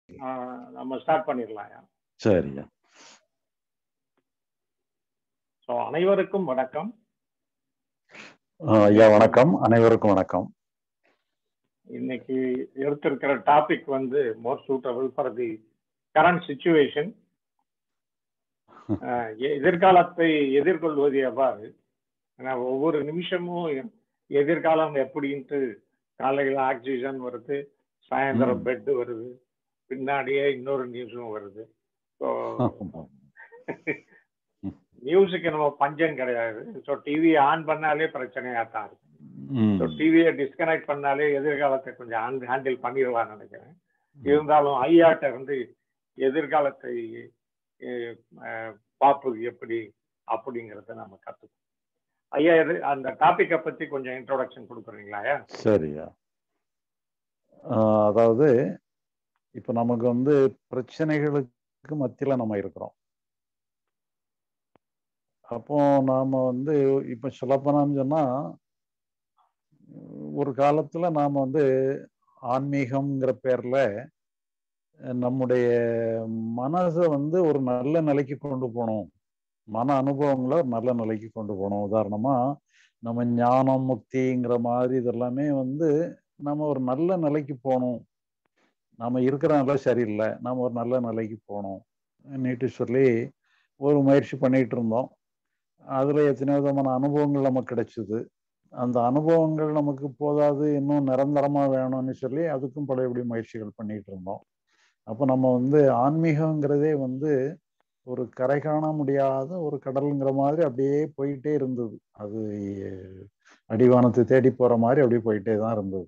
ஆஹ் நம்ம ஸ்டார்ட் பண்ணிடலாம் சரியா ஸோ அனைவருக்கும் வணக்கம் ஆஹ் ஐயா வணக்கம் அனைவருக்கும் வணக்கம் இன்னைக்கு எடுத்திருக்கிற டாபிக் வந்து more suitable for the current situation எதிர்காலத்தை எதிர்கொள்வது எவ்வாறு ஏன்னா ஒவ்வொரு நிமிஷமும் எதிர்காலம் எப்படின்ட்டு காலையில் ஆக்சிஜன் வருது சாயந்தரம் பெட்டு வருது பின்னாடியே இன்னொரு நியூஸும் வருது ஸோ நியூஸுக்கு நம்ம பஞ்சம் கிடையாது ஸோ டிவி ஆன் பண்ணாலே பிரச்சனையா தான் இருக்கு ஸோ டிவியை டிஸ்கனெக்ட் பண்ணாலே எதிர்காலத்தை கொஞ்சம் ஹேண்டில் பண்ணிடலாம்னு நினைக்கிறேன் இருந்தாலும் ஐயாட்ட இருந்து எதிர்காலத்தை பார்ப்பது எப்படி அப்படிங்கிறத நம்ம கற்றுக்கணும் ஐயா இது அந்த டாப்பிக்கை பத்தி கொஞ்சம் இன்ட்ரோடக்ஷன் கொடுக்குறீங்களா ஐயா சரியா அதாவது இப்போ நமக்கு வந்து பிரச்சனைகளுக்கு மத்தியில் நம்ம இருக்கிறோம் அப்போ நாம வந்து இப்போ சொல்லப்போனான்னு சொன்னா ஒரு காலத்துல நாம வந்து ஆன்மீகம்ங்கிற பேர்ல நம்முடைய மனசை வந்து ஒரு நல்ல நிலைக்கு கொண்டு போகணும் மன அனுபவங்களை ஒரு நல்ல நிலைக்கு கொண்டு போகணும் உதாரணமா நம்ம ஞானம் முக்திங்கிற மாதிரி இதெல்லாமே வந்து நம்ம ஒரு நல்ல நிலைக்கு போகணும் நம்ம இருக்கிற நிலை சரியில்லை நம்ம ஒரு நல்ல நிலைக்கு போகணும் நீட்டு சொல்லி ஒரு முயற்சி பண்ணிட்டு இருந்தோம் அதுல எத்தனை விதமான அனுபவங்கள் நமக்கு கிடைச்சிது அந்த அனுபவங்கள் நமக்கு போதாது இன்னும் நிரந்தரமா வேணும்னு சொல்லி அதுக்கும் பழையபடி முயற்சிகள் பண்ணிட்டு இருந்தோம் அப்போ நம்ம வந்து ஆன்மீகங்கிறதே வந்து ஒரு கரை காண முடியாத ஒரு கடலுங்கிற மாதிரி அப்படியே போயிட்டே இருந்தது அது அடிவானத்தை தேடி போற மாதிரி அப்படியே போயிட்டே தான் இருந்தது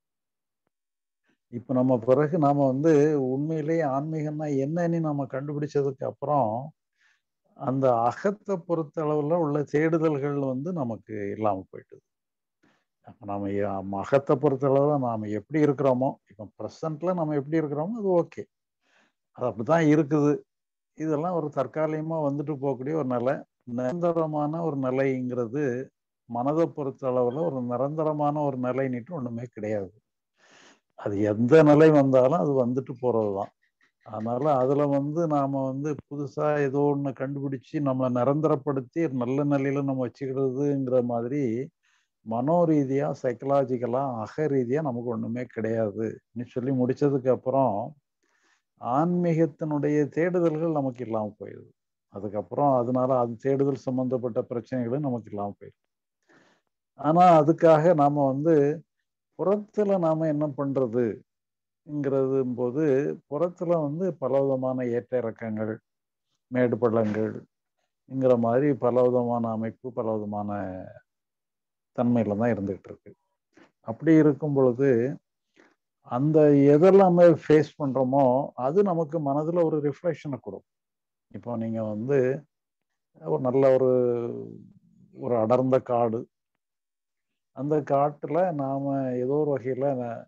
இப்போ நம்ம பிறகு நாம வந்து உண்மையிலேயே ஆன்மீகம்னா என்னன்னு நம்ம கண்டுபிடிச்சதுக்கு அப்புறம் அந்த அகத்தை பொறுத்த அளவுல உள்ள தேடுதல்கள் வந்து நமக்கு இல்லாம போயிட்டுது அப்போ நம்ம அகத்தை பொறுத்த அளவுல நாம எப்படி இருக்கிறோமோ இப்போ ப்ரெசண்ட்ல நம்ம எப்படி இருக்கிறோமோ அது ஓகே அது அப்படிதான் இருக்குது இதெல்லாம் ஒரு தற்காலிகமா வந்துட்டு போகக்கூடிய ஒரு நிலை நிரந்தரமான ஒரு நிலைங்கிறது மனதை பொறுத்த அளவுல ஒரு நிரந்தரமான ஒரு நிலைன்னுட்டு ஒண்ணுமே கிடையாது அது எந்த நிலை வந்தாலும் அது வந்துட்டு போறதுதான் அதனால அதுல வந்து நாம வந்து புதுசா ஏதோ ஒண்ணு கண்டுபிடிச்சு நம்மளை நிரந்தரப்படுத்தி நல்ல நிலையில நம்ம வச்சுக்கிறதுங்கிற மாதிரி மனோ ரீதியா சைக்கலாஜிக்கலா அக ரீதியா நமக்கு ஒண்ணுமே கிடையாது சொல்லி முடிச்சதுக்கு அப்புறம் ஆன்மீகத்தினுடைய தேடுதல்கள் நமக்கு இல்லாம போயிடுது அதுக்கப்புறம் அதனால அது தேடுதல் சம்பந்தப்பட்ட பிரச்சனைகளும் நமக்கு இல்லாம போயிடுது ஆனா அதுக்காக நாம வந்து புறத்துல நாம என்ன பண்றதுங்கிறது போது புறத்துல வந்து பல விதமான ஏற்ற இறக்கங்கள் மேடு பள்ளங்கள்ங்கிற மாதிரி பல விதமான அமைப்பு பல விதமான தன்மையில தான் இருந்துகிட்டு இருக்கு அப்படி இருக்கும் பொழுது அந்த எதெல்லாமே ஃபேஸ் பண்றோமோ அது நமக்கு மனதுல ஒரு ரிஃப்ளெக்ஷனை கொடுக்கும் இப்போ நீங்க வந்து ஒரு நல்ல ஒரு ஒரு அடர்ந்த காடு அந்த காட்டுல நாம ஏதோ ஒரு வகையில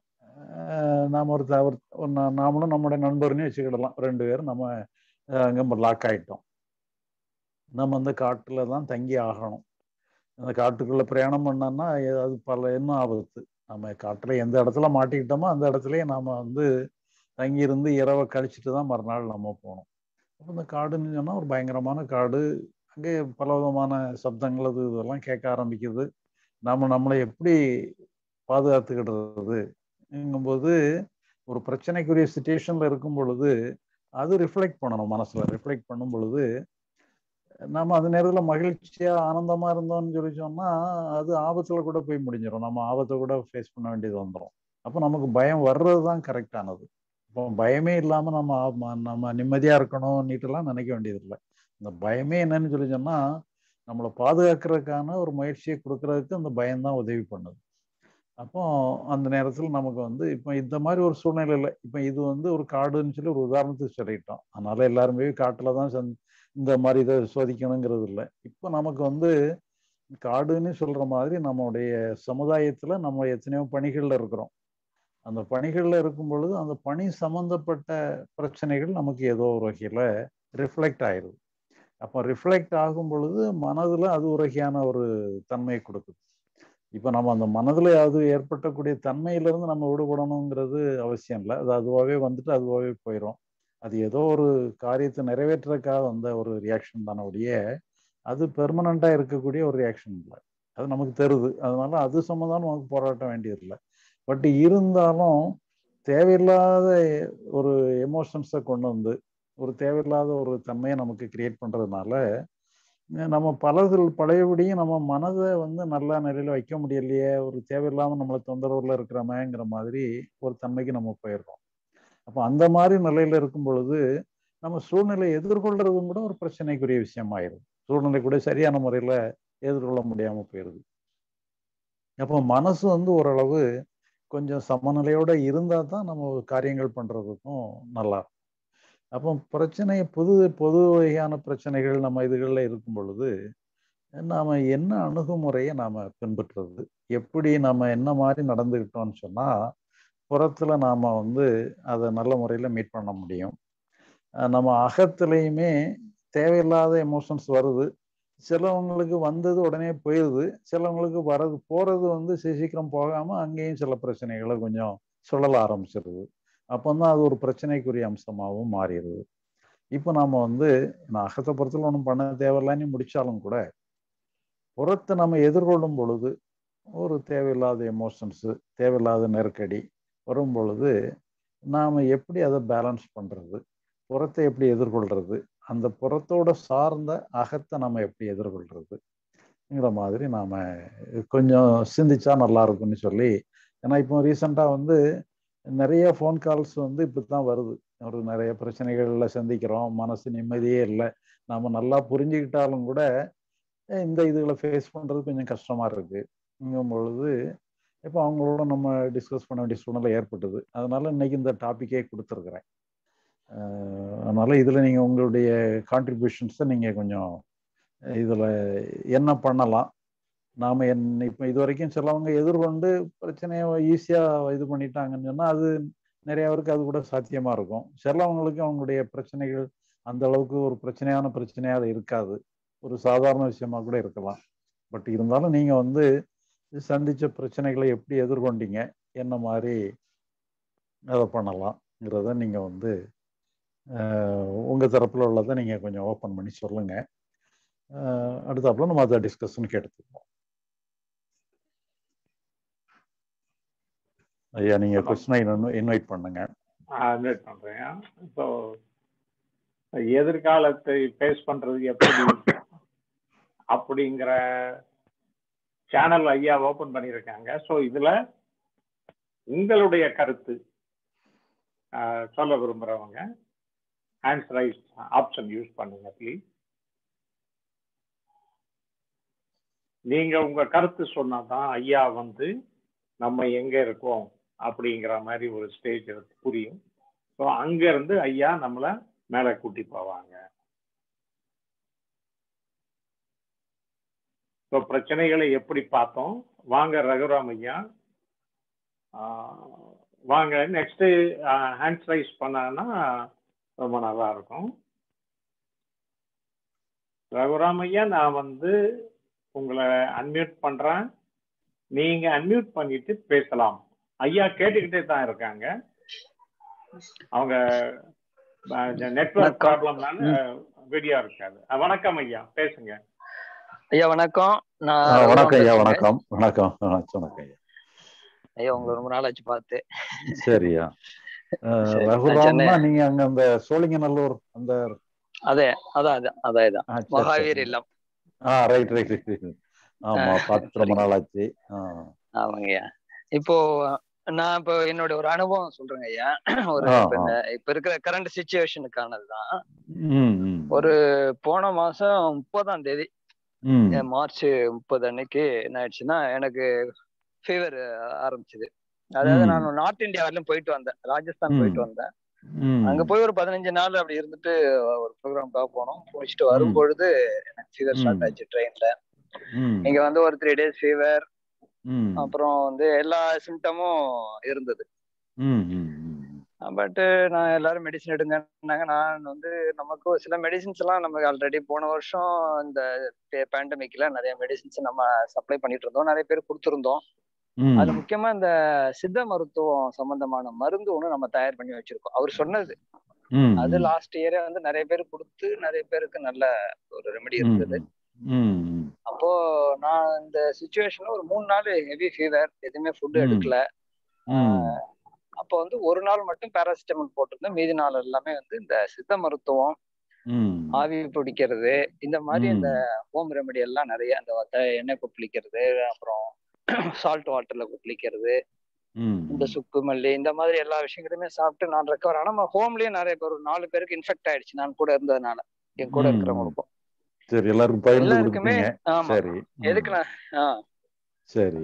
நாம ஒரு நாமளும் நம்முடைய நண்பர்னு வச்சுக்கிடலாம் ரெண்டு பேரும் நம்ம அங்க லாக் ஆயிட்டோம் நம்ம அந்த காட்டுல தான் தங்கி ஆகணும் அந்த காட்டுக்குள்ள பிரயாணம் பண்ணோம்னா அது பல என்ன ஆபத்து நம்ம காட்டுல எந்த இடத்துல மாட்டிக்கிட்டோமோ அந்த இடத்துலயே நாம வந்து தங்கியிருந்து இரவை கழிச்சுட்டு தான் மறுநாள் நம்ம போனோம் அப்போ இந்த காடுன்னு சொன்னா ஒரு பயங்கரமான காடு அங்கே பல விதமான சப்தங்கள் அது இதெல்லாம் கேட்க ஆரம்பிக்குது நாம நம்மளை எப்படி பாதுகாத்துக்கிடுறதுங்கும்போது ஒரு பிரச்சனைக்குரிய சுச்சுவேஷன்ல இருக்கும் பொழுது அது ரிஃப்ளெக்ட் பண்ணணும் மனசுல ரிஃப்ளெக்ட் பண்ணும் பொழுது நம்ம அந்த நேரத்தில் மகிழ்ச்சியா ஆனந்தமா இருந்தோம்னு சொல்லி சொன்னா அது ஆபத்துல கூட போய் முடிஞ்சிடும் நம்ம ஆபத்தை கூட ஃபேஸ் பண்ண வேண்டியது வந்துடும் அப்போ நமக்கு பயம் வர்றது தான் கரெக்டானது இப்போ பயமே இல்லாம நம்ம நம்ம நிம்மதியா இருக்கணும்னுட்டுலாம் நினைக்க வேண்டியதில்லை இந்த பயமே என்னன்னு சொல்லி சொன்னா நம்மளை பாதுகாக்கிறதுக்கான ஒரு முயற்சியை கொடுக்கறதுக்கு அந்த பயம்தான் உதவி பண்ணுது அப்போ அந்த நேரத்தில் நமக்கு வந்து இப்போ இந்த மாதிரி ஒரு சூழ்நிலையில் இப்போ இது வந்து ஒரு காடுன்னு சொல்லி ஒரு உதாரணத்துக்கு சொல்லிட்டோம் அதனால எல்லாருமே காட்டுல தான் இந்த மாதிரி இதை சோதிக்கணுங்கிறது இல்லை இப்போ நமக்கு வந்து காடுன்னு சொல்ற மாதிரி நம்மளுடைய சமுதாயத்துல நம்ம எத்தனையோ பணிகள்ல இருக்கிறோம் அந்த பணிகள்ல இருக்கும் பொழுது அந்த பணி சம்பந்தப்பட்ட பிரச்சனைகள் நமக்கு ஏதோ ஒரு வகையில ரிஃப்ளெக்ட் ஆயிடுது அப்போ ரிஃப்ளெக்ட் ஆகும் பொழுது மனதுல அது ஒரு வகையான ஒரு தன்மையை கொடுக்குது இப்போ நம்ம அந்த மனதில் அது ஏற்பட்டக்கூடிய தன்மையிலிருந்து நம்ம விடுபடணுங்கிறது அவசியம் இல்லை அது அதுவாகவே வந்துட்டு அதுவாகவே போயிடும் அது ஏதோ ஒரு காரியத்தை நிறைவேற்றுறதுக்காக வந்த ஒரு ரியாக்ஷன் தானே ஒழிய அது பெர்மனண்ட்டாக இருக்கக்கூடிய ஒரு ரியாக்ஷன் இல்லை அது நமக்கு தருது அதனால அது சம்மந்தம் நமக்கு போராட்ட வேண்டியதில்லை பட் இருந்தாலும் தேவையில்லாத ஒரு எமோஷன்ஸை கொண்டு வந்து ஒரு தேவையில்லாத ஒரு தன்மையை நமக்கு கிரியேட் பண்ணுறதுனால நம்ம பலர்கள் பழையபடியும் நம்ம மனதை வந்து நல்ல நிலையில் வைக்க முடியலையே ஒரு தேவையில்லாமல் நம்மளை தொந்தரவுல இருக்கிறோமேங்கிற மாதிரி ஒரு தன்மைக்கு நம்ம போயிடுறோம் அப்போ அந்த மாதிரி நிலையில இருக்கும் பொழுது நம்ம சூழ்நிலை எதிர்கொள்றதும் கூட ஒரு பிரச்சனைக்குரிய விஷயமாயிரும் சூழ்நிலை கூட சரியான முறையில் எதிர்கொள்ள முடியாமல் போயிடுது அப்போ மனசு வந்து ஓரளவு கொஞ்சம் சமநிலையோட இருந்தால் தான் நம்ம காரியங்கள் பண்ணுறதுக்கும் நல்லா இருக்கும் அப்போ பிரச்சனை பொது பொது வகையான பிரச்சனைகள் நம்ம இதுகளில் இருக்கும் பொழுது நாம் என்ன அணுகுமுறையை நாம் பின்பற்றுறது எப்படி நம்ம என்ன மாதிரி நடந்துக்கிட்டோம்னு சொன்னால் புறத்தில் நாம் வந்து அதை நல்ல முறையில் மீட் பண்ண முடியும் நம்ம அகத்துலேயுமே தேவையில்லாத எமோஷன்ஸ் வருது சிலவங்களுக்கு வந்தது உடனே போயிடுது சிலவங்களுக்கு வரது போகிறது வந்து சீக்கிரம் போகாமல் அங்கேயும் சில பிரச்சனைகளை கொஞ்சம் சுழல ஆரம்பிச்சிருது அப்போ தான் அது ஒரு பிரச்சனைக்குரிய அம்சமாகவும் மாறிடுது இப்போ நாம் வந்து நான் அகத்தை பொறுத்தல ஒன்றும் பண்ண தேவையில்லான்னு முடித்தாலும் கூட புறத்தை நம்ம எதிர்கொள்ளும் பொழுது ஒரு தேவையில்லாத எமோஷன்ஸு தேவையில்லாத நெருக்கடி வரும் பொழுது நாம் எப்படி அதை பேலன்ஸ் பண்ணுறது புறத்தை எப்படி எதிர்கொள்கிறது அந்த புறத்தோட சார்ந்த அகத்தை நம்ம எப்படி எதிர்கொள்றதுங்கிற மாதிரி நாம் கொஞ்சம் சிந்திச்சா நல்லா இருக்கும்னு சொல்லி ஏன்னா இப்போ ரீசெண்டாக வந்து நிறைய ஃபோன் கால்ஸ் வந்து இப்படி தான் வருது ஒரு நிறைய பிரச்சனைகளில் சந்திக்கிறோம் மனசு நிம்மதியே இல்லை நாம் நல்லா புரிஞ்சுக்கிட்டாலும் கூட இந்த இதுகளை ஃபேஸ் பண்ணுறது கொஞ்சம் கஷ்டமாக இருக்குங்கும் பொழுது இப்போ அவங்களோட நம்ம டிஸ்கஸ் பண்ண வேண்டிய சூழ்நிலை ஏற்பட்டது அதனால இன்னைக்கு இந்த டாப்பிக்கே கொடுத்துருக்குறேன் அதனால இதில் நீங்கள் உங்களுடைய கான்ட்ரிபியூஷன்ஸை நீங்கள் கொஞ்சம் இதில் என்ன பண்ணலாம் நாம் என் இப்போ இது வரைக்கும் சிலவங்க எதிர்கொண்டு பிரச்சனையை ஈஸியாக இது பண்ணிட்டாங்கன்னு சொன்னால் அது நிறையவருக்கு அது கூட சாத்தியமாக இருக்கும் சிலவங்களுக்கு அவங்களுடைய பிரச்சனைகள் அந்த அளவுக்கு ஒரு பிரச்சனையான பிரச்சனையாக இருக்காது ஒரு சாதாரண விஷயமா கூட இருக்கலாம் பட் இருந்தாலும் நீங்கள் வந்து சந்தித்த பிரச்சனைகளை எப்படி எதிர்கொண்டீங்க என்ன மாதிரி அதை பண்ணலாம்ங்கிறத நீங்கள் வந்து உங்கள் தரப்பில் உள்ளதை நீங்கள் கொஞ்சம் ஓப்பன் பண்ணி சொல்லுங்கள் அடுத்தாப்புல நம்ம அதை டிஸ்கஷனுக்கு எடுத்துக்குவோம் ஐயா நீங்க கொஸ்டினை இன்வைட் பண்ணுங்க இன்வைட் பண்றேன் இப்போ எதிர்காலத்தை ஃபேஸ் பண்றது எப்படி அப்படிங்கிற சேனல் ஐயா ஓபன் பண்ணியிருக்காங்க ஸோ இதுல உங்களுடைய கருத்து சொல்ல விரும்புறவங்க ஹேண்ட்ஸ் ரைஸ் ஆப்ஷன் யூஸ் பண்ணுங்க ப்ளீஸ் நீங்க உங்க கருத்து சொன்னாதான் ஐயா வந்து நம்ம எங்க இருக்கோம் அப்படிங்கிற மாதிரி ஒரு ஸ்டேஜ் புரியும் ஸோ அங்க இருந்து ஐயா நம்மளை மேலே கூட்டி போவாங்க ஸோ பிரச்சனைகளை எப்படி பார்த்தோம் வாங்க ரகுராம் ஐயா வாங்க நெக்ஸ்ட் ஹேண்ட்ஸ் ரைஸ் பண்ணான்னா ரொம்ப நல்லா இருக்கும் ரகுராம் ஐயா நான் வந்து உங்களை அன்மியூட் பண்றேன் நீங்க அன்மியூட் பண்ணிட்டு பேசலாம் ஐயா கேட்டுக்கிட்டே தான் இருக்காங்க அவங்க நெட்ஒர்க் ப்ராப்ளம்னால வீடியோ இருக்காது வணக்கம் ஐயா பேசுங்க ஐயா வணக்கம் நான் வணக்கம் ஐயா வணக்கம் வணக்கம் வணக்கம் ஐயா ஐயா உங்களை ரொம்ப நாள் ஆச்சு பார்த்து சரியா ரகுராம்னா நீங்க அங்க அந்த சோழிங்கநல்லூர் அந்த அதே அதான் அதான் அதான் இதான் மகாவீர் இல்லம் ஆ ரைட் ரைட் ரைட் ஆமா பார்த்து ரொம்ப நாள் ஆச்சு ஆமாங்கய்யா இப்போ நான் இப்போ என்னோட ஒரு அனுபவம் சொல்றேங்க ஐயா ஒரு இப்ப இருக்கிற கரண்ட் சுச்சுவேஷனுக்கானதுதான் ஒரு போன மாசம் முப்பதாம் தேதி மார்ச் முப்பது அன்னைக்கு என்ன ஆயிடுச்சுன்னா எனக்கு ஃபீவர் ஆரம்பிச்சது அதாவது நான் நார்த் இந்தியா வரலும் போயிட்டு வந்தேன் ராஜஸ்தான் போயிட்டு வந்தேன் அங்க போய் ஒரு பதினஞ்சு நாள் அப்படி இருந்துட்டு ஒரு ப்ரோக்ராம்காக போனோம் முடிச்சுட்டு வரும்பொழுது எனக்கு ஃபீவர் ஸ்டார்ட் ஆச்சு ட்ரெயின்ல இங்க வந்து ஒரு த்ரீ டேஸ் ஃபீவர் அப்புறம் வந்து எல்லா சிம்டமும் இருந்தது பட் நான் எல்லாரும் மெடிசன் எடுங்கன்னாங்க நான் வந்து நமக்கு ஒரு சில மெடிசின்ஸ் எல்லாம் நமக்கு ஆல்ரெடி போன வருஷம் இந்த பேண்டமிக்ல நிறைய மெடிசின்ஸ் நம்ம சப்ளை பண்ணிட்டு இருந்தோம் நிறைய பேர் கொடுத்துருந்தோம் ம், அதுல முக்கியமா இந்த சித்த மருத்துவம் சம்பந்தமான மருந்து ஒண்ணு நம்ம தயார் பண்ணி வச்சிருக்கோம் அவர் சொன்னது ம், அது ம், லாஸ்ட் இயரே வந்து நிறைய பேர் கொடுத்து நிறைய பேருக்கு நல்ல ஒரு ரெமெடி ம், இருந்தது ம், ம், அப்போ நான் இந்த சுச்சுவேஷன்ல ஒரு மூணு நாள் ஹெவி ஃபீவர் எதுவுமே ஃபுட் ம். எடுக்கல ம், அப்போ வந்து ஒரு நாள் மட்டும் பேராசிட்டமால் போட்டிருந்தேன் மீதி நாள் எல்லாமே வந்து இந்த சித்த மருத்துவம் ம், ஆவி பிடிக்கிறது இந்த மாதிரி ம். இந்த ஹோம் ரெமெடி எல்லாம் நிறைய அந்த வத்த- எண்ணெய் கொப்பளிக்கிறது அப்புறம் சால்ட் வாட்டர்ல கொப்பளிக்கிறது ம், இந்த சுக்கு மல்லி இந்த மாதிரி எல்லா விஷயங்களுமே சாப்பிட்டு நான் ரெக்கவர் ஆனா நம்ம ஹோம்லயும் நிறைய பேர் ஒரு நாலு பேருக்கு இன்ஃபெக்ட் ஆயிடுச்சு நான் கூட இருந்ததுனால என் கூட ம். இருக்கிறவங்களுக்கும் சரி எல்லாருக்கும் பகிர்ந்து எல்லாருக்குமே கொடுப்பீங்க ஆமா சரி ம், எதுக்கு நான் ஆஹ் சரி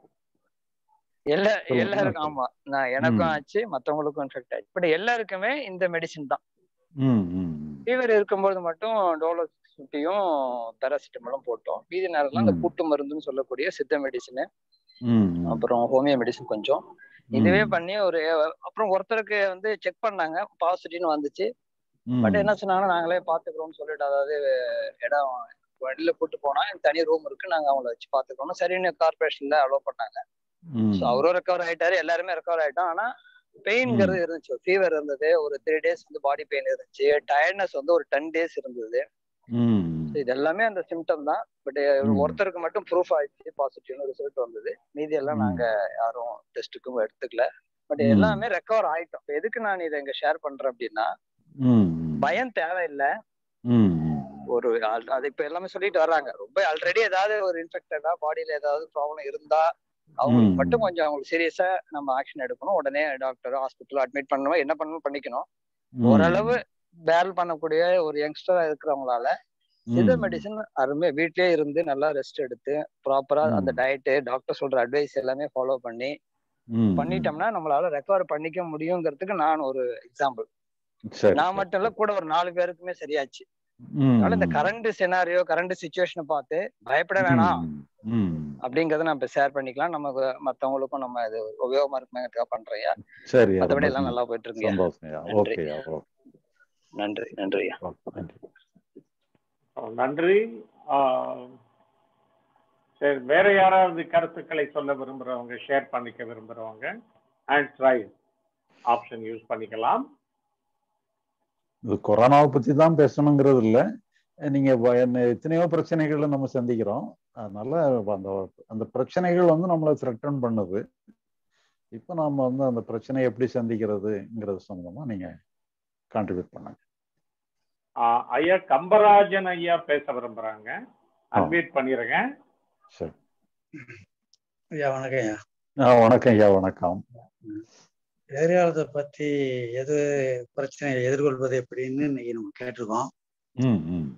எல்லா சொல்லுங்க. எல்லாருக்கும் ஆ, ஆமா நான் எனக்கும் ம். ஆச்சு மத்தவங்களுக்கும் இன்ஃபெக்ட் ஆச்சு பட் எல்லாருக்குமே இந்த மெடிசின் தான் ம், ம், ஃபீவர் இருக்கும்போது மட்டும் டோலோ சுட்டியும் பேராசிட்டமாலும் போட்டோம் மீதி நேரம்லாம் இந்த ம். கூட்டு மருந்துன்னு சொல்லக்கூடிய சித்த மெடிசன் ம், ம், அப்புறம் ஹோமியோ மெடிசன் கொஞ்சம் இதுவே பண்ணி ஒரு அப்புறம் ஒருத்தருக்கு வந்து செக் பண்ணாங்க பாசிட்டிவ்னு வந்துச்சு ம், பட் என்ன சொன்னாங்கன்னா நாங்களே பாத்துக்கிறோம்னு சொல்லிட்டு அதாவது இடம் வெளியில கூட்டு போனா எனக்கு தனி ரூம் இருக்கு நாங்க அவங்கள வச்சு பாத்துக்கிறோம் சரின்னு கார்பரேஷன்ல அலோவ் பண்ணாங்க ம், ஸோ அவரும் ரெக்கவர் ஆயிட்டாரு எல்லாருமே ரெக்கவர் ஆயிட்டோம் ஆனா பெயின்ங்கிறது இருந்துச்சு ஃபீவர் இருந்தது ஒரு த்ரீ டேஸ் வந்து பாடி பெயின் இருந்துச்சு டயர்ட்னஸ் வந்து ஒரு டென் டேஸ் இருந்தது ம், So இது எல்லாமே அந்த சிம்டம் தான் பட் ம். ஒருத்தருக்கு மட்டும் ப்ரூஃப் ஆயிடுச்சு பாசிட்டிவ்னு ரிசல்ட் வந்தது மீதி எல்லாம் ம். நாங்க யாரும் டெஸ்ட்டுக்கும் எடுத்துக்கல பட் ம். எல்லாமே ரெக்கவர் ஆயிட்டோம் இப்ப எதுக்கு நான் இதை இங்க ஷேர் பண்றேன் அப்படின்னா ம், பயம் தேவையில்லை ம், ம், ஒரு al- அது இப்ப எல்லாமே சொல்லிட்டு வர்றாங்க ரொம்ப ஆல்ரெடி ஏதாவது ஒரு இன்ஃபெக்டடா பாடியில ஏதாவது ப்ராப்ளம் இருந்தா அவங்களுக்கு ம். மட்டும் கொஞ்சம் அவங்களுக்கு சீரியஸா நம்ம ஆக்ஷன் எடுக்கணும் உடனே டாக்டர் ஹாஸ்பிட்டல் அட்மிட் பண்ணணும் என்ன பண்ணணும் பண்ணிக்கணும் ம். ஓரளவு பேரல் பண்ணக்கூடிய ஒரு யங்ஸ்டரா இருக்கிறவங்களால சித்த ம். மெடிசன் அருமையா வீட்லயே இருந்து நல்லா ரெஸ்ட் எடுத்து ப்ராப்பரா ம். அந்த டயட்டு டாக்டர் சொல்ற அட்வைஸ் எல்லாமே ஃபாலோ பண்ணி ம், பண்ணிட்டோம்னா நம்மளால ரெக்கவர் பண்ணிக்க முடியுங்கிறதுக்கு நான் ஒரு எக்ஸாம்பிள் சரி நான் மட்டும் இல்ல கூட ஒரு நாலு பேருக்குமே சரியாச்சு ம், அதனால இந்த கரண்ட் சினாரியோ கரண்ட் சுச்சுவேஷனை பார்த்து பயப்பட வேணாம் ம், ம். அப்படிங்கறத நம்ம இப்ப ஷேர் பண்ணிக்கலாம் நமக்கு மத்தவங்களுக்கும் நம்ம இது உபயோகமா இருக்குங்கிறதுக்காக பண்றேன் சரி மத்தபடி எல்லாம் நல்லா போயிட்டு இருக்குங்க சந்தோஷம் நன்றி. ஓகேயா ஓகே நன்றி நன்றியா ஓகே நன்றி நன்றி ஆஹ் சரி வேற யாராவது கருத்துக்களை சொல்ல விரும்புறவங்க ஷேர் பண்ணிக்க விரும்புறவங்க அண்ட் ட்ரை ஆப்ஷன் யூஸ் பண்ணிக்கலாம் இது கொரோனாவை பத்தி தான் பேசணுங்கிறது இல்ல நீங்க வ- என்ன எத்தனையோ பிரச்சனைகளை நம்ம சந்திக்கிறோம் அதனால அந்த அந்த பிரச்சனைகள் வந்து நம்மளை த்ரெட்டன் பண்ணுது இப்போ நாம வந்து அந்த பிரச்சனையை எப்படி சந்திக்கிறதுங்கிறது சம்பந்தமா நீங்க கான்ட்ரிபியூட் பண்ணுங்க ஆஹ் ஐயா கம்பராஜன் ஐயா பேச விரும்புறாங்க அன்மியூட் பண்ணிருங்க சரி ஐயா வணக்கம் ஐயா ஆ, வணக்கம் ஐயா வணக்கம் எதிர்காலத்தை பத்தி எது பிரச்சனையை எதிர்கொள்வது எப்படின்னு இன்னைக்கு நம்ம கேட்டிருக்கோம் ம் ம்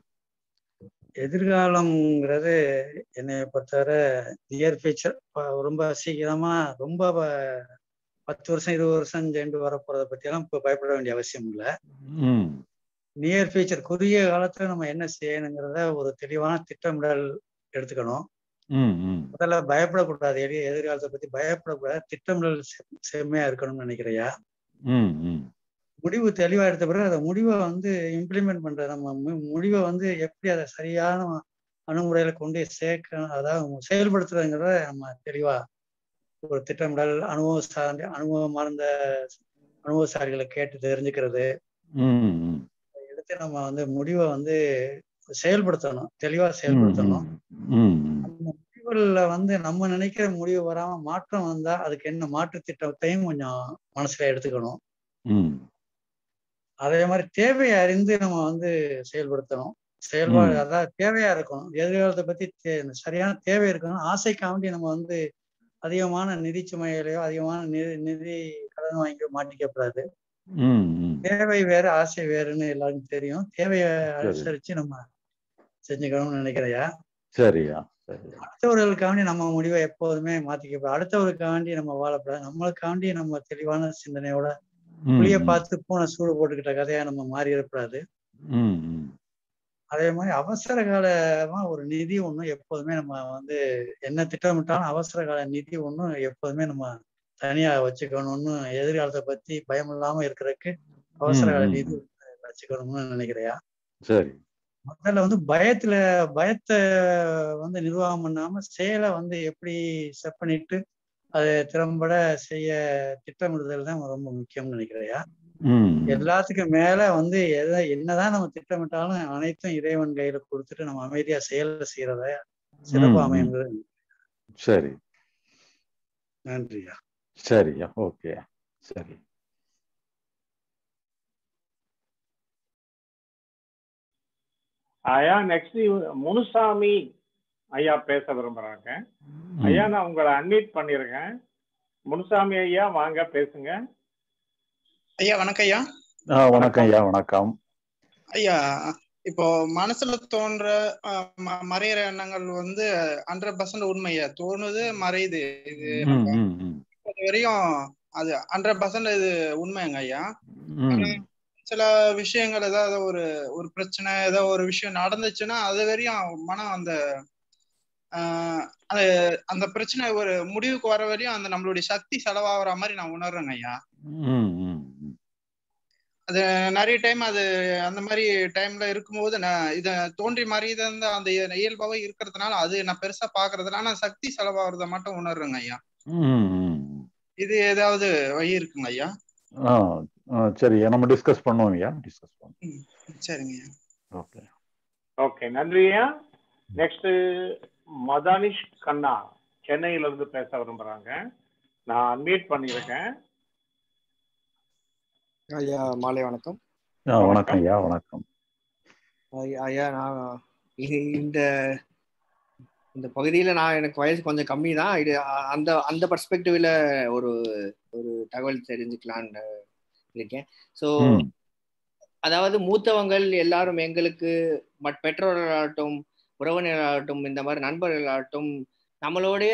எதிர்காலம்ங்கிறது என்னை பொறுத்தவரை நியர் ஃபியூச்சர் ரொம்ப சீக்கிரமா ரொம்ப ப- பத்து வருஷம் இருபது வருஷம் சென்று வரப்போறதை பற்றியெல்லாம் இப்போ பயப்பட வேண்டிய அவசியம் இல்லை ம் நியர் ஃபியூச்சர் குறுகிய காலத்துல நம்ம என்ன செய்யணுங்கிறத ஒரு தெளிவான திட்டமிடல் எடுத்துக்கணும் ம் ம் முதல்ல பயப்படக்கூடாது எதி எதிர்காலத்தை பத்தி பயப்படக்கூடாது திட்டமிடல் செ- செம்மையா இருக்கணும்னு நினைக்கிறையா ம் ம் முடிவு தெளிவா எடுத்த பிறகு அதை முடிவை வந்து இம்ப்ளிமெண்ட் பண்ற நம்ம மு- முடிவை வந்து எப்படி அதை சரியான அணுகுமுறையில கொண்டு சேர்க்க அதாவது செயல்படுத்துறதுங்கிறத நம்ம தெளிவா ஒரு திட்டமிடல் அனுபவம் சார்ந்த அனுபவம் சார்ந்த அனுபவசாலிகளை கேட்டு தெரிஞ்சுக்கிறது ம் ம் எடுத்து நம்ம வந்து முடிவை வந்து செயல்படுத்தணும் தெளிவா செயல்படுத்தணும் ம் ம் அந்த முடிவுகள்ல வந்து நம்ம நினைக்கிற முடிவு வராம மாற்றம் வந்தா அதுக்கு என்ன மாற்று திட்டத்தையும் கொஞ்சம் மனசுல எடுத்துக்கணும் ம் அதே மாதிரி தேவையை அறிந்து நம்ம வந்து செயல்படுத்தணும் செயல்பாடு ம். அதாவது தேவையா இருக்கணும் எதிர்காலத்தை பத்தி தே- சரியான தேவை இருக்கணும் ஆசைக்காண்டி நம்ம வந்து அதிகமான நிதி சுமைகளையோ அதிகமான நிதி நிதி கடன் வாங்கி மாட்டிக்கப்படாது ம் ம் தேவை வேறு ஆசை வேறுன்னு எல்லாருக்கும் தெரியும் தேவையை சரி. அனுசரிச்சு நம்ம செஞ்சுக்கணும்னு நினைக்கிறையா சரியா சரி அடுத்தவர்களுக்காண்டி நம்ம முடிவை எப்போதுமே மாத்திக்கப்படாது அடுத்தவருக்காண்டி நம்ம வாழப்படாது நம்மளுக்காண்டி நம்ம தெளிவான சிந்தனையோட ம், புளிய ம். பார்த்து பூனை சூடு போட்டுக்கிட்ட கதையா நம்ம மாறிடக்கூடாது ம் ம் அதே மாதிரி அவசர காலமா ஒரு நிதி ஒண்ணும் எப்போதுமே நம்ம வந்து என்ன திட்டமிட்டாலும் அவசர கால நிதி ஒண்ணும் எப்போதுமே நம்ம தனியா வச்சுக்கணும்னு எதிர்காலத்தை பத்தி பயம் இல்லாம இருக்கிறதுக்கு அவசர கால நிதி வச்சுக்கணும்னு நினைக்கிறையா சரி முதல்ல வந்து பயத்துல பயத்தை வந்து நிர்வாகம் பண்ணாம செயலை வந்து எப்படி செட் பண்ணிட்டு அதை திறம்பட செய்ய திட்டமிடுதல் தான் ரொம்ப முக்கியம்னு நினைக்கிறையா எல்லாத்துக்கும் மேல வந்து எதை என்னதான் நம்ம திட்டமிட்டாலும் அனைத்தும் இறைவன் கையில கொடுத்துட்டு நம்ம அமைதியா செயல செய்யறத சிறப்பு அமையுங்கிறது சரி நன்றியா சரியா ஓகே சரி ஐயா நெக்ஸ்ட் முனுசாமி ஐயா பேச விரும்புறாங்க ஐயா நான் உங்களை அன்மீட் பண்ணிருக்கேன் முனுசாமி ஐயா வாங்க பேசுங்க ஐயா வணக்கம் ஐயா வணக்கம் ஐயா வணக்கம் ஐயா இப்போ மனசுல தோன்ற மறையிற எண்ணங்கள் வந்து ஹண்ட்ரட் பர்சன்ட் உண்மையா தோணுது மறையுது இது வரையும் அது ஹண்ட்ரட் பர்சன்ட் இது உண்மைங்க ஐயா சில விஷயங்கள் ஏதாவது ஒரு ஒரு பிரச்சனை ஏதோ ஒரு விஷயம் நடந்துச்சுன்னா அது வரையும் மனம் அந்த அது அந்த பிரச்சனை ஒரு முடிவுக்கு வர வரையும் அந்த நம்மளுடைய சக்தி செலவாகிற மாதிரி நான் உணர்றேங்க ஐயா அது நிறைய டைம் அது அந்த மாதிரி டைம்ல இருக்கும்போது நான் இத தோன்றி மறையுது அந்த இயல்பாவே இருக்கிறதுனால அது நான் பெருசா பாக்குறதுனால நான் சக்தி செலவாகிறத மட்டும் உணர்றேங்க ஐயா இது ஏதாவது வழி இருக்குங்க ஐயா சரி நம்ம டிஸ்கஸ் பண்ணுவோம் ஐயா டிஸ்கஸ் பண்ணுவோம் சரிங்க ஐயா ஓகே ஓகே நன்றி ஐயா நெக்ஸ்ட் மதானிஷ் கண்ணா சென்னையில இருந்து பேச விரும்புறாங்க நான் அன்மீட் பண்ணியிருக்கேன் ஐயா மாலை வணக்கம் வணக்கம் ஐயா வணக்கம் ஐயா நான் இந்த இந்த பகுதியில் நான் எனக்கு வயசு கொஞ்சம் கம்மி தான் இது அந்த அந்த பர்ஸ்பெக்டிவ்ல ஒரு ஒரு தகவல் தெரிஞ்சுக்கலான்னு இருக்கேன் ஸோ அதாவது மூத்தவங்கள் எல்லாரும் எங்களுக்கு பட் பெற்றோர்களாகட்டும் உறவினர்களாகட்டும் இந்த மாதிரி நண்பர்களாகட்டும் நம்மளுடைய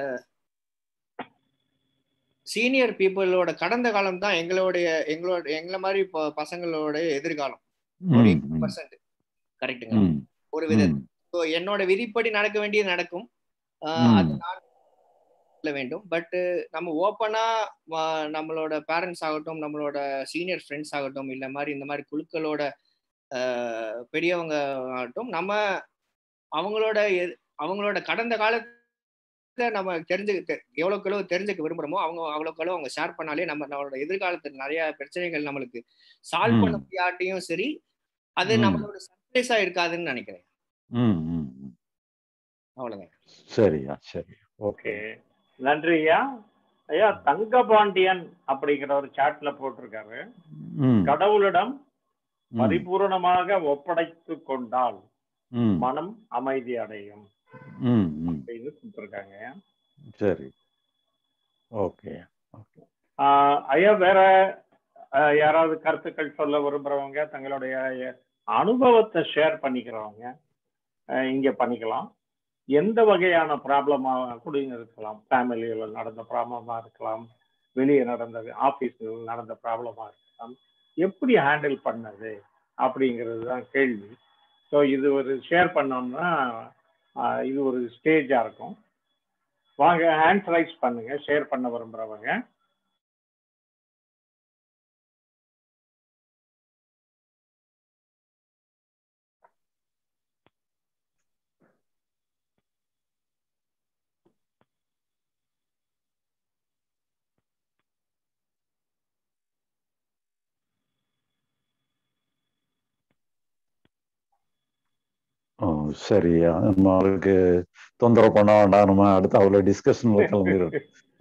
சீனியர் பீப்புளோட கடந்த காலம் தான் எங்களுடைய எங்களோட எங்களை மாதிரி பசங்களோட எதிர்காலம் பர்சன்ட் கரெக்டுங்க ஒரு வித என்னோட விதிப்படி நடக்க வேண்டியது நடக்கும் அது நான் வேண்டும் பட் நம்ம ஓப்பனா நம்மளோட பேரண்ட்ஸ் ஆகட்டும் நம்மளோட சீனியர் ஃப்ரெண்ட்ஸ் ஆகட்டும் இல்ல மாதிரி இந்த மாதிரி குழுக்களோட பெரியவங்க ஆகட்டும் நம்ம அவங்களோட அவங்களோட கடந்த காலத்தை நம்ம தெரிஞ்சு எவ்வளோக்கு எவ்வளோ தெரிஞ்சுக்க விரும்புகிறோமோ அவங்க அவ்வளோக்கு எவ்வளோ அவங்க ஷேர் பண்ணாலே நம்ம நம்மளோட எதிர்காலத்தில் நிறைய பிரச்சனைகள் நம்மளுக்கு சால்வ் பண்ண முடியாட்டியும் சரி அது நம்மளோட சர்ப்ரைஸா இருக்காதுன்னு நினைக்கிறேன் அவ்வளவுதான் சரியா சரி ஓகே நன்றி ஐயா ஐயா தங்க பாண்டியன் அப்படிங்கிற ஒரு சாட்ல போட்டிருக்காரு கடவுளிடம் பரிபூர்ணமாக ஒப்படைத்து கொண்டால் மனம் அமைதி அடையும் அப்படின்னு கொடுத்துருக்காங்க சரி ஓகே ஐயா வேற யாராவது கருத்துக்கள் சொல்ல விரும்புறவங்க தங்களுடைய அனுபவத்தை ஷேர் பண்ணிக்கிறவங்க இங்க பண்ணிக்கலாம் எந்த வகையான ப்ராப்ளமா கூட இருக்கலாம் ஃபேமிலியில நடந்த ப்ராப்ளமா இருக்கலாம் வெளியே நடந்த ஆபீஸ்ல நடந்த ப்ராப்ளமா இருக்கலாம் எப்படி ஹேண்டில் பண்ணது அப்படிங்கிறது தான் கேள்வி ஸோ இது ஒரு ஷேர் பண்ணோம்னா இது ஒரு ஸ்டேஜா இருக்கும் வாங்க ஹேண்ட் ரைஸ் பண்ணுங்க ஷேர் பண்ண விரும்புறவங்க சரியா நம்மளுக்கு தொந்தரவு பண்ண வேண்டாம் நம்ம அடுத்து அவ்வளோ டிஸ்கஷன்ல கிளம்பிடும்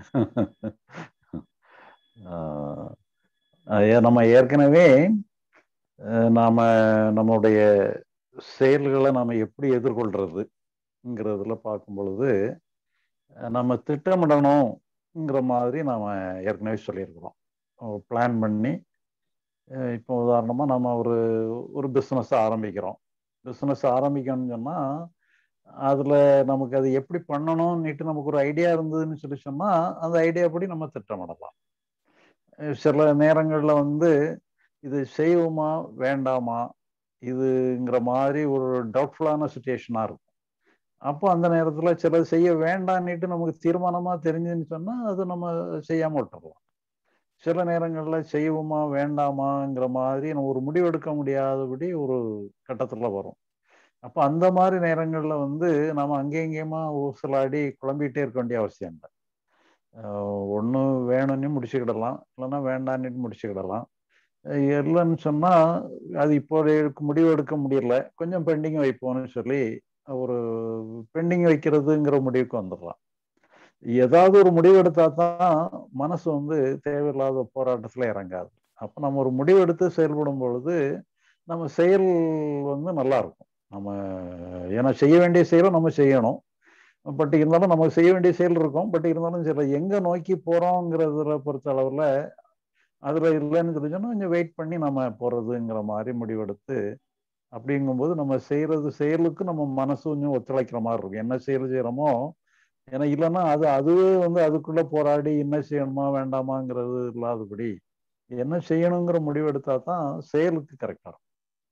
நம்ம ஏற்கனவே நாம நம்மளுடைய செயல்களை நாம எப்படி எதிர்கொள்றதுங்கிறதுல பார்க்கும் பொழுது நம்ம திட்டமிடணுங்கிற மாதிரி நாம ஏற்கனவே சொல்லியிருக்கிறோம் பிளான் பண்ணி இப்போ உதாரணமாக நம்ம ஒரு ஒரு பிஸ்னஸ் ஆரம்பிக்கிறோம் பிஸ்னஸ் ஆரம்பிக்கணும்னு சொன்னால் அதில் நமக்கு அது எப்படி பண்ணணும்னுட்டு நமக்கு ஒரு ஐடியா இருந்ததுன்னு சொல்லி சொன்னால் அந்த ஐடியா படி நம்ம திட்டமிடலாம் சில நேரங்களில் வந்து இது செய்வோமா வேண்டாமா இதுங்கிற மாதிரி ஒரு டவுட்ஃபுல்லான சுச்சுவேஷனாக இருக்கும் அப்போ அந்த நேரத்துல சிலது செய்ய வேண்டான்னுட்டு நமக்கு தீர்மானமா தெரிஞ்சுன்னு சொன்னா அது நம்ம செய்யாம விட்டுறலாம் சில நேரங்கள்ல செய்வோமா வேண்டாமாங்கிற மாதிரி நம்ம ஒரு முடிவெடுக்க முடியாதபடி ஒரு கட்டத்துல வரும் அப்போ அந்த மாதிரி நேரங்கள்ல வந்து நம்ம அங்கே இங்கேயுமா ஊசலாடி குழம்பிட்டே இருக்க வேண்டிய அவசியம் இல்லை ஒன்று வேணும்னு முடிச்சுக்கிடலாம் இல்லைன்னா வேண்டான்னு முடிச்சுக்கிடலாம் இல்லைன்னு சொன்னா அது இப்போ முடிவு எடுக்க முடியல கொஞ்சம் பெண்டிங் வைப்போம்னு சொல்லி ஒரு பெண்டிங் வைக்கிறதுங்கிற முடிவுக்கு வந்துடலாம் ஏதாவது ஒரு முடிவு எடுத்தா தான் மனசு வந்து தேவையில்லாத போராட்டத்துல இறங்காது அப்போ நம்ம ஒரு முடிவு எடுத்து செயல்படும் பொழுது நம்ம செயல் வந்து நல்லா இருக்கும் நம்ம ஏன்னா செய்ய வேண்டிய செயலை நம்ம செய்யணும் பட் இருந்தாலும் நமக்கு செய்ய வேண்டிய செயல் இருக்கும் பட் இருந்தாலும் சில எங்க நோக்கி போறோங்கிறத பொறுத்த அளவுல அதுல இல்லைன்னு சொல்லி சொன்னா கொஞ்சம் வெயிட் பண்ணி நம்ம போறதுங்கிற மாதிரி முடிவெடுத்து அப்படிங்கும்போது நம்ம செய்யறது செயலுக்கு நம்ம மனசு கொஞ்சம் ஒத்துழைக்கிற மாதிரி இருக்கும் என்ன செயல் செய்யறோமோ ஏன்னா இல்லைன்னா அது அதுவே வந்து அதுக்குள்ள போராடி என்ன செய்யணுமா வேண்டாமாங்கிறது இல்லாதபடி என்ன செய்யணுங்கிற முடிவு எடுத்தா தான் செயலுக்கு கரெக்டா இருக்கும்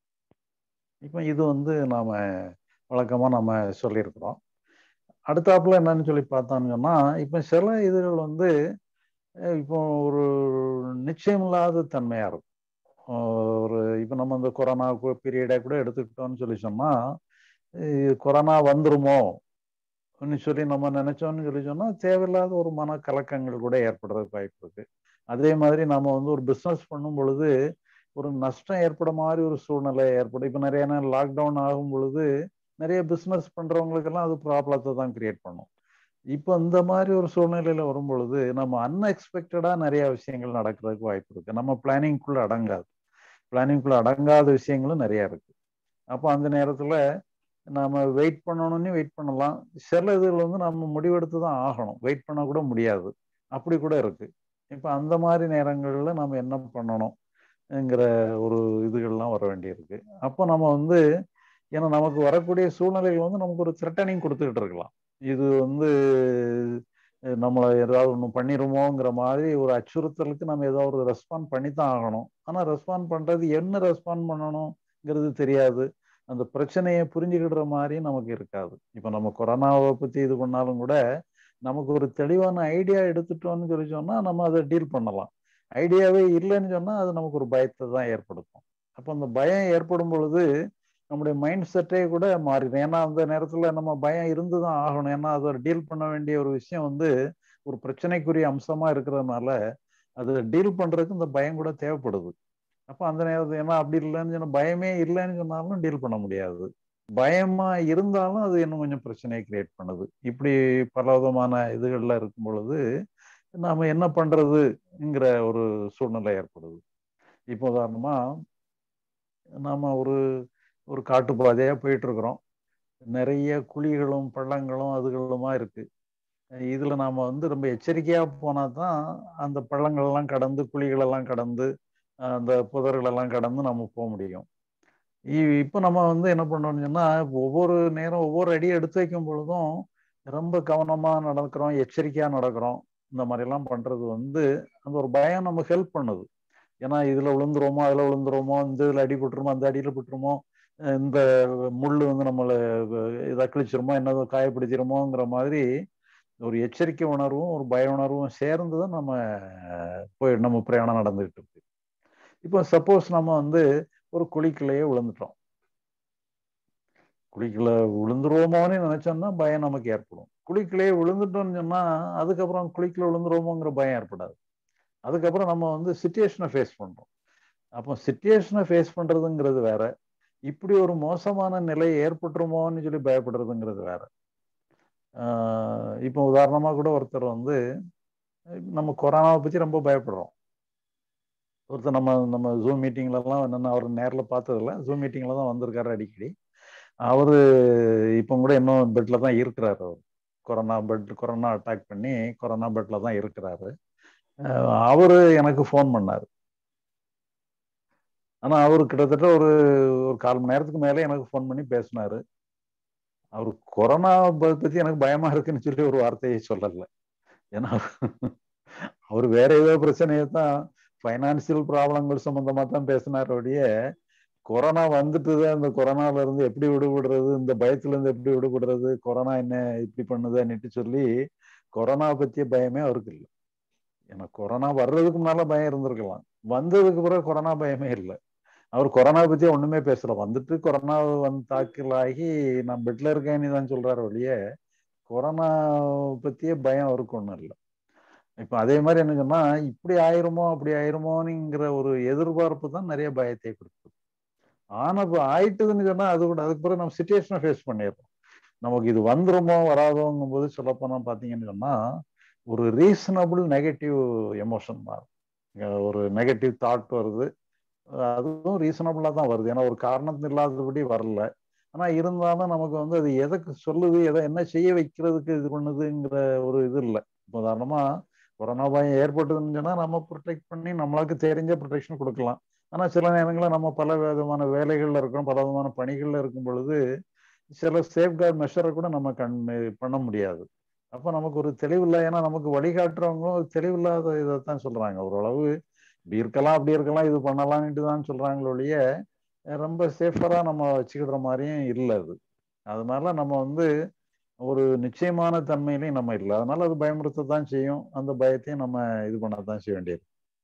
இப்போ இது வந்து நாம வழக்கமா நம்ம சொல்லியிருக்கிறோம் அடுத்தாப்புல என்னன்னு சொல்லி பார்த்தோம்னு சொன்னா இப்போ சில இதுகள் வந்து இப்போ ஒரு நிச்சயம் இல்லாத தன்மையா இருக்கும் ஒரு இப்போ நம்ம இந்த கொரோனா பீரியடை கூட எடுத்துக்கிட்டோம்னு சொல்லி சொன்னா கொரோனா வந்துருமோ சொல்லி நம்ம நினைச்சோம்னு சொல்லி சொன்னா தேவையில்லாத ஒரு மன கலக்கங்கள் கூட ஏற்படுறதுக்கு வாய்ப்பு இருக்கு அதே மாதிரி நம்ம வந்து ஒரு பிஸ்னஸ் பண்ணும் பொழுது ஒரு நஷ்டம் ஏற்பட மாதிரி ஒரு சூழ்நிலை ஏற்படும் இப்போ நிறைய லாக்டவுன் ஆகும் பொழுது நிறைய பிஸ்னஸ் பண்றவங்களுக்கெல்லாம் அது ப்ராப்ளத்தை தான் கிரியேட் பண்ணும் இப்போ இந்த மாதிரி ஒரு சூழ்நிலையில வரும் பொழுது நம்ம அன்எக்ஸ்பெக்டடா நிறைய விஷயங்கள் நடக்கிறதுக்கு வாய்ப்பு இருக்கு நம்ம பிளானிங்குள்ள அடங்காது பிளானிங்குள்ள அடங்காத விஷயங்களும் நிறைய இருக்கு அப்போ அந்த நேரத்துல நாம வெயிட் பண்ணணும்னு வெயிட் பண்ணலாம் சில இதுல வந்து நம்ம முடிவெடுத்து தான் ஆகணும் வெயிட் பண்ண கூட முடியாது அப்படி கூட இருக்கு இப்போ அந்த மாதிரி நேரங்கள்ல நம்ம என்ன பண்ணணும்ங்கிற ஒரு இதுகள்லாம் வர வேண்டியிருக்கு அப்போ நம்ம வந்து ஏன்னா நமக்கு வரக்கூடிய சூழ்நிலைகள் வந்து நமக்கு ஒரு த்ரெட்டனிங் கொடுத்துக்கிட்டு இருக்கலாம் இது வந்து நம்மளை ஏதாவது ஒன்று பண்ணிடுமோங்கிற மாதிரி ஒரு அச்சுறுத்தலுக்கு நம்ம ஏதாவது ஒரு ரெஸ்பாண்ட் பண்ணி தான் ஆகணும் ஆனால் ரெஸ்பாண்ட் பண்ணுறது என்ன ரெஸ்பாண்ட் பண்ணணுங்கிறது தெரியாது அந்த பிரச்சனையை புரிஞ்சுக்கிடுற மாதிரி நமக்கு இருக்காது இப்போ நம்ம கொரோனாவை பற்றி இது பண்ணாலும் கூட நமக்கு ஒரு தெளிவான ஐடியா எடுத்துட்டோம்னு சொல்லி சொன்னால் நம்ம அதை டீல் பண்ணலாம் ஐடியாவே இல்லைன்னு சொன்னால் அது நமக்கு ஒரு பயத்தை தான் ஏற்படுத்தும் அப்போ அந்த பயம் ஏற்படும் பொழுது நம்முடைய மைண்ட் செட்டே கூட மாறிடும் ஏன்னா அந்த நேரத்தில் நம்ம பயம் இருந்து தான் ஆகணும் ஏன்னா அதை டீல் பண்ண வேண்டிய ஒரு விஷயம் வந்து ஒரு பிரச்சனைக்குரிய அம்சமாக இருக்கிறதுனால அதை டீல் பண்ணுறதுக்கு இந்த பயம் கூட தேவைப்படுது அப்போ அந்த நேரத்தில் ஏன்னா அப்படி இல்லைன்னு சொன்னால் பயமே இல்லைன்னு சொன்னாலும் டீல் பண்ண முடியாது பயமா இருந்தாலும் அது இன்னும் கொஞ்சம் பிரச்சனையை கிரியேட் பண்ணுது இப்படி பல விதமான இதுகள்ல இருக்கும் பொழுது நாம என்ன பண்றதுங்கிற ஒரு சூழ்நிலை ஏற்படுது இப்போ உதாரணமா நாம ஒரு ஒரு காட்டு பாதையா போயிட்டு இருக்கிறோம் நிறைய குழிகளும் பள்ளங்களும் அதுகளுமா இருக்கு இதுல நாம வந்து ரொம்ப எச்சரிக்கையா போனா தான் அந்த பள்ளங்கள்லாம் கடந்து குழிகளெல்லாம் கடந்து அந்த புதர்களெல்லாம் கடந்து நம்ம போக முடியும் இப்போ நம்ம வந்து என்ன பண்ணோம்னு சொன்னா ஒவ்வொரு நேரம் ஒவ்வொரு அடி எடுத்து வைக்கும் பொழுதும் ரொம்ப கவனமா நடக்கிறோம் எச்சரிக்கையா நடக்கிறோம் இந்த மாதிரி எல்லாம் பண்றது வந்து அந்த ஒரு பயம் நம்ம ஹெல்ப் பண்ணுது ஏன்னா இதுல விழுந்துருவோமோ அதுல விழுந்துருவோமோ இந்த இதுல அடி போட்டுருமோ அந்த அடியில போட்டுருமோ இந்த முள் வந்து நம்மளை இதை கிழிச்சிருமோ என்னதோ காயப்படுத்திடுமோங்கிற மாதிரி ஒரு எச்சரிக்கை உணர்வும் ஒரு பய உணர்வும் சேர்ந்து தான் நம்ம போய் நம்ம பிரயாணம் நடந்துகிட்டு இருக்கு இப்போ சப்போஸ் நம்ம வந்து ஒரு குழிக்குள்ளேயே விழுந்துட்டோம் குழிக்குள்ள விழுந்துருவோமோன்னு நினைச்சோம்னா பயம் நமக்கு ஏற்படும் குழிக்குள்ளேயே விழுந்துட்டோம்னு சொன்னா அதுக்கப்புறம் குழிக்குள்ள விழுந்துருவோமோங்கிற பயம் ஏற்படாது அதுக்கப்புறம் நம்ம வந்து சுச்சுவேஷனை ஃபேஸ் பண்றோம் அப்போ சுச்சுவேஷனை ஃபேஸ் பண்றதுங்கிறது வேற இப்படி ஒரு மோசமான நிலை ஏற்பட்டுருமோன்னு சொல்லி பயப்படுறதுங்கிறது வேற இப்போ உதாரணமா கூட ஒருத்தர் வந்து நம்ம கொரோனாவை பத்தி ரொம்ப பயப்படுறோம் ஒருத்தர் நம்ம நம்ம ஜூம் மீட்டிங்லலாம் என்னென்ன அவர் நேரில் பார்த்ததில்ல ஜூம் மீட்டிங்ல தான் வந்திருக்காரு அடிக்கடி அவரு இப்போ கூட இன்னும் பெட்ல தான் இருக்கிறாரு அவர் கொரோனா பெட் கொரோனா அட்டாக் பண்ணி கொரோனா பெட்ல தான் இருக்கிறாரு அவரு எனக்கு ஃபோன் பண்ணாரு ஆனா அவரு கிட்டத்தட்ட ஒரு ஒரு கால் மணி நேரத்துக்கு மேலே எனக்கு ஃபோன் பண்ணி பேசினாரு அவர் கொரோனா பத்தி எனக்கு பயமா இருக்குன்னு சொல்லி ஒரு வார்த்தையை சொல்லல ஏன்னா அவர் வேற ஏதோ பிரச்சனையை தான் ஃபைனான்சியல் ப்ராப்ளங்கள் சம்பந்தமா தான் பேசினார் ஒழிய கொரோனா வந்துட்டுது அந்த கொரோனால இருந்து எப்படி விடுபடுறது இந்த பயத்துல இருந்து எப்படி விடுபடுறது கொரோனா என்ன இப்படி பண்ணுதுன்னுட்டு சொல்லி கொரோனா பத்திய பயமே அவருக்கு இல்லை ஏன்னா கொரோனா வர்றதுக்கு முன்னால பயம் இருந்திருக்கலாம் வந்ததுக்கு பிறகு கொரோனா பயமே இல்லை அவர் கொரோனா பத்தி ஒண்ணுமே பேசல வந்துட்டு கொரோனா வந்து தாக்கலாகி நான் பெட்ல இருக்கேன்னு தான் சொல்றாரு ஒழிய கொரோனா பத்தியே பயம் அவருக்கு ஒன்றும் இல்லை இப்ப அதே மாதிரி என்ன சொன்னா இப்படி ஆயிருமோ அப்படி ஆயிருமோங்கிற ஒரு எதிர்பார்ப்பு தான் நிறைய பயத்தை கொடுக்குது ஆனா இப்போ ஆயிட்டுதுன்னு சொன்னா அது கூட அதுக்கு பிறகு நம்ம சுச்சுவேஷனை ஃபேஸ் பண்ணிடுறோம் நமக்கு இது வந்துருமோ வராதோங்கும் போது சொல்லப்போனா பாத்தீங்கன்னு சொன்னா ஒரு ரீசனபிள் நெகட்டிவ் எமோஷன் தான் ஒரு நெகட்டிவ் தாட் வருது அதுவும் ரீசனபிளா தான் வருது ஏன்னா ஒரு காரணம் இல்லாதபடி வரல ஆனா இருந்தாலும் நமக்கு வந்து அது எதுக்கு சொல்லுது எதை என்ன செய்ய வைக்கிறதுக்கு இது பண்ணுதுங்கிற ஒரு இது இல்லை உதாரணமா கொரோனா பயம் ஏற்பட்டதுன்னு சொன்னா நம்ம ப்ரொடெக்ட் பண்ணி நம்மளுக்கு தெரிஞ்ச ப்ரொடெக்ஷன் கொடுக்கலாம் ஆனா சில நேரங்களில் நம்ம பல விதமான வேலைகள்ல இருக்கோம் பல விதமான பணிகள்ல இருக்கும் பொழுது சில சேஃப்கார்ட் மெஷரை கூட நம்ம கண் பண்ண முடியாது அப்போ நமக்கு ஒரு தெளிவில்லை ஏன்னா நமக்கு வழிகாட்டுறவங்களும் தெளிவில்லாத இதை தான் சொல்றாங்க ஓரளவு இப்படி இருக்கலாம் அப்படி இருக்கலாம் இது பண்ணலாம்னுட்டு தான் சொல்றாங்களே ஒழிய ரொம்ப சேஃபரா நம்ம வச்சுக்கிற மாதிரியும் இல்லை அது அதனால நம்ம வந்து ஒரு நிச்சயமான தன்மையிலையும் நம்ம இல்லை அதனால அது பயமுறுத்தத்தான் செய்யும் அந்த பயத்தையும் நம்ம இது பண்ணத்தான் செய்ய வேண்டியது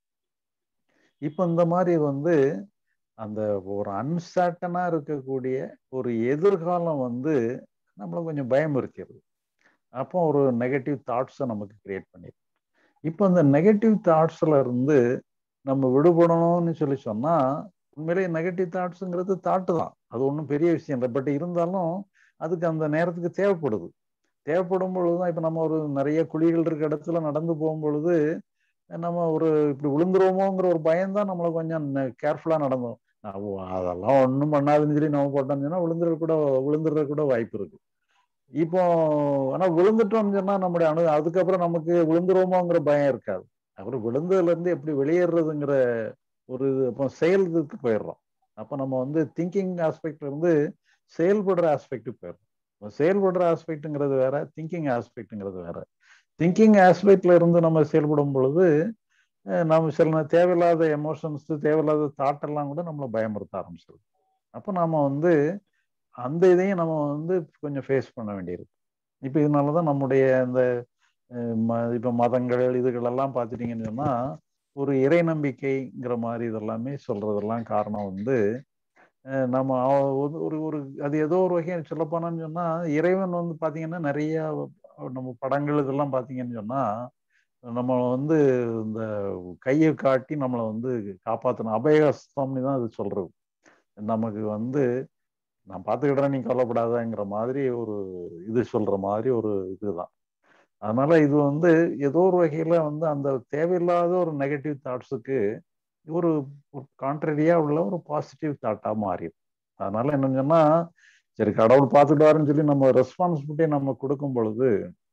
இப்போ இந்த மாதிரி வந்து அந்த ஒரு அன்சர்டனா இருக்கக்கூடிய ஒரு எதிர்காலம் வந்து நம்மள கொஞ்சம் பயம் இருக்கிறது அப்போ ஒரு நெகட்டிவ் தாட்ஸை நமக்கு கிரியேட் பண்ணிடும் இப்போ அந்த நெகட்டிவ் தாட்ஸ்ல இருந்து நம்ம விடுபடணும்னு சொல்லி சொன்னா உண்மையிலேயே நெகட்டிவ் தாட்ஸுங்கிறது தாட்டு தான் அது ஒன்றும் பெரிய விஷயம் இல்லை பட் இருந்தாலும் அதுக்கு அந்த நேரத்துக்கு தேவைப்படுது தேவைப்படும் பொழுது தான் இப்போ நம்ம ஒரு நிறைய குழிகள் இருக்க இடத்துல நடந்து போகும் பொழுது நம்ம ஒரு இப்படி விழுந்துருவோமோங்கிற ஒரு பயம் தான் நம்மளை கொஞ்சம் கேர்ஃபுல்லாக நடந்தோம் அதெல்லாம் ஒன்றும் பண்ணாதுன்னு சொல்லி நம்ம போட்டோம்னு சொன்னா விழுந்துட கூட விழுந்துடுற கூட வாய்ப்பு இருக்கு இப்போ ஆனா விழுந்துட்டோம்னு சொன்னா நம்முடைய அணு அதுக்கப்புறம் நமக்கு விழுந்துருவோமோங்கிற பயம் இருக்காது அப்புறம் விழுந்ததுல இருந்து எப்படி வெளியேறதுங்கிற ஒரு இப்போ செயலுக்கு போயிடுறோம் அப்போ நம்ம வந்து திங்கிங் ஆஸ்பெக்ட்ல இருந்து செயல்படுற ஆஸ்பெக்டுக்கு போயிடுறோம் செயல்படுற ஆஸ்பெக்ட்ங்கிறது வேற திங்கிங் ஆஸ்பெக்ட்ங்கிறது வேற திங்கிங் ஆஸ்பெக்ட்ல இருந்து நம்ம செயல்படும் பொழுது நம்ம சில தேவையில்லாத எமோஷன்ஸ் தேவையில்லாத தாட்டெல்லாம் கூட நம்மளை பயமுறுத்த ஆரம்பிச்சிருது அப்போ நாம வந்து அந்த இதையும் நம்ம வந்து கொஞ்சம் ஃபேஸ் பண்ண வேண்டியிருக்கு இப்போ இதனால தான் நம்முடைய இந்த இப்போ மதங்கள் இதுகளெல்லாம் பார்த்துட்டீங்கன்னு சொன்னால் ஒரு இறை நம்பிக்கைங்கிற மாதிரி இதெல்லாமே சொல்றதெல்லாம் காரணம் வந்து நம்ம ஒரு ஒரு அது ஏதோ ஒரு வகையை சொல்லப்போனான்னு சொன்னால் இறைவன் வந்து பார்த்தீங்கன்னா நிறைய நம்ம படங்கள் இதெல்லாம் பார்த்தீங்கன்னு சொன்னால் நம்ம வந்து இந்த கையை காட்டி நம்மளை வந்து காப்பாற்றணும் அபயஸ்தம்னு தான் அது சொல்றது நமக்கு வந்து நான் பார்த்துக்கிட்டேன் நீ கவலைப்படாதங்கிற மாதிரி ஒரு இது சொல்ற மாதிரி ஒரு இதுதான் அதனால இது வந்து ஏதோ ஒரு வகையில வந்து அந்த தேவையில்லாத ஒரு நெகட்டிவ் தாட்ஸுக்கு ஒரு கான்ட்ரரியா உள்ள ஒரு பாசிட்டிவ் தாட்டா மாறிடும் அதனால என்னன்னு சொன்னா சரி கடவுள் பார்த்துட்டாருன்னு சொல்லி நம்ம ரெஸ்பான்சிபிலிட்டி நம்ம கொடுக்கும் பொழுது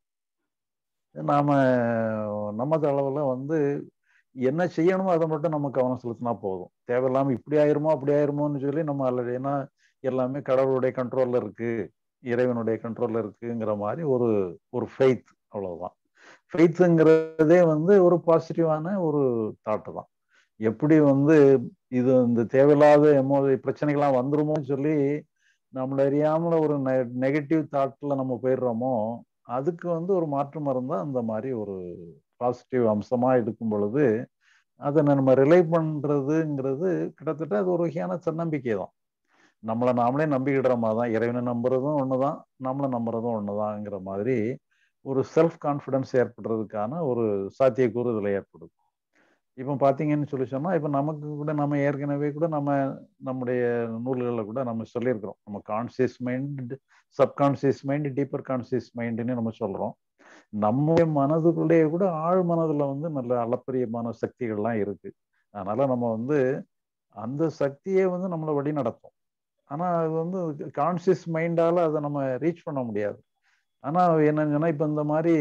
நாம நம்ம அளவுல வந்து என்ன செய்யணுமோ அதை மட்டும் நம்ம கவனம் செலுத்தினா போதும் தேவையில்லாம இப்படி ஆயிருமோ அப்படி ஆயிருமோன்னு சொல்லி நம்ம அல்லது ஏன்னா எல்லாமே கடவுளுடைய கண்ட்ரோல்ல இருக்கு இறைவனுடைய கண்ட்ரோல்ல இருக்குங்கிற மாதிரி ஒரு ஒரு ஃபெய்த் அவ்வளவுதான் ஃபெய்த்துங்கிறதே வந்து ஒரு பாசிட்டிவான ஒரு தாட்டு தான் எப்படி வந்து இது இந்த தேவையில்லாத எமோ பிரச்சனைகள்லாம் வந்துருமோன்னு சொல்லி நம்மள அறியாமல ஒரு நெகட்டிவ் தாட்ல நம்ம போயிடுறோமோ அதுக்கு வந்து ஒரு மாற்று மருந்தா அந்த மாதிரி ஒரு பாசிட்டிவ் அம்சமா எடுக்கும் பொழுது அதை நம்ம ரிலை பண்றதுங்கிறது கிட்டத்தட்ட அது ஒரு வகையான தன்னம்பிக்கை தான் நம்மளை நாமளே நம்பிக்கிடுற மாதிரி தான் இறைவனை நம்புறதும் ஒண்ணுதான் நம்மளை நம்புறதும் ஒண்ணுதாங்கிற மாதிரி ஒரு செல்ஃப் கான்ஃபிடன்ஸ் ஏற்படுறதுக்கான ஒரு சாத்தியக்கூறு இதில் ஏற்படுது இப்போ பார்த்தீங்கன்னு சொல்லி சொன்னால் இப்போ நமக்கு கூட நம்ம ஏற்கனவே கூட நம்ம நம்முடைய நூல்களில் கூட நம்ம சொல்லியிருக்கிறோம் நம்ம conscious mind subconscious mind deeper conscious மைண்டுன்னு நம்ம சொல்கிறோம் நம்ம மனதுக்குள்ளேயே கூட ஆழ் மனதில் வந்து நல்ல அளப்பரியமான சக்திகள்லாம் இருக்கு அதனால நம்ம வந்து அந்த சக்தியே வந்து நம்மளை வழி நடத்தும் ஆனால் அது வந்து கான்சியஸ் மைண்டால அதை நம்ம ரீச் பண்ண முடியாது ஆனால் என்னன்னு சொன்னால் இப்போ இந்த மாதிரி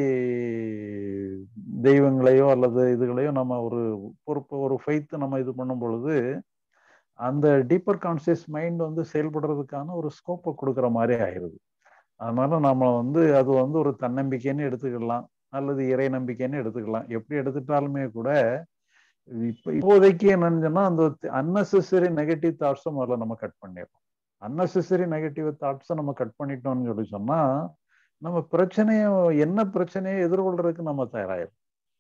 தெய்வங்களையோ அல்லது இதுகளையோ நம்ம ஒரு பொறுப்பு ஒரு ஃபெய்த்து நம்ம இது பண்ணும் பொழுது அந்த டீப்பர் கான்சியஸ் மைண்ட் வந்து செயல்படுறதுக்கான ஒரு ஸ்கோப்பை கொடுக்குற மாதிரி ஆயிடுது அதனால நம்ம வந்து அது வந்து ஒரு தன்னம்பிக்கைன்னு எடுத்துக்கலாம் அல்லது இறை நம்பிக்கைன்னு எடுத்துக்கலாம் எப்படி எடுத்துட்டாலுமே கூட இப்ப இப்போதைக்கு என்னன்னு சொன்னா அந்த அன்னெசரி நெகட்டிவ் தாட்ஸை முதல்ல நம்ம கட் பண்ணிடுறோம் அன்னெசரி நெகட்டிவ் தாட்ஸை நம்ம கட் பண்ணிட்டோம்னு சொல்லி சொன்னா நம்ம பிரச்சனைய என்ன பிரச்சனையை எதிர்கொள்றதுக்கு நம்ம தயாராயிரும்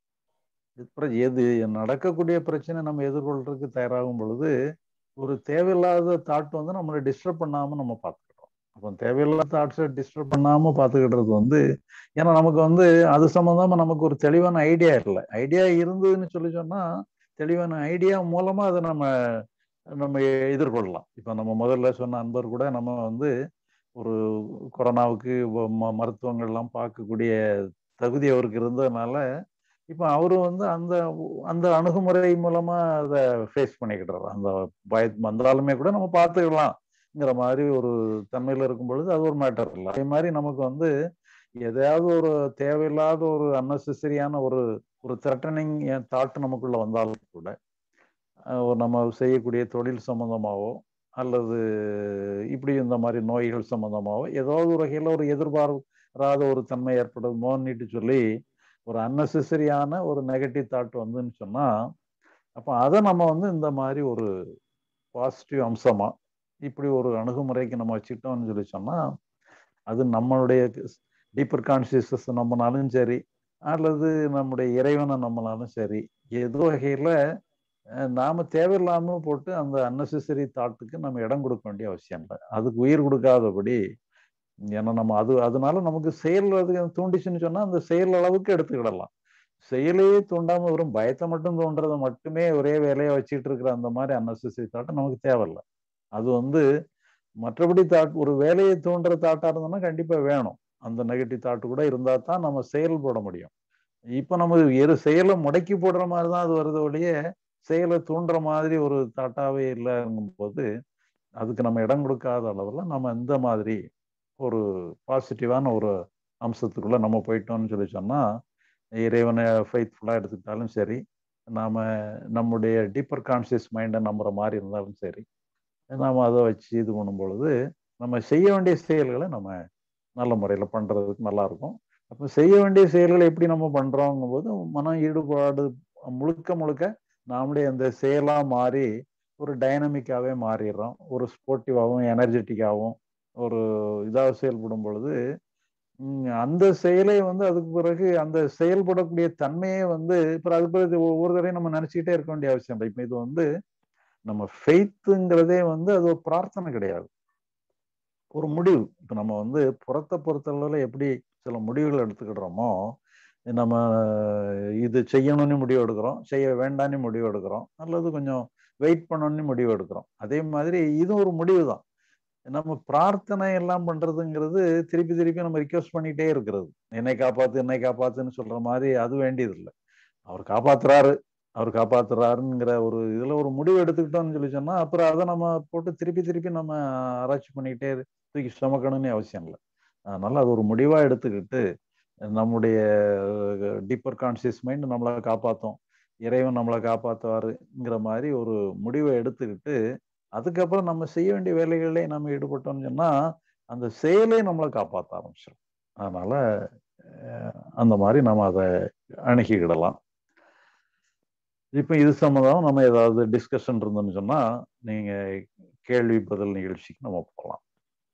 எது நடக்கக்கூடிய பிரச்சனை நம்ம எதிர்கொள்றதுக்கு தயாராகும் பொழுது ஒரு தேவையில்லாத தாட் வந்து நம்மளை டிஸ்டர்ப் பண்ணாம நம்ம பார்த்துக்கிட்டோம் அப்போ தேவையில்லாத தாட்ஸை டிஸ்டர்ப் பண்ணாம பார்த்துக்கிட்டது வந்து ஏன்னா நமக்கு வந்து அது சம்மந்தமா நமக்கு ஒரு தெளிவான ஐடியா இல்லை ஐடியா இருந்ததுன்னு சொல்லி சொன்னா தெளிவான ஐடியா மூலமா அதை நம்ம நம்ம எதிர்கொள்ளலாம் இப்போ நம்ம முதல்ல சொன்ன அன்பர் கூட நம்ம வந்து ஒரு கொரோனாவுக்கு மருத்துவங்கள்லாம் பார்க்கக்கூடிய தகுதி அவருக்கு இருந்ததுனால இப்போ அவரு வந்து அந்த அந்த அணுகுமுறை மூலமா அதை ஃபேஸ் பண்ணிக்கிட்டாரு அந்த பய வந்தாலுமே கூட நம்ம பார்த்துக்கலாம்ங்கிற மாதிரி ஒரு தன்மையில இருக்கும் பொழுது அது ஒரு மேட்டர் இல்லை அதே மாதிரி நமக்கு வந்து எதையாவது ஒரு தேவையில்லாத ஒரு அன்னெசரியான ஒரு ஒரு த்ரெட்டனிங் தாட் நமக்குள்ள வந்தாலும் கூட நம்ம செய்யக்கூடிய தொழில் சம்பந்தமாவோ அல்லது இப்படி இந்த மாதிரி நோய்கள் சம்பந்தமாவோ ஏதாவது ஒரு வகையில் ஒரு எதிர்பாராத ஒரு தன்மை ஏற்படுமோன்னுட்டு சொல்லி ஒரு அன்னெசரியான ஒரு நெகட்டிவ் தாட் வந்துன்னு சொன்னா அப்போ அதை நம்ம வந்து இந்த மாதிரி ஒரு பாசிட்டிவ் அம்சமா இப்படி ஒரு அணுகுமுறைக்கு நம்ம வச்சுக்கிட்டோம்னு சொல்லி சொன்னா அது நம்மளுடைய டீப்பர் கான்சியஸஸ் நம்மனாலும் சரி அல்லது நம்முடைய இறைவனை நம்மளாலும் சரி ஏதோ வகையில நாம தேவையில்லாம போட்டு அந்த அன்னெசரி தாட்டுக்கு நம்ம இடம் கொடுக்க வேண்டிய அவசியம் இல்லை அதுக்கு உயிர் கொடுக்காதபடி ஏன்னா நம்ம அது அதனால நமக்கு செயல் அது தூண்டிச்சுன்னு சொன்னா அந்த செயல் அளவுக்கு எடுத்துக்கிடலாம் செயலையே தூண்டாம வெறும் பயத்தை மட்டும் தோன்றதை மட்டுமே ஒரே வேலையை வச்சுட்டு இருக்கிற அந்த மாதிரி அன்னெசரி தாட்டம் நமக்கு தேவையில்லை அது வந்து மற்றபடி தாட் ஒரு வேலையை தூண்டுற தாட்டா இருந்தோம்னா கண்டிப்பா வேணும் அந்த நெகட்டிவ் தாட்டு கூட இருந்தா தான் நம்ம செயல்பட முடியும் இப்ப நம்ம எரு செயலை முடக்கி போடுற மாதிரி தான் அது வருது ஒழிய செயலை தூண்டுற மாதிரி ஒரு தாட்டாவே இல்லைங்கும் போது அதுக்கு நம்ம இடம் கொடுக்காத அளவில் நம்ம இந்த மாதிரி ஒரு பாசிட்டிவான ஒரு அம்சத்துக்குள்ள நம்ம போயிட்டோம்னு சொல்லி சொன்னா இறைவனை ஃபைத்ஃபுல்லாக எடுத்துக்கிட்டாலும் சரி நாம நம்முடைய டீப்பர் கான்சியஸ் மைண்டை நம்புற மாதிரி இருந்தாலும் சரி நாம் அதை வச்சு இது பண்ணும் பொழுது நம்ம செய்ய வேண்டிய செயல்களை நம்ம நல்ல முறையில் பண்ணுறதுக்கு நல்லா இருக்கும் அப்போ செய்ய வேண்டிய செயல்களை எப்படி நம்ம பண்ணுறோங்கும் போது மன ஈடுபாடு முழுக்க முழுக்க நாமளே அந்த செயலாக மாறி ஒரு டைனமிக்காகவே மாறிடுறோம் ஒரு ஸ்போர்ட்டிவாகவும் எனர்ஜெட்டிக்காகவும் ஒரு இதாக செயல்படும் பொழுது அந்த செயலை வந்து அதுக்கு பிறகு அந்த செயல்படக்கூடிய தன்மையே வந்து இப்போ அதுக்கு பிறகு ஒவ்வொரு தடையும் நம்ம நினச்சிக்கிட்டே இருக்க வேண்டிய அவசியம் இல்லை இப்போ இது வந்து நம்ம ஃபெய்த்துங்கிறதே வந்து அது ஒரு பிரார்த்தனை கிடையாது ஒரு முடிவு இப்போ நம்ம வந்து புறத்தை பொறுத்தளவில் எப்படி சில முடிவுகள் எடுத்துக்கிடுறோமோ நம்ம இது செய்யணும்னு முடிவு எடுக்கிறோம் செய்ய வேண்டாம்னு முடிவு எடுக்கிறோம் அல்லது கொஞ்சம் வெயிட் பண்ணணும்னு முடிவு எடுக்கிறோம் அதே மாதிரி இது ஒரு முடிவு தான் நம்ம பிரார்த்தனை எல்லாம் பண்றதுங்கிறது திருப்பி திருப்பி நம்ம ரிக்வஸ்ட் பண்ணிட்டே இருக்கிறது என்னை காப்பாத்து என்னை காப்பாத்துன்னு சொல்ற மாதிரி அது வேண்டியது இல்லை அவர் காப்பாத்துறாரு அவர் காப்பாத்துறாருங்கிற ஒரு இதுல ஒரு முடிவு எடுத்துக்கிட்டோம்னு சொல்லி சொன்னா அப்புறம் அதை நம்ம போட்டு திருப்பி திருப்பி நம்ம ஆராய்ச்சி பண்ணிக்கிட்டே தூக்கி சுமக்கணும்னு அவசியம் இல்லை அதனால அது ஒரு முடிவா எடுத்துக்கிட்டு நம்முடைய டீப்பர் கான்சியஸ் மைண்ட் நம்மளை காப்பாற்றும் இறைவன் நம்மளை காப்பாற்றுவாருங்கிற மாதிரி ஒரு முடிவை எடுத்துக்கிட்டு அதுக்கப்புறம் நம்ம செய்ய வேண்டிய வேலைகளே நம்ம ஈடுபட்டோம்னு சொன்னா அந்த செயலே நம்மளை காப்பாற்ற ஆரம்பிச்சிடும் அதனால அந்த மாதிரி நம்ம அதை அணுகிக்கிடலாம் இப்போ இது சம்மந்தம் நம்ம ஏதாவது டிஸ்கஷன் இருந்தோம்னு சொன்னா நீங்க கேள்வி பதில் நிகழ்ச்சிக்கு நம்ம போகலாம்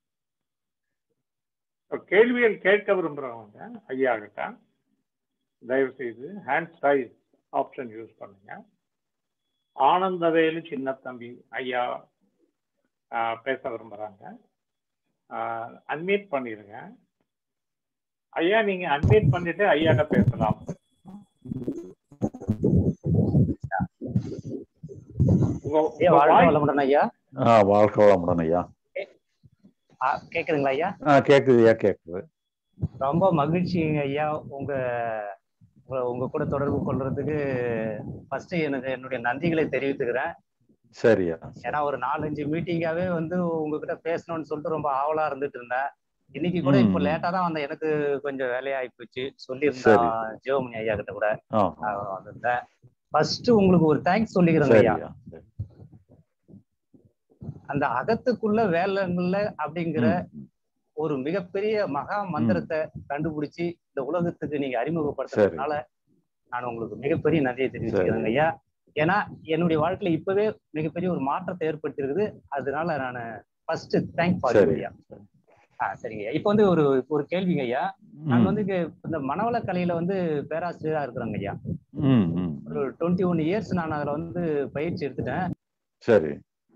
கேள்விகள் கேட்க விரும்புறவங்க ஐயா கிட்ட தயவு செய்து ஹேண்ட் சைஸ் ஆப்ஷன் யூஸ் பண்ணுங்க ஆனந்தவேலு சின்ன தம்பி ஐயா பேச விரும்புறாங்க அன்மியூட் பண்ணிருங்க ஐயா நீங்க அன்மியூட் பண்ணிட்டு ஐயாட்ட பேசலாம் ஐயா வாழ்க்கை வளமுடன் ஐயா கேக்குதுங்களா ஐயா கேக்குது ஐயா கேக்குது ரொம்ப மகிழ்ச்சிங்க ஐயா உங்க உங்க கூட தொடர்பு கொள்றதுக்கு ஃபர்ஸ்ட் எனக்கு என்னுடைய நன்றிகளை தெரிவித்துக்கிறேன் சரியா ஏன்னா ஒரு நாலஞ்சு மீட்டிங்காவே வந்து உங்ககிட்ட பேசணும்னு சொல்லிட்டு ரொம்ப ஆவலா இருந்துட்டு இருந்தேன் இன்னைக்கு கூட இப்போ லேட்டா தான் வந்த எனக்கு கொஞ்சம் வேலையாகி போச்சு சொல்லியிருந்தேன் ஜியோமணி ஐயா கிட்ட கூட வந்திருந்தேன் ஃபர்ஸ்ட் உங்களுக்கு ஒரு தேங்க்ஸ் சொல்லிக்கிறேன் ஐயா அந்த அகத்துக்குள்ள வேலைங்கள்ல அப்படிங்கிற ஒரு மிகப்பெரிய மகா மந்திரத்தை கண்டுபிடிச்சு இந்த உலகத்துக்கு நீங்க அறிமுகப்படுத்துறதுனால நான் உங்களுக்கு மிகப்பெரிய நன்றியை தெரிவிச்சுக்கிறேங்க ஐயா ஏன்னா என்னுடைய வாழ்க்கையில இப்பவே மிகப்பெரிய ஒரு மாற்றத்தை ஏற்படுத்திருக்குது அதனால நான் ஃபர்ஸ்ட் தேங்க் ஃபார் சரி ஐயா ஆ சரிங்க ஐயா இப்போ வந்து ஒரு ஒரு கேள்விங்க ஐயா நாங்க ம் வந்து இங்க இந்த மனவள கலையில வந்து பேராசிரியரா இருக்கிறோங்க ஐயா ம் ம் ஒரு டுவெண்ட்டி ஒன் இயர்ஸ் நான் அதுல வந்து பயிற்சி எடுத்துட்டேன் சரி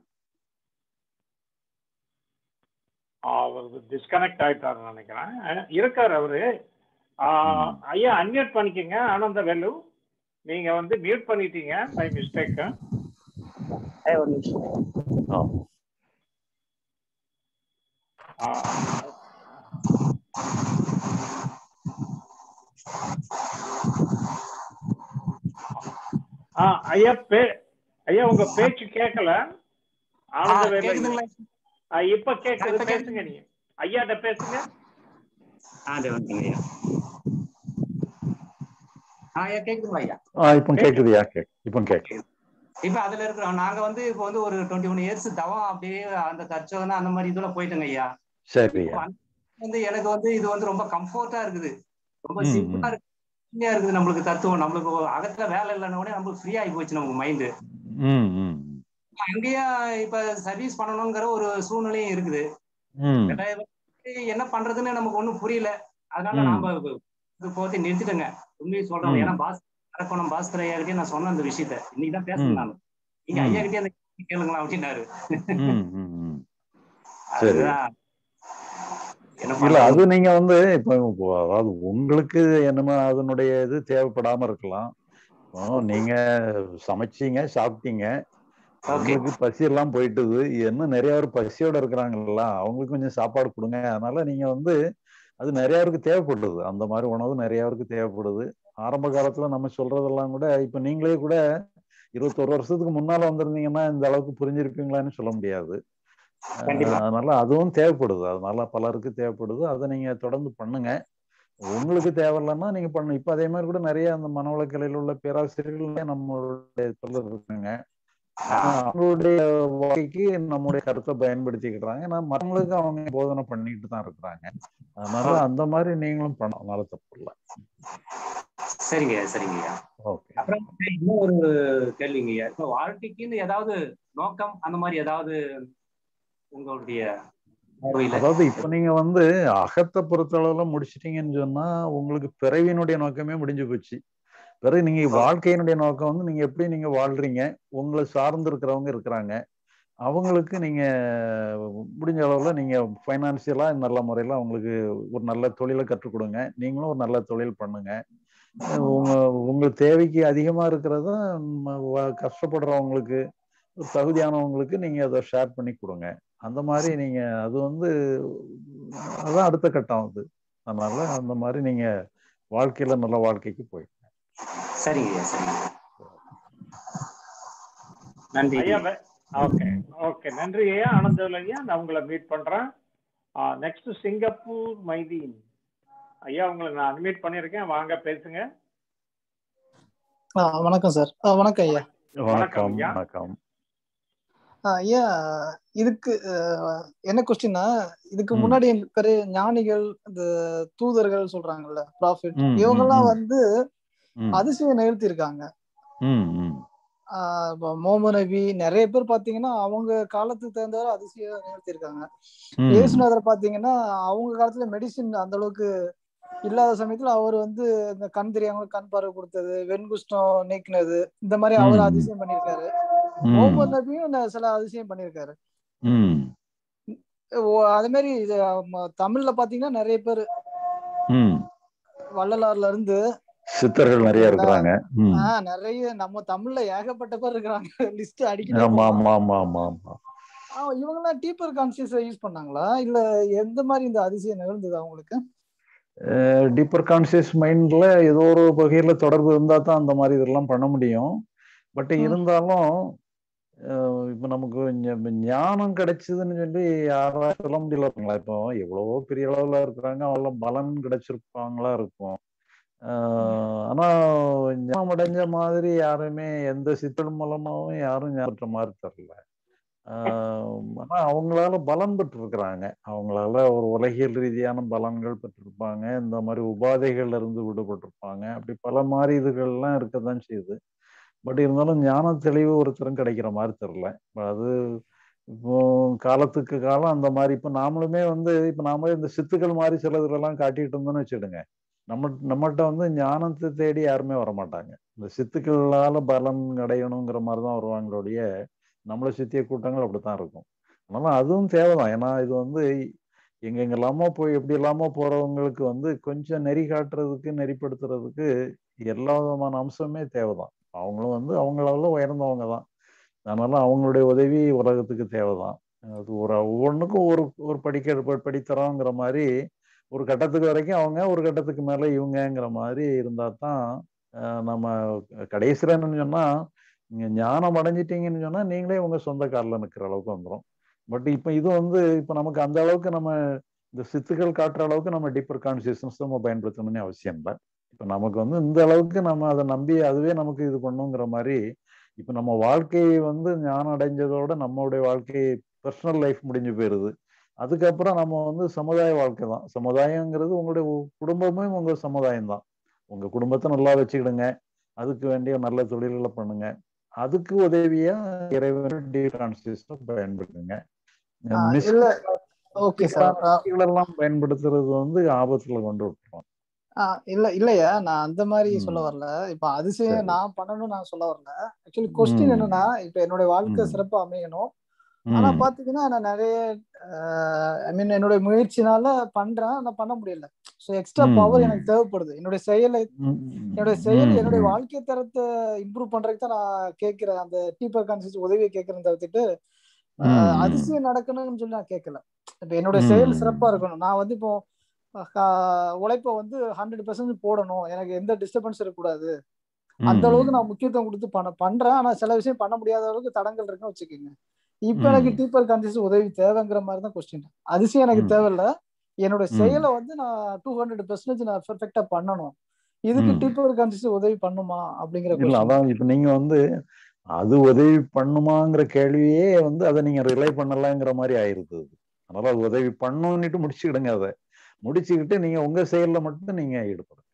அவர் டிஸ்கனெக்ட் ஆயிட்டாருன்னு நினைக்கிறேன் அஹ் இருக்காரு அவரு ஆஹ் ம். ஐயா அன்மியூட் பண்ணிக்கங்க ஆனந்த வேலு நீங்க வந்து மியூட் பண்ணிட்டீங்க பை மிஸ்டேக் ஐயா, ஒரு நிமிஷம் ஆ ஐயா பே ஐயா உங்க பேச்சு கேட்கல ஆ, ஆனந்த வேலு கேக்குதுங்களா ஆ, இப்ப கேக்குது இப்ப பேசுங்க நீங்க ஐயாட்ட பேசுங்க ஆ அது வந்துங்க ஐயா ஆ ஐயா கேக்குதுங்களா ஐயா ஆ இப்போ கேக்குதுயா கேக் இப்போ கேக்கு இப்ப அதுல இருக்கிறோம் நாங்க வந்து இப்போ வந்து ஒரு டுவெண்ட்டி ஒன் இயர்ஸ் தவம் அப்படியே அந்த தற்சோதனை அந்த மாதிரி இதுல போயிட்டோங்க ஐயா சரியா இப்போ வந்து எனக்கு வந்து இது வந்து ரொம்ப கம்ஃபர்ட்டா இருக்குது ரொம்ப ம், சிம்பிளா இருக்கு easy-ஆ இருக்குது நம்மளுக்கு தத்துவம் நம்மளுக்கு அகத்துல வேலை இல்லைன்னா கூட நம்மளுக்கு ஃப்ரீ ஆகி போச்சு நமக்கு மைண்டு ம் ம் அங்கேயா இப்ப சர்வீஸ் பண்ணணுங்கிற ஒரு சூழ்நிலையும் இருக்குது ம் கட்டாயம் என்ன பண்றதுன்னு நமக்கு ஒண்ணும் புரியல அதனால ம். நாம இது போத்தி நிறுத்திட்டேங்க உண்மையை சொல்றேன் ம். ஏன்னா பாஸ் அரக்கோணம் பாஸ்கர் ஐயா கிட்டே நான் சொன்னேன் அந்த விஷயத்த இன்னைக்கு தான் பேசணும் ம். நான் நீங்க ம். ஐயா கிட்டே அந்த கேள்வி கேளுங்களா அப்படின்னாரு ம் ம் ம் சரி அதுதான் என்ன இல்ல பண்றது? அது நீங்க வந்து இப்போ இப்போ அதாவது உங்களுக்கு என்னமோ அதனுடைய இது தேவைப்படாம இருக்கலாம் இப்போ நீங்க சமைச்சீங்க சாப்பிட்டீங்க ஓகே உங்களுக்கு பசி எல்லாம் போயிட்டுது இன்னும் நிறைய பேர் பசியோட இருக்கிறாங்கல்ல அவங்களுக்கு கொஞ்சம் சாப்பாடு கொடுங்க அதனால நீங்க வந்து அது நிறைய பேருக்கு தேவைப்படுது அந்த மாதிரி உணவு நிறைய பேருக்கு தேவைப்படுது ஆரம்ப காலத்துல நம்ம சொல்றதெல்லாம் கூட இப்ப நீங்களே கூட இருபத்தொரு வருஷத்துக்கு முன்னால வந்திருந்தீங்கன்னா இந்த அளவுக்கு புரிஞ்சிருப்பீங்களான்னு சொல்ல முடியாது அஹ் கண்டிப்பா அதனால அதுவும் தேவைப்படுது அதனால பலருக்கு தேவைப்படுது அதை நீங்க தொடர்ந்து பண்ணுங்க உங்களுக்கு தேவையில்லைன்னா நீங்க பண்ணு இப்ப அதே மாதிரி கூட நிறைய அந்த மனவளக்கலையில் உள்ள பேராசிரியர்கள் நம்மளுடைய தொழில் இருக்காங்க ஆஹ் அவங்களுடைய வாழ்க்கைக்கு நம்முடைய கருத்தை பயன்படுத்திக்கிறாங்க நான் மற்றவங்களுக்கு அவங்க போதனை பண்ணிட்டு தான் இருக்கிறாங்க அதனால அந்த மாதிரி நீங்களும் பண்ண அதனால தப்பு இல்லை சரிங்க ஐயா சரிங்க ஐயா ஓகே அப்புறம் இன்னும் ஒரு கேள்விங்க ஐயா இப்ப வாழ்க்கைக்குன்னு ஏதாவது நோக்கம் அந்த மாதிரி ஏதாவது உங்களுடைய பார்வையில அதாவது இப்ப நீங்க வந்து அகத்தை பொறுத்தளவுல முடிச்சிட்டீங்கன்னு சொன்னா உங்களுக்கு பிறவியினுடைய நோக்கமே முடிஞ்சு போச்சு பிறகு நீங்க வாழ்க்கையினுடைய நோக்கம் வந்து நீங்க எப்படி நீங்க வாழ்றீங்க உங்களை சார்ந்து இருக்கிறவங்க இருக்கிறாங்க அவங்களுக்கு நீங்க முடிஞ்ச அளவுல நீங்க ஃபைனான்சியலா நல்ல முறையில அவங்களுக்கு ஒரு நல்ல தொழிலை கற்றுக் கொடுங்க நீங்களும் ஒரு நல்ல தொழில் பண்ணுங்க அஹ் உங்க உங்க தேவைக்கு அதிகமா இருக்கிறத ம, வ- கஷ்டப்படுறவங்களுக்கு ஒரு தகுதியானவங்களுக்கு நீங்க அதை ஷேர் பண்ணி கொடுங்க அந்த மாதிரி நீங்க அது வந்து அதான் அடுத்த கட்டம் அது அதனால அந்த மாதிரி நீங்க வாழ்க்கையில நல்ல வாழ்க்கைக்கு போய் சரிங்க ஐயா சரிங்க ஐயா. நன்றி ஐயா ஓகே ஓகே நன்றி ஐயா ஆனந்தவில் ஐயா நான் உங்களை மீட் பண்றேன் நெக்ஸ்ட் சிங்கப்பூர் மைதீன் ஐயா உங்களை நான் அன்மீட் பண்ணியிருக்கேன் வாங்க பேசுங்க ஆ, வணக்கம் சார் ஆ, வணக்கம் ஐயா வணக்கம் ஐயா. வணக்கம் ஆ, ஐயா இதுக்கு அஹ், என்ன கொஸ்டின்னா இதுக்கு ம். முன்னாடி பெரிய ஞானிகள் இந்த தூதர்கள் சொல்றாங்கல்ல ப்ராஃபிட் ம், ம், இவங்கெல்லாம் ம். வந்து ம், அதிசயம் நிகழ்த்தி இருக்காங்க ம், ம், மோம நபி நிறைய பேர் பாத்தீங்கன்னா அவங்க காலத்துக்கு தகுந்தவரை அதிசயம் நிகழ்த்தி இருக்காங்க ம். இயேசுநாதர் பாத்தீங்கன்னா அவங்க காலத்துல மெடிசின் அந்த அளவுக்கு இல்லாத சமயத்துல அவர் வந்து இந்த கண் தெரியாம கண் பார்வை கொடுத்தது வெண்குஷ்டம் நீக்கினது இந்த மாதிரி அவர் ம். அதிசயம் பண்ணியிருக்காரு ம், முகமது நபியும் ந- சில அதிசயம் பண்ணியிருக்காரு ம், ஓ- அதே மாதிரி இது ம- தமிழ்ல பாத்தீங்கன்னா நிறைய பேர் ம். வள்ளலார்ல இருந்து சித்தர்கள் நிறைய இருக்கிறாங்க ம். ஆஹ் நிறைய நம்ம தமிழ்ல ஏகப்பட்ட பேர் இருக்கிறாங்க லிஸ்ட் அடிக்கிட்டே ஆமா போகலாம் ஆமா ஆமா ஆமா ஆமா இவங்க எல்லாம் டீப்பர் கான்சியஸ யூஸ் பண்ணாங்களா இல்ல எந்த மாதிரி இந்த அதிசயம் நிகழ்ந்தது அவங்களுக்கு டீப்பர் கான்சியஸ் மைண்ட்ல ஏதோ ஒரு வகையில தொடர்பு இருந்தா தான் அந்த மாதிரி இதெல்லாம் பண்ண முடியும் பட் ம். இருந்தாலும் அஹ் இப்ப நமக்கு ஞ- ஞானம் கிடைச்சதுன்னு சொல்லி யாராவது சொல்ல முடியல இப்போ எவ்வளவோ பெரிய அளவுல இருக்கிறாங்க அவ்வளோ பலன் கிடைச்சிருப்பாங்களா இருக்கும் ஆஹ் ஆனா ஞானம் அடைஞ்ச மாதிரி யாருமே எந்த சித்தல் மூலமாவும் யாரும் ஞாபகத்த மாதிரி தெரியல ஆஹ் ஆனா அவங்களால பலன் பெற்றிருக்கிறாங்க அவங்களால ஒரு உலகியல் ரீதியான பலன்கள் பெற்றிருப்பாங்க இந்த மாதிரி உபாதைகள்ல இருந்து விடுபட்டிருப்பாங்க அப்படி பல மாதிரி இதுகள்லாம் இருக்கத்தான் செய்யுது பட் இருந்தாலும் ஞான தெளிவு ஒருத்தரும் கிடைக்கிற மாதிரி தெரில இப்போ அது இப்போ காலத்துக்கு காலம் அந்த மாதிரி இப்போ நாமளுமே வந்து இப்போ நாமளே இந்த சித்துக்கள் மாதிரி சில இதுலலாம் காட்டிட்டு இருந்தோம்னு வச்சுடுங்க நம்ம நம்மகிட்ட வந்து ஞானத்தை தேடி யாருமே வரமாட்டாங்க இந்த சித்துக்களால பலன் அடையணுங்கிற மாதிரி தான் வருவாங்களுடைய நம்மளை சுத்திய கூட்டங்கள் அப்படித்தான் இருக்கும் அதனால அதுவும் தேவைதான் ஏன்னா இது வந்து எங்க எங்க இல்லாம போய் எப்படி இல்லாம போறவங்களுக்கு வந்து கொஞ்சம் நெறி காட்டுறதுக்கு நெறிப்படுத்துறதுக்கு எல்லா விதமான அம்சமே தேவைதான் அவங்களும் வந்து அவங்கள உயர்ந்தவங்க தான் அதனால அவங்களுடைய உதவி உலகத்துக்கு தேவைதான் அது ஒரு ஒவ்வொன்றுக்கும் ஒரு ஒரு படிக்க படித்தரோங்கிற மாதிரி ஒரு கட்டத்துக்கு வரைக்கும் அவங்க ஒரு கட்டத்துக்கு மேல இவங்கங்கிற மாதிரி இருந்தா தான் நம்ம கடைசியில் என்னன்னு சொன்னா நீங்க ஞானம் அடைஞ்சிட்டீங்கன்னு சொன்னா நீங்களே உங்க சொந்த காலில் நிற்கிற அளவுக்கு வந்துடும் பட் இப்போ இது வந்து இப்போ நமக்கு அந்த அளவுக்கு நம்ம இந்த சித்துக்கள் காட்டுற அளவுக்கு நம்ம டீப்பர் கான்சியஸ்னஸ் நம்ம பயன்படுத்தணும்னு அவசியம் இல்லை இப்போ நமக்கு வந்து இந்த அளவுக்கு நம்ம அதை நம்பி அதுவே நமக்கு இது பண்ணுங்கிற மாதிரி இப்போ நம்ம வாழ்க்கையை வந்து ஞானம் அடைஞ்சதோட நம்மளுடைய வாழ்க்கை பர்சனல் லைஃப் முடிஞ்சு போயிடுது அதுக்கப்புறம் நம்ம வந்து சமுதாய வாழ்க்கை தான் சமுதாயங்கிறது உங்களுடைய குடும்பமே உங்க சமுதாயம் தான் உங்க குடும்பத்தை நல்லா வச்சுக்கிடுங்க அதுக்கு வேண்டிய நல்ல தொழில்களை பண்ணுங்க அதுக்கு உதவியா இறைவன் பயன்படுத்துங்க எல்லாம் பயன்படுத்துறது வந்து ஆபத்துல கொண்டு விட்டுரும் இல்ல இல்லையா நான் அந்த மாதிரி சொல்ல வரல இப்ப அதிசயம் நான் பண்ணணும்னு நான் சொல்ல வரல ஆக்சுவலி கொஸ்டின் என்னன்னா இப்ப என்னுடைய வாழ்க்கை சிறப்பா அமையணும் ஆனா பாத்தீங்கன்னா நான் நிறைய ஐ மீன் என்னுடைய முயற்சினால பண்றேன் ஆனா பண்ண முடியல ஸோ எக்ஸ்ட்ரா பவர் எனக்கு தேவைப்படுது என்னுடைய செயலை என்னுடைய செயல் என்னுடைய வாழ்க்கை தரத்தை இம்ப்ரூவ் பண்றதுக்கு தான் நான் கேட்கிறேன் அந்த டீப்பர் கான்சியஸ் உதவியை கேட்கறேன் தவிர்த்துட்டு அதிசயம் நடக்கணும்னு சொல்லி நான் கேட்கல இப்ப என்னுடைய செயல் சிறப்பா இருக்கணும் நான் வந்து இப்போ உழைப்ப வந்து ஹண்ட்ரட் பெர்சன்ட் போடணும் எனக்கு எந்த டிஸ்டர்பன்ஸ் இருக்கக்கூடாது அந்த அளவுக்கு நான் முக்கியத்துவம் கொடுத்து பண்ண பண்றேன் ஆனா சில விஷயம் பண்ண முடியாத அளவுக்கு தடங்கள் இருக்குன்னு வச்சுக்கோங்க இப்ப எனக்கு டீப்பர் கான்சியஸ் உதவி தேவைங்கிற மாதிரி தான் கொஸ்டின் அதிசயம் எனக்கு தேவையில்ல என்னோட செயலை வந்து நான் டூ ஹண்ட்ரட் பெர்சன்டேஜ் நான் பெர்ஃபெக்டா பண்ணணும் இதுக்கு டீப்பர் கான்சியஸ் உதவி பண்ணுமா அப்படிங்கிற இல்ல அதான் இப்ப நீங்க வந்து அது உதவி பண்ணுமாங்கிற கேள்வியே வந்து அதை நீங்க ரிலை பண்ணலாங்கிற மாதிரி ஆயிருது அதனால அது உதவி பண்ணுன்னுட்டு முடிச்சுக்கிடுங்க அதை முடிச்சுக்கிட்டு நீங்க உங்க செயல்ல மட்டும் நீங்க ஈடுபடுங்க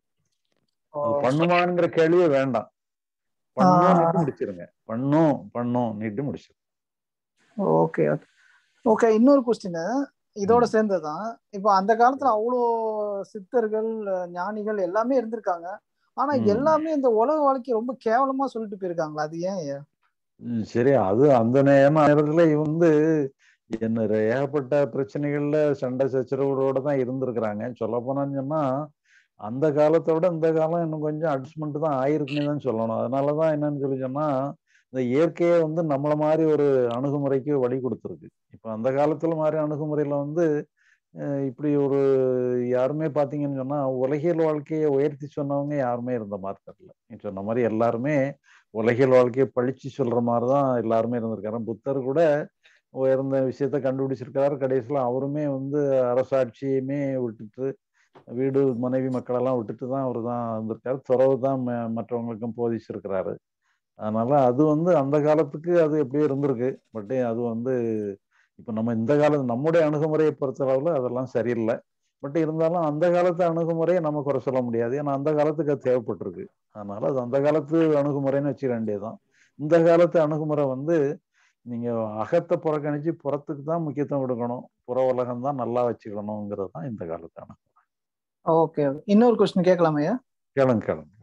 பண்ணுமாங்கிற கேள்வியே வேண்டாம் பண்ணும் முடிச்சிருங்க பண்ணும் பண்ணும் நீட்டு முடிச்சிருங்க ஓகே ஓகே ஓகே இன்னொரு கொஸ்டின் இதோட சேர்ந்ததுதான் இப்போ அந்த காலத்துல அவ்வளோ சித்தர்கள் ஞானிகள் எல்லாமே இருந்திருக்காங்க ஆனா எல்லாமே இந்த உலக வாழ்க்கை ரொம்ப கேவலமா சொல்லிட்டு போயிருக்காங்களா அது ஏன் சரி அது அந்த நேரத்துல வந்து என்ன ஏகப்பட்ட பிரச்சனைகள்ல சண்டை சச்சரவுகளோட தான் இருந்திருக்கிறாங்க சொல்ல போனான்னு சொன்னா அந்த காலத்தோட இந்த காலம் இன்னும் கொஞ்சம் அட்ஜஸ்ட்மெண்ட் தான் ஆயிருக்குன்னு தான் சொல்லணும் அதனாலதான் என்னன்னு சொல்லி சொன்னா இந்த இயற்கையே வந்து நம்மள மாதிரி ஒரு அணுகுமுறைக்கு வழி கொடுத்துருக்கு இப்போ அந்த காலத்துல மாதிரி அணுகுமுறையில வந்து இப்படி ஒரு யாருமே பார்த்தீங்கன்னு சொன்னா உலகியல் வாழ்க்கையை உயர்த்தி சொன்னவங்க யாருமே இருந்த மாதிரி தெரியல நீ சொன்ன மாதிரி எல்லாருமே உலகியல் வாழ்க்கையை பழிச்சு சொல்ற மாதிரி தான் எல்லாருமே இருந்திருக்காரு புத்தர் கூட உயர்ந்த விஷயத்த கண்டுபிடிச்சிருக்காரு கடைசியில் அவருமே வந்து அரசாட்சியுமே விட்டுட்டு வீடு மனைவி மக்களெல்லாம் விட்டுட்டு தான் அவர் தான் இருந்திருக்காரு துறவு தான் மற்றவங்களுக்கும் போதிச்சிருக்கிறாரு அதனால அது வந்து அந்த காலத்துக்கு அது எப்படியோ இருந்திருக்கு பட் அது வந்து இப்போ நம்ம இந்த காலம் நம்முடைய அணுகுமுறையை பொறுத்தளவில் அதெல்லாம் சரியில்லை பட் இருந்தாலும் அந்த காலத்து அணுகுமுறையை நம்ம குறை சொல்ல முடியாது ஏன்னா அந்த காலத்துக்கு அது தேவைப்பட்டிருக்கு அதனால அது அந்த காலத்து அணுகுமுறைன்னு வச்சுக்க வேண்டியதுதான் இந்த காலத்து அணுகுமுறை வந்து நீங்க அகத்தை புறக்கணிச்சு புறத்துக்கு தான் முக்கியத்துவம் கொடுக்கணும் புற உலகம் தான் நல்லா வச்சுக்கணுங்கிறது தான் இந்த காலத்து அணுகுமுறை ஓகே இன்னொரு கொஸ்டின் கேட்கலாமையா கேளுங்க கேளுங்க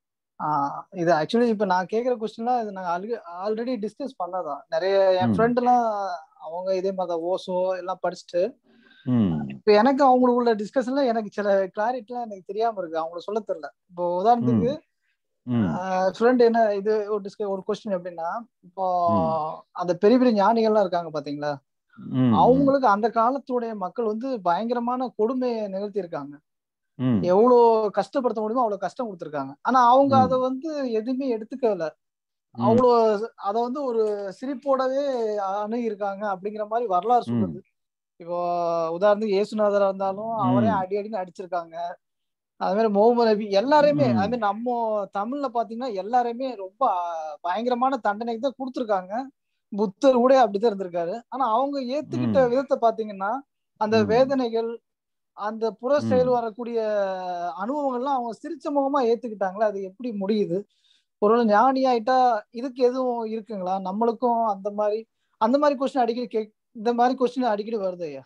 இது ஆக்சுவலி இப்ப நான் கேக்குற கொஸ்டின்லாம் இது நாங்க ஆல்ரெடி டிஸ்கஸ் பண்ணதான் நிறைய என் ஃப்ரெண்ட் எல்லாம் அவங்க இதே மாதிரி ஓசோ எல்லாம் படிச்சுட்டு இப்ப எனக்கு அவங்களுக்குள்ள டிஸ்கஷன்ல எனக்கு சில கிளாரிட்டி எல்லாம் எனக்கு தெரியாம இருக்கு அவங்கள சொல்ல தெரியல இப்போ உதாரணத்துக்கு ஃப்ரெண்ட் என்ன இது ஒரு டிஸ்க ஒரு கொஸ்டின் எப்படின்னா இப்போ அந்த பெரிய பெரிய ஞானிகள்லாம் இருக்காங்க பாத்தீங்களா அவங்களுக்கு அந்த காலத்துடைய மக்கள் வந்து பயங்கரமான கொடுமையை நிகழ்த்தி இருக்காங்க எவ்வளவு கஷ்டப்படுத்த முடியுமோ அவ்வளவு கஷ்டம் கொடுத்துருக்காங்க ஆனா அவங்க அதை வந்து எதுவுமே எடுத்துக்கல அவ்வளோ அத வந்து ஒரு சிரிப்போடவே அணுகி இருக்காங்க அப்படிங்கிற மாதிரி வரலாறு சொல்லுது இப்போ உதாரணத்துக்கு இயேசுநாதரா இருந்தாலும் அவரே அடி அடின்னு அடிச்சிருக்காங்க அது மாதிரி முகமது நபி எல்லாருமே அது மாதிரி நம்ம தமிழ்ல பாத்தீங்கன்னா எல்லாருமே ரொம்ப பயங்கரமான தண்டனைக்கு தான் கொடுத்துருக்காங்க புத்தர் கூட அப்படித்தான் இருந்திருக்காரு ஆனா அவங்க ஏத்துக்கிட்ட விதத்தை பாத்தீங்கன்னா அந்த வேதனைகள் அந்த புற செயல் வரக்கூடிய அனுபவங்கள்லாம் அவங்க சிரிச்ச முகமா ஏத்துக்கிட்டாங்களா அது எப்படி முடியுது ஒருவேளை ஞானி ஆயிட்டா இதுக்கு எதுவும் இருக்குங்களா நம்மளுக்கும் அந்த மாதிரி அந்த மாதிரி கொஸ்டின் அடிக்கடி கேக் இந்த மாதிரி கொஸ்டின் அடிக்கடி வருது ஐயா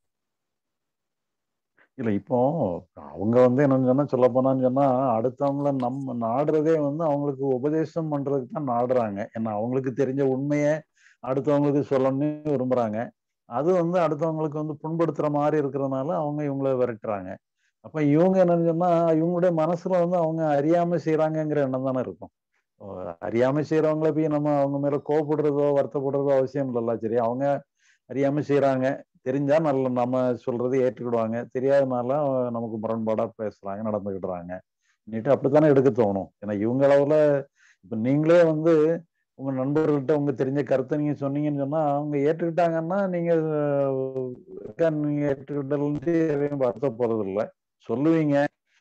இல்ல இப்போ அவங்க வந்து என்னன்னு சொன்னா சொல்ல போனான்னு சொன்னா அடுத்தவங்கள நம்ம நாடுறதே வந்து அவங்களுக்கு உபதேசம் பண்றதுக்கு தான் நாடுறாங்க ஏன்னா அவங்களுக்கு தெரிஞ்ச உண்மையை அடுத்தவங்களுக்கு சொல்லணும்னு விரும்புறாங்க அது வந்து அடுத்தவங்களுக்கு வந்து புண்படுத்துற மாதிரி இருக்கிறதுனால அவங்க இவங்கள விரட்டுறாங்க அப்ப இவங்க என்னன்னு சொன்னா இவங்களுடைய மனசுல வந்து அவங்க அறியாம செய்யறாங்கங்கிற எண்ணம் தானே இருக்கும் அறியாம செய்யறவங்கள போய் நம்ம அவங்க மேல கோவப்படுறதோ வருத்தப்படுறதோ அவசியம் இல்லைல்ல சரி அவங்க அறியாம செய்யறாங்க தெரிஞ்சா நல்ல நம்ம சொல்றது ஏற்றுக்கிடுவாங்க தெரியாதனால நமக்கு முரண்பாடா பேசுறாங்க நடந்துக்கிடுறாங்க நீட்டு அப்படித்தானே எடுக்க தோணும் ஏன்னா இவங்க அளவுல இப்ப நீங்களே வந்து உங்க நண்பர்கள்ட்ட உங்க தெரிஞ்ச கருத்தை நீங்க சொன்னீங்கன்னு சொன்னா அவங்க ஏற்றுக்கிட்டாங்கன்னா நீங்க நீங்க ஏற்றுக்கிட்டலன்ட்டு எதையும் வருத்த போறது இல்லை சொல்லுவீங்க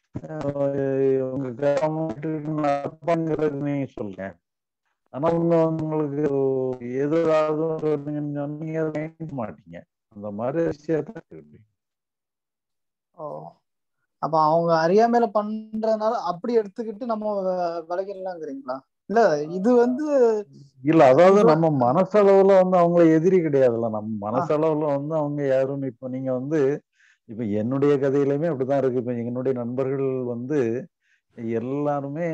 உங்க நடப்பாங்கிறது நீங்க சொல்லுங்க ஆனா உங்க உங்களுக்கு எதாவது சொன்னீங்க மாட்டீங்க அந்த மாதிரி விஷயத்த ஓ அப்ப அவங்க அறியாமையில பண்றதுனால அப்படி எடுத்துக்கிட்டு நம்ம விலகிடலாங்கிறீங்களா இல்ல இது வந்து இல்ல அதாவது நம்ம மனசளவுல வந்து அவங்கள எதிரி கிடையாதுல்ல நம்ம மனசளவுல வந்து அவங்க யாரும் இப்ப நீங்க வந்து இப்ப என்னுடைய கதையிலுமே அப்படிதான் இருக்கு இப்ப என்னுடைய நண்பர்கள் வந்து எல்லாருமே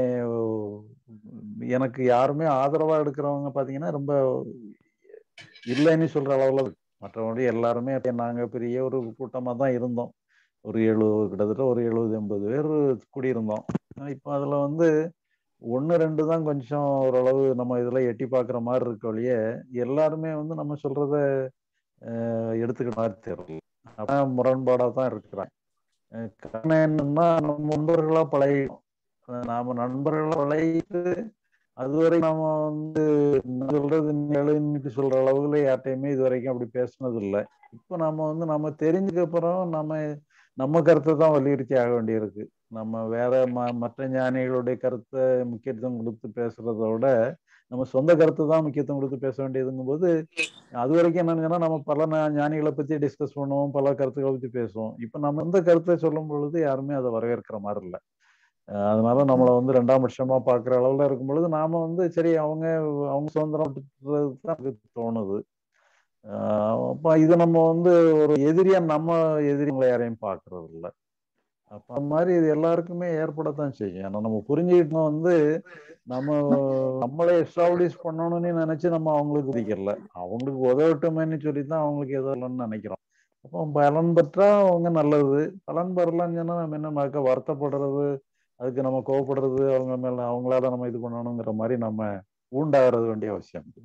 எனக்கு யாருமே ஆதரவா எடுக்கிறவங்க பாத்தீங்கன்னா ரொம்ப இல்லைன்னு சொல்ற அளவுல மற்றபடி எல்லாருமே நாங்க பெரிய ஒரு கூட்டமா தான் இருந்தோம் ஒரு எழுபது கிட்டத்தட்ட ஒரு எழுபது எண்பது பேர் கூடியிருந்தோம் இப்போ அதுல வந்து ஒன்று ரெண்டு தான் கொஞ்சம் ஓரளவு நம்ம இதில் எட்டி பார்க்குற மாதிரி இருக்க வழிய எல்லாருமே வந்து நம்ம சொல்றத எடுத்துக்கிற மாதிரி தெரியல அதான் முரண்பாடாக தான் இருக்கிறாங்க காரணம் என்னன்னா நம்ம நண்பர்களாக பழகிடும் நாம நண்பர்களாக பழகிட்டு அதுவரை நம்ம வந்து சொல்றது எழுதிட்டு சொல்ற அளவுல யார்ட்டையுமே இது வரைக்கும் அப்படி பேசினது இல்லை இப்போ நம்ம வந்து நம்ம தெரிஞ்சுக்க அப்புறம் நம்ம நம்ம கருத்தை தான் வலியுறுத்தி ஆக வேண்டியிருக்கு நம்ம வேற ம மற்ற ஞானிகளுடைய கருத்தை முக்கியத்துவம் கொடுத்து பேசுறத விட நம்ம சொந்த கருத்தை தான் முக்கியத்துவம் கொடுத்து பேச வேண்டியதுங்கும் போது அது வரைக்கும் என்னன்னா நம்ம பல ஞானிகளை பத்தி டிஸ்கஸ் பண்ணுவோம் பல கருத்துக்களை பத்தி பேசுவோம் இப்போ நம்ம எந்த கருத்தை சொல்லும் பொழுது யாருமே அதை வரவேற்கிற மாதிரி இல்லை அதனால நம்மளை வந்து ரெண்டாம் பட்சமா பாக்குற அளவுல இருக்கும் பொழுது நாம வந்து சரி அவங்க அவங்க சுதந்திரம் தான் தோணுது அப்ப இது நம்ம வந்து ஒரு எதிரியா நம்ம எதிரிங்களை யாரையும் பாக்குறது இல்லை அப்ப அந்த மாதிரி இது எல்லாருக்குமே ஏற்படத்தான் செய்யும் ஏன்னா நம்ம புரிஞ்சுக்கிட்டோம் வந்து நம்ம நம்மளே எஸ்டாப்ளிஷ் பண்ணணும்னு நினைச்சு நம்ம அவங்களுக்கு பிடிக்கல அவங்களுக்கு உதவட்டுமேன்னு சொல்லி தான் அவங்களுக்கு ஏதோ இல்லைன்னு நினைக்கிறோம் அப்போ பலன் பெற்றா அவங்க நல்லது பலன் பெறலாம்னு சொன்னா நம்ம என்ன வருத்தப்படுறது அதுக்கு நம்ம கோவப்படுறது அவங்க மேல அவங்களால நம்ம இது பண்ணணுங்கிற மாதிரி நம்ம ஊண்டாகிறது வேண்டிய அவசியம் இல்லை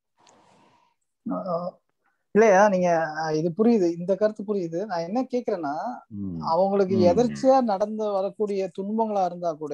இல்லையா நீங்க இது புரியுது இந்த கருத்து புரியுது நான் என்ன கேக்குறேன்னா அவங்களுக்கு எதர்ச்சியா நடந்து வரக்கூடிய துன்பங்களா இருந்தா கூட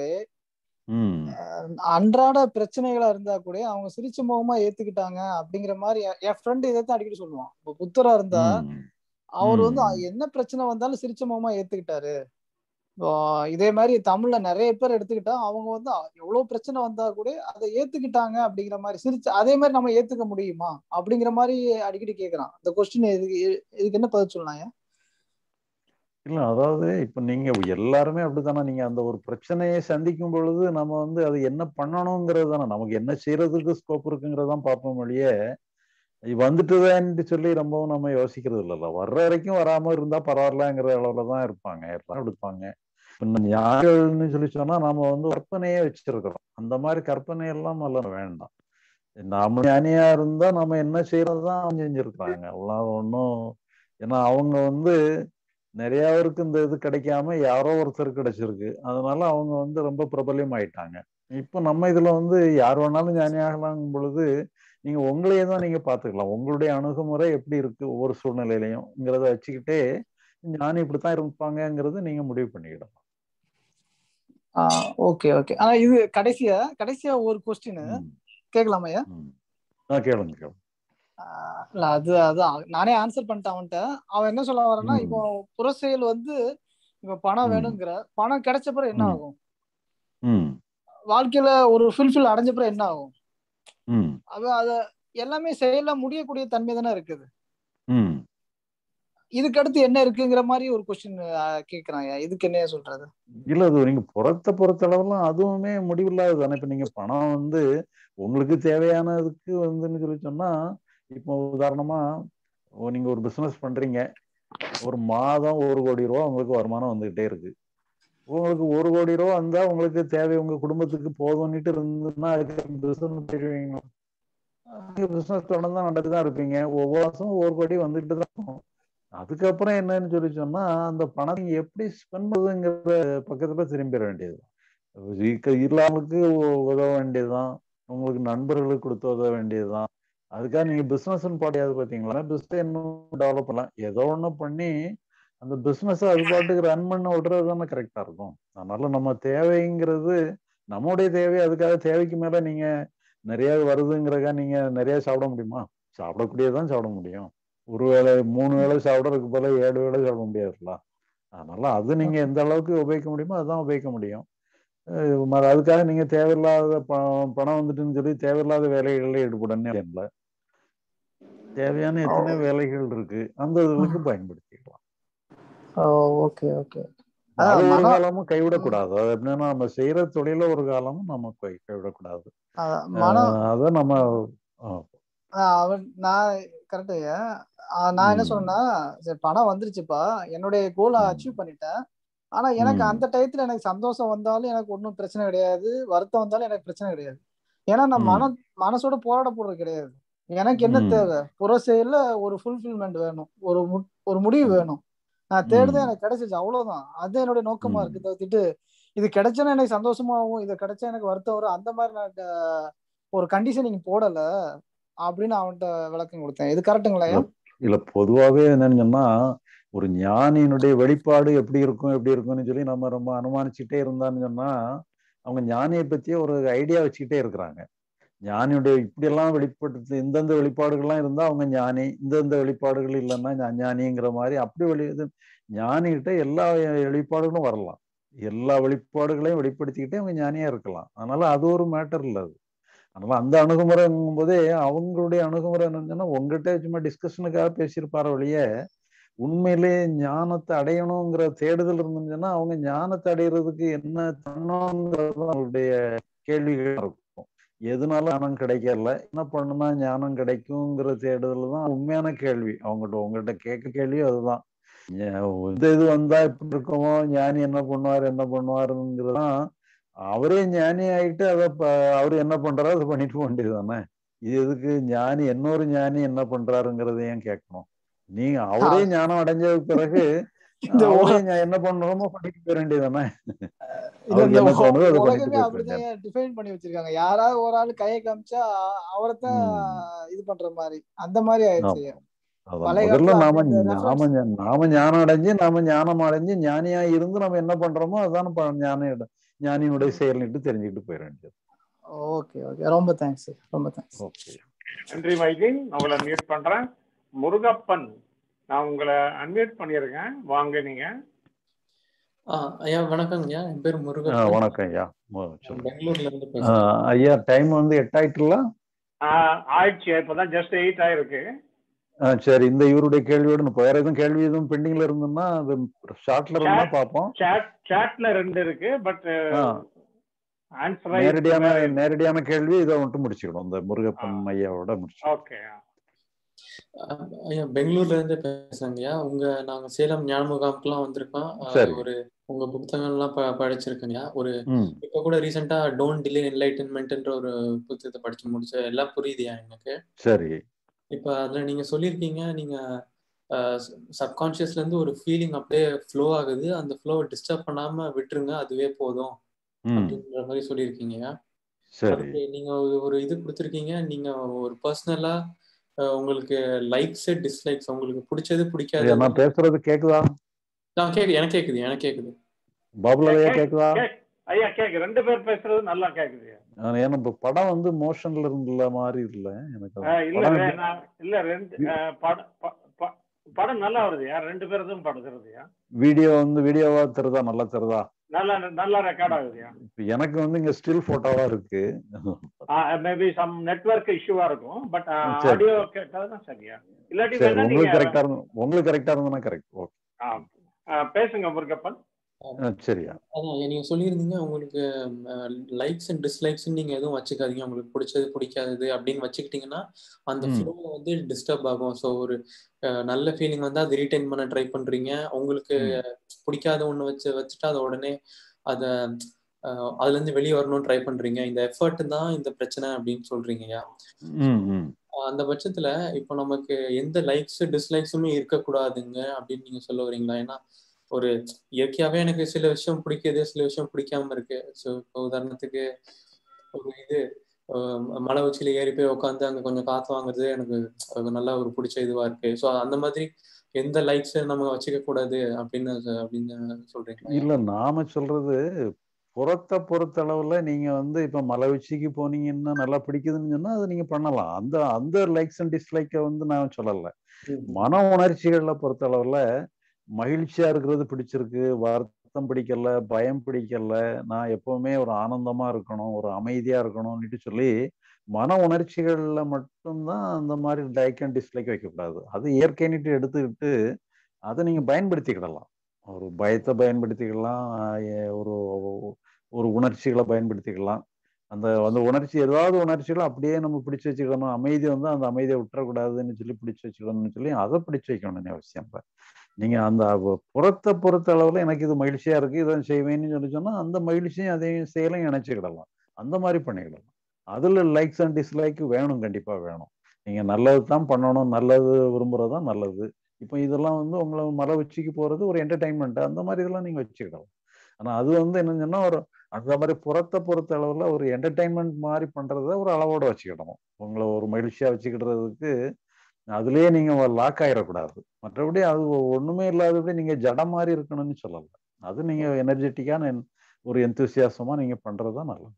அன்றாட பிரச்சனைகளா இருந்தா கூட அவங்க சிரிச்ச முகமா ஏத்துக்கிட்டாங்க அப்படிங்கிற மாதிரி என் ஃப்ரெண்டு இதைத்தான் அடிக்கடி சொல்லுவான் இப்போ புத்தரா இருந்தா அவர் வந்து என்ன பிரச்சனை வந்தாலும் சிரிச்ச முகமா ஏத்துக்கிட்டாரு இதே மாதிரி தமிழ்ல நிறைய பேர் எடுத்துக்கிட்டா அவங்க வந்து எவ்வளவு பிரச்சனை வந்தா கூட அதை ஏத்துக்கிட்டாங்க அப்படிங்கிற மாதிரி சிரிச்சு அதே மாதிரி நம்ம ஏத்துக்க முடியுமா அப்படிங்கிற மாதிரி அடிக்கடி கேக்குறான் இந்த கொஸ்டின் இதுக்கு இதுக்கு என்ன பதில் சொல்லலாம் இல்ல அதாவது இப்ப நீங்க எல்லாருமே அப்படித்தானே நீங்க அந்த ஒரு பிரச்சனையை சந்திக்கும் பொழுது நம்ம வந்து அது என்ன பண்ணணுங்கிறது தானே நமக்கு என்ன செய்யறதுக்கு ஸ்கோப் இருக்குங்கிறதான் பார்ப்போம் வழியே வந்துட்டுதான்ட்டு சொல்லி ரொம்பவும் நம்ம யோசிக்கிறது இல்லைல்ல வர்ற வரைக்கும் வராம இருந்தா பரவாயில்லங்கிற அளவுல தான் இருப்பாங்க எல்லாம் எடுப்பாங்க ஞானிகள்னு சொல்லி சொன்னா நாம வந்து கற்பனையே வச்சிருக்கிறோம் அந்த மாதிரி கற்பனை எல்லாம் எல்லாம் வேண்டாம் நாம ஞானியா இருந்தா நம்ம என்ன செய்யறதுதான் அவங்க செஞ்சிருக்கிறாங்க எல்லாம் ஒன்றும் ஏன்னா அவங்க வந்து நிறைய பேருக்கு இந்த இது கிடைக்காம யாரோ ஒருத்தர் கிடைச்சிருக்கு அதனால அவங்க வந்து ரொம்ப பிரபலியம் ஆயிட்டாங்க இப்போ நம்ம இதுல வந்து யார் வேணாலும் ஞானியாகலாம் பொழுது நீங்க உங்களையே தான் நீங்க பாத்துக்கலாம் உங்களுடைய அணுகுமுறை எப்படி இருக்கு ஒவ்வொரு சூழ்நிலையிலையும்ங்கிறத வச்சுக்கிட்டே ஞானி இப்படித்தான் இருப்பாங்கிறது நீங்க முடிவு பண்ணிக்கிடலாம் ஓகே ஓகே ஆனா இது கடைசியா கடைசியா ஒரு கொஸ்டின் கேட்கலாமையா கேளுங்க கேளுங்க இல்ல அது அது நானே ஆன்சர் பண்ணிட்டேன் அவன்கிட்ட அவன் என்ன சொல்ல வரேன்னா இப்போ புறசெயல் வந்து இப்ப பணம் வேணுங்கிற பணம் கிடைச்ச பிறகு என்ன ஆகும் வாழ்க்கையில ஒரு ஃபுல்ஃபில் அடைஞ்ச பிறகு என்ன ஆகும் அது அத எல்லாமே செயல முடியக்கூடிய தன்மை தானே இருக்குது இதுக்கு அடுத்து என்ன இருக்குங்கிற மாதிரி ஒரு கொஸ்டின் கேக்குறாங்க இதுக்கு என்ன சொல்றது இல்ல அது நீங்க புறத்தை பொறுத்தளவுலாம் அதுவுமே முடிவில்லாதது தானே இப்ப நீங்க பணம் வந்து உங்களுக்கு தேவையானதுக்கு வந்துன்னு சொல்லி சொன்னா இப்போ உதாரணமா நீங்க ஒரு பிசினஸ் பண்றீங்க ஒரு மாதம் ஒரு கோடி ரூபா உங்களுக்கு வருமானம் வந்துகிட்டே இருக்கு உங்களுக்கு ஒரு கோடி ரூபா வந்தா உங்களுக்கு தேவை உங்க குடும்பத்துக்கு போதும்னுட்டு இருந்ததுன்னா அதுக்கு பிசினஸ் போயிடுவீங்களா நீங்க பிசினஸ் தொடர்ந்து தான் நடத்தி தான் இருப்பீங்க ஒவ்வொரு மாசம் ஒரு கோடி வந்துகிட்டு தான் இருக்கும் அதுக்கப்புறம் என்னன்னு சொல்லி சொன்னா அந்த பணம் நீங்க எப்படி ஸ்பெண்ட் பண்ணுறதுங்கிற பக்கத்துல திரும்பிட வேண்டியது இல்லாமலுக்கு உதவ வேண்டியதுதான் உங்களுக்கு நண்பர்களுக்கு கொடுத்து உதவ வேண்டியதுதான் அதுக்காக நீங்க பிசினஸ் பாடியாது பாத்தீங்களா பிசினஸ் இன்னும் டெவலப் பண்ணலாம் ஏதோ ஒண்ணு பண்ணி அந்த பிசினஸ் அது பாட்டுக்கு ரன் பண்ண விடுறது தானே கரெக்டா இருக்கும் அதனால நம்ம தேவைங்கிறது நம்முடைய தேவை அதுக்காக தேவைக்கு மேல நீங்க நிறைய வருதுங்கிறக்கா நீங்க நிறைய சாப்பிட முடியுமா சாப்பிடக்கூடியதான் சாப்பிட முடியும் ஒரு வேளை மூணு வேளை சாப்பிட்றதுக்கு போல ஏழு வேளை சாப்பிட முடியாதுல்ல அதனால அது நீங்க எந்த அளவுக்கு உபயோகிக்க முடியுமோ அதுதான் உபயோகிக்க முடியும் அதுக்காக நீங்க தேவையில்லாத பணம் வந்துட்டுன்னு சொல்லி தேவையில்லாத வேலைகள்ல ஈடுபடணும் இல்லை தேவையான எத்தனை வேலைகள் இருக்கு அந்த இதுக்கு பயன்படுத்திக்கலாம் ஓகே ஓகே அது ஒரு காலமும் கைவிடக்கூடாது அது எப்படின்னா நம்ம செய்யற தொழில ஒரு காலமும் நம்ம கைவிடக்கூடாது அத நம்ம அவன் நான் கரெக்டு நான் என்ன சொன்னேன்னா சரி பணம் வந்துருச்சுப்பா என்னுடைய கோலை அச்சீவ் பண்ணிட்டேன் ஆனா எனக்கு அந்த டயத்துல எனக்கு சந்தோஷம் வந்தாலும் எனக்கு ஒன்றும் பிரச்சனை கிடையாது வருத்தம் வந்தாலும் எனக்கு பிரச்சனை கிடையாது ஏன்னா நான் மன மனசோட போராட போடுறது கிடையாது எனக்கு என்ன தேவை புற செயல்ல ஒரு ஃபுல்ஃபில்மெண்ட் வேணும் ஒரு ஒரு முடிவு வேணும் நான் தேடுதான் எனக்கு கிடைச்சிச்சு அவ்வளவுதான் அது என்னுடைய நோக்கமா இருக்கு தவிர்த்துட்டு இது கிடைச்சா எனக்கு சந்தோஷமாவும் இது கிடைச்சா எனக்கு வருத்தம் வரும் அந்த மாதிரி நான் ஒரு கண்டிஷன் நீங்க போடல அப்படின்னு அவன்கிட்ட விளக்கம் கொடுத்தேன் இது கரெக்டுங்களா இல்ல பொதுவாவே என்னன்னு சொன்னா ஒரு ஞானியினுடைய வெளிப்பாடு எப்படி இருக்கும் எப்படி இருக்கும்னு சொல்லி நம்ம ரொம்ப அனுமானிச்சுட்டே இருந்தான்னு சொன்னா அவங்க ஞானியை பத்தியே ஒரு ஐடியா வச்சுக்கிட்டே இருக்கிறாங்க ஞானியுடைய இப்படியெல்லாம் வெளிப்படுத்து இந்தந்த வெளிப்பாடுகள்லாம் இருந்தா அவங்க ஞானி இந்தந்த வெளிப்பாடுகள் இல்லைன்னா ஞானிங்கிற மாதிரி அப்படி வெளி ஞானிகிட்ட எல்லா வெளிப்பாடுகளும் வரலாம் எல்லா வெளிப்பாடுகளையும் வெளிப்படுத்திக்கிட்டே அவங்க ஞானியா இருக்கலாம் அதனால அது ஒரு மேட்டர் இல்லை அது அதனால அந்த அணுகுமுறைங்கும் போதே அவங்களுடைய அணுகுமுறை என்னன்னா உங்ககிட்ட சும்மா டிஸ்கஷனுக்காக பேசியிருப்பார வழிய உண்மையிலே ஞானத்தை அடையணுங்கிற தேடுதல் இருந்துச்சுன்னா அவங்க ஞானத்தை அடையிறதுக்கு என்ன பண்ணணுங்கிறது அவங்களுடைய கேள்விகள் இருக்கும் எதனால ஞானம் கிடைக்கல என்ன பண்ணுனா ஞானம் கிடைக்குங்கிற தேடுதல் தான் உண்மையான கேள்வி அவங்ககிட்ட உங்ககிட்ட கேட்க கேள்வி அதுதான் இந்த இது வந்தா இப்படி இருக்குமோ ஞானி என்ன பண்ணுவார் என்ன பண்ணுவாருங்கிறதான் அவரே ஞானி ஆகிட்டு அதை அவரு என்ன பண்றாரோ அதை பண்ணிட்டு போக வேண்டியது தானே இது எதுக்கு ஞானி இன்னொரு ஞானி என்ன பண்றாருங்கிறத ஏன் கேட்கணும் நீங்க அவரே ஞானம் அடைஞ்சதுக்கு பிறகு அவரே என்ன பண்றோமோ பண்ணிட்டு போக வேண்டியது தானே டிஃபைன் பண்ணி வச்சிருக்காங்க யாராவது ஒரு ஆள் கையை காமிச்சா அவரைத்தான் இது பண்ற மாதிரி அந்த மாதிரி ஆயிடுச்சு முதல்ல நாம நாம நாம ஞானம் அடைஞ்சு நாம ஞானம் அடைஞ்சு ஞானியா இருந்து நம்ம என்ன பண்றோமோ அதான் ஞான ஞானியினுடைய செயல்னிட்டு தெரிஞ்சுக்கிட்டு போயிட வேண்டியது ஓகே ஓகே ரொம்ப தேங்க்ஸ் ரொம்ப தேங்க்ஸ் ஓகே நன்றி மைதீன் உங்களை மியூட் பண்றேன் முருகப்பன் நான் உங்களை அன்மியூட் பண்ணியிருக்கேன் வாங்க நீங்க ஐயா வணக்கங்க ஐயா என் பேர் முருகன் வணக்கம் ஐயா பெங்களூர்ல இருந்து ஐயா டைம் வந்து எட்டாயிட்டுல ஆயிடுச்சு இப்பதான் ஜஸ்ட் எயிட் ஆயிருக்கு சரி இந்த இவருடைய கேள்வியோட வேற எதுவும் கேள்வி எதுவும் பெண்டிங்ல இருந்ததுன்னா அது ஷார்ட்ல இருந்தா பாப்போம் சாட் சாட்ல ரெண்டு இருக்கு பட் ஆன்சர் நேரடியான நேரடியான கேள்வி இதை மட்டும் முடிச்சுக்கணும் இந்த முருகப்பன் ஐயாவோட முடிச்சு ஓகே ஐயா பெங்களூர்ல இருந்து பேசுறேங்கய்யா உங்க நாங்க சேலம் ஞான முகாமுக்குலாம் வந்திருக்கோம் ஒரு உங்க புத்தகங்கள்லாம் ப படிச்சிருக்கேங்கய்யா ஒரு இப்ப கூட ரீசெண்டா டோன்ட் டிலே என்லைட்டன்மெண்ட்ன்ற ஒரு புத்தகத்தை படிச்சு முடிச்ச எல்லாம் புரியுதுயா எனக்கு சரி இப்ப அதுல நீங்க சொல்லியிருக்கீங்க நீங்க சப்கான்சியஸ்ல இருந்து ஒரு ஃபீலிங் அப்படியே ஃப்ளோ ஆகுது அந்த ஃப்ளோ டிஸ்டர்ப் பண்ணாம விட்டுருங்க அதுவே போதும் அப்படின்ற மாதிரி சொல்லியிருக்கீங்க சரி நீங்க ஒரு இது கொடுத்துருக்கீங்க நீங்க ஒரு பர்சனலா உங்களுக்கு லைக்ஸ் டிஸ்லைக்ஸ் உங்களுக்கு பிடிச்சது பிடிக்காது நான் பேசுறது கேக்குதா நான் கேக்குது எனக்கு கேக்குது எனக்கு கேக்குது பாபுல ஐயா கேக்குதா ஐயா கேக்கு ரெண்டு பேர் பேசுறது நல்லா கேக்குது ஏன்னா இப்ப படம் வந்து மோஷன்ல இருந்த மாதிரி இல்ல எனக்கு இல்ல இல்ல ரெண்டு படம் நல்லா வருதுயா ரெண்டு பேருதும் படம் தெரியுதுயா வீடியோ வந்து வீடியோவா தெரியுதா நல்லா தெரியுதா நல்ல நல்ல ரெக்கார்ட் ஆகுதுயா எனக்கு வந்து இங்க ஸ்டில் போட்டோவா இருக்கு மேபி சம் நெட்வொர்க் இஷ்யூவா இருக்கும் பட் சரி. ஆடியோ கேட்டாதான் சரியா இல்லாட்டி சரி வேணா உங்களுக்கு நீங்க கரெக்டா இருந்து உங்களுக்கு கரெக்டா இருந்ததுன்னா கரெக்ட் ஓகே ஆ, ஆ, பேசுங்க முருகப்பன் சரியா அதான் நீங்க சொல்லியிருந்தீங்க உங்களுக்கு லைக்ஸ் அண்ட் டிஸ்லைக்ஸ் நீங்க எதுவும் வச்சுக்காதீங்க உங்களுக்கு பிடிச்சது பிடிக்காதது அப்படின்னு வச்சுக்கிட்டீங்கன்னா அந்த ம். ஃப்ளோ வந்து டிஸ்டர்ப் ஆகும் ஸோ ஒரு அஹ், நல்ல ஃபீலிங் வந்து அதை ரீடைன் பண்ண ட்ரை பண்றீங்க உங்களுக்கு பிடிக்காத ஒண்ணு வச்சு வச்சுட்டு அதை உடனே அதை அஹ், அதுல இருந்து வெளியே வரணும்னு ட்ரை பண்றீங்க இந்த எஃபர்ட் தான் இந்த பிரச்சனை அப்படின்னு சொல்றீங்கய்யா ம் ம் அந்த பட்சத்துல இப்போ நமக்கு எந்த லைக்ஸ் டிஸ்லைக்ஸுமே இருக்கக்கூடாதுங்க அப்படின்னு நீங்க சொல்ல வரீங்களா ஏன்னா ஒரு இயற்கையாவே எனக்கு சில விஷயம் பிடிக்குது சில விஷயம் பிடிக்காம இருக்கு ஸோ இப்போ உதாரணத்துக்கு ஒரு இது அஹ் மலை உச்சியில ஏறி போய் உட்காந்து அங்க கொஞ்சம் காத்து வாங்குறது எனக்கு அது நல்லா ஒரு பிடிச்ச இதுவா இருக்கு ஸோ அந்த மாதிரி எந்த லைக்ஸ் நம்ம வச்சுக்க கூடாது அப்படின்னு அப்படின்னு சொல்றீங்களா இல்ல நாம சொல்றது புறத்தை பொறுத்த அளவுல நீங்க வந்து இப்ப மலை உச்சிக்கு போனீங்கன்னா நல்லா பிடிக்குதுன்னு சொன்னா அதை நீங்க பண்ணலாம் அந்த அந்த லைக்ஸ் அண்ட் டிஸ்லைக்கை வந்து நான் சொல்லல மன உணர்ச்சிகளை பொறுத்த அளவுல மகிழ்ச்சியா இருக்கிறது பிடிச்சிருக்கு வருத்தம் பிடிக்கல பயம் பிடிக்கல நான் எப்பவுமே ஒரு ஆனந்தமா இருக்கணும் ஒரு அமைதியா இருக்கணும்னுட்டு சொல்லி மன உணர்ச்சிகள்ல மட்டும்தான் அந்த மாதிரி லைக் அண்ட் டிஸ்லைக் வைக்கக்கூடாது அது இயற்கைன்னுட்டு எடுத்துக்கிட்டு அதை நீங்க பயன்படுத்திக்கிடலாம் ஒரு பயத்தை பயன்படுத்திக்கலாம் எ- ஒரு ஒரு உணர்ச்சிகளை பயன்படுத்திக்கலாம் அந்த அந்த உணர்ச்சி ஏதாவது உணர்ச்சிகளை அப்படியே நம்ம பிடிச்சு வச்சுக்கணும் அமைதி வந்து அந்த அமைதியை விட்டுறக்கூடாதுன்னு சொல்லி பிடிச்சு வச்சுக்கணும்னு சொல்லி அதை பிடிச்சு வைக்கணும்னு அவசியம் இல்லை நீங்க அந்த அவ- புறத்தை பொறுத்த அளவுல எனக்கு இது மகிழ்ச்சியா இருக்கு இதை செய்வேன்னு சொல்லி சொன்னா அந்த மகிழ்ச்சியும் அதையும் செயலையும் இணைச்சுக்கிடலாம் அந்த மாதிரி பண்ணிக்கிடலாம் அதுல லைக்ஸ் அண்ட் டிஸ்லைக் வேணும் கண்டிப்பா வேணும் நீங்க நல்லது தான் பண்ணணும் நல்லது விரும்புறது தான் நல்லது இப்போ இதெல்லாம் வந்து உங்களை மலை உச்சிக்கு போறது ஒரு என்டர்டைன்மெண்ட் அந்த மாதிரி இதெல்லாம் நீங்க வச்சுக்கிடலாம் ஆனா அது வந்து என்னன்னு சொன்னா ஒரு அந்த மாதிரி புறத்தை பொறுத்த அளவுல ஒரு என்டர்டைன்மெண்ட் மாதிரி பண்றத ஒரு அளவோட வச்சுக்கிடணும் உங்களை ஒரு மகிழ்ச்சியா வச்சுக்கிடுறதுக்கு அதுலயே நீங்க லாக் ஆயிடக்கூடாது மற்றபடி அது ஒண்ணுமே இல்லாதபடி நீங்க ஜடம் மாதிரி இருக்கணும்னு சொல்லல அது நீங்க எனர்ஜெட்டிக்கான ஒரு எந்தூசியாசமா நீங்க பண்றதுதான் நல்லது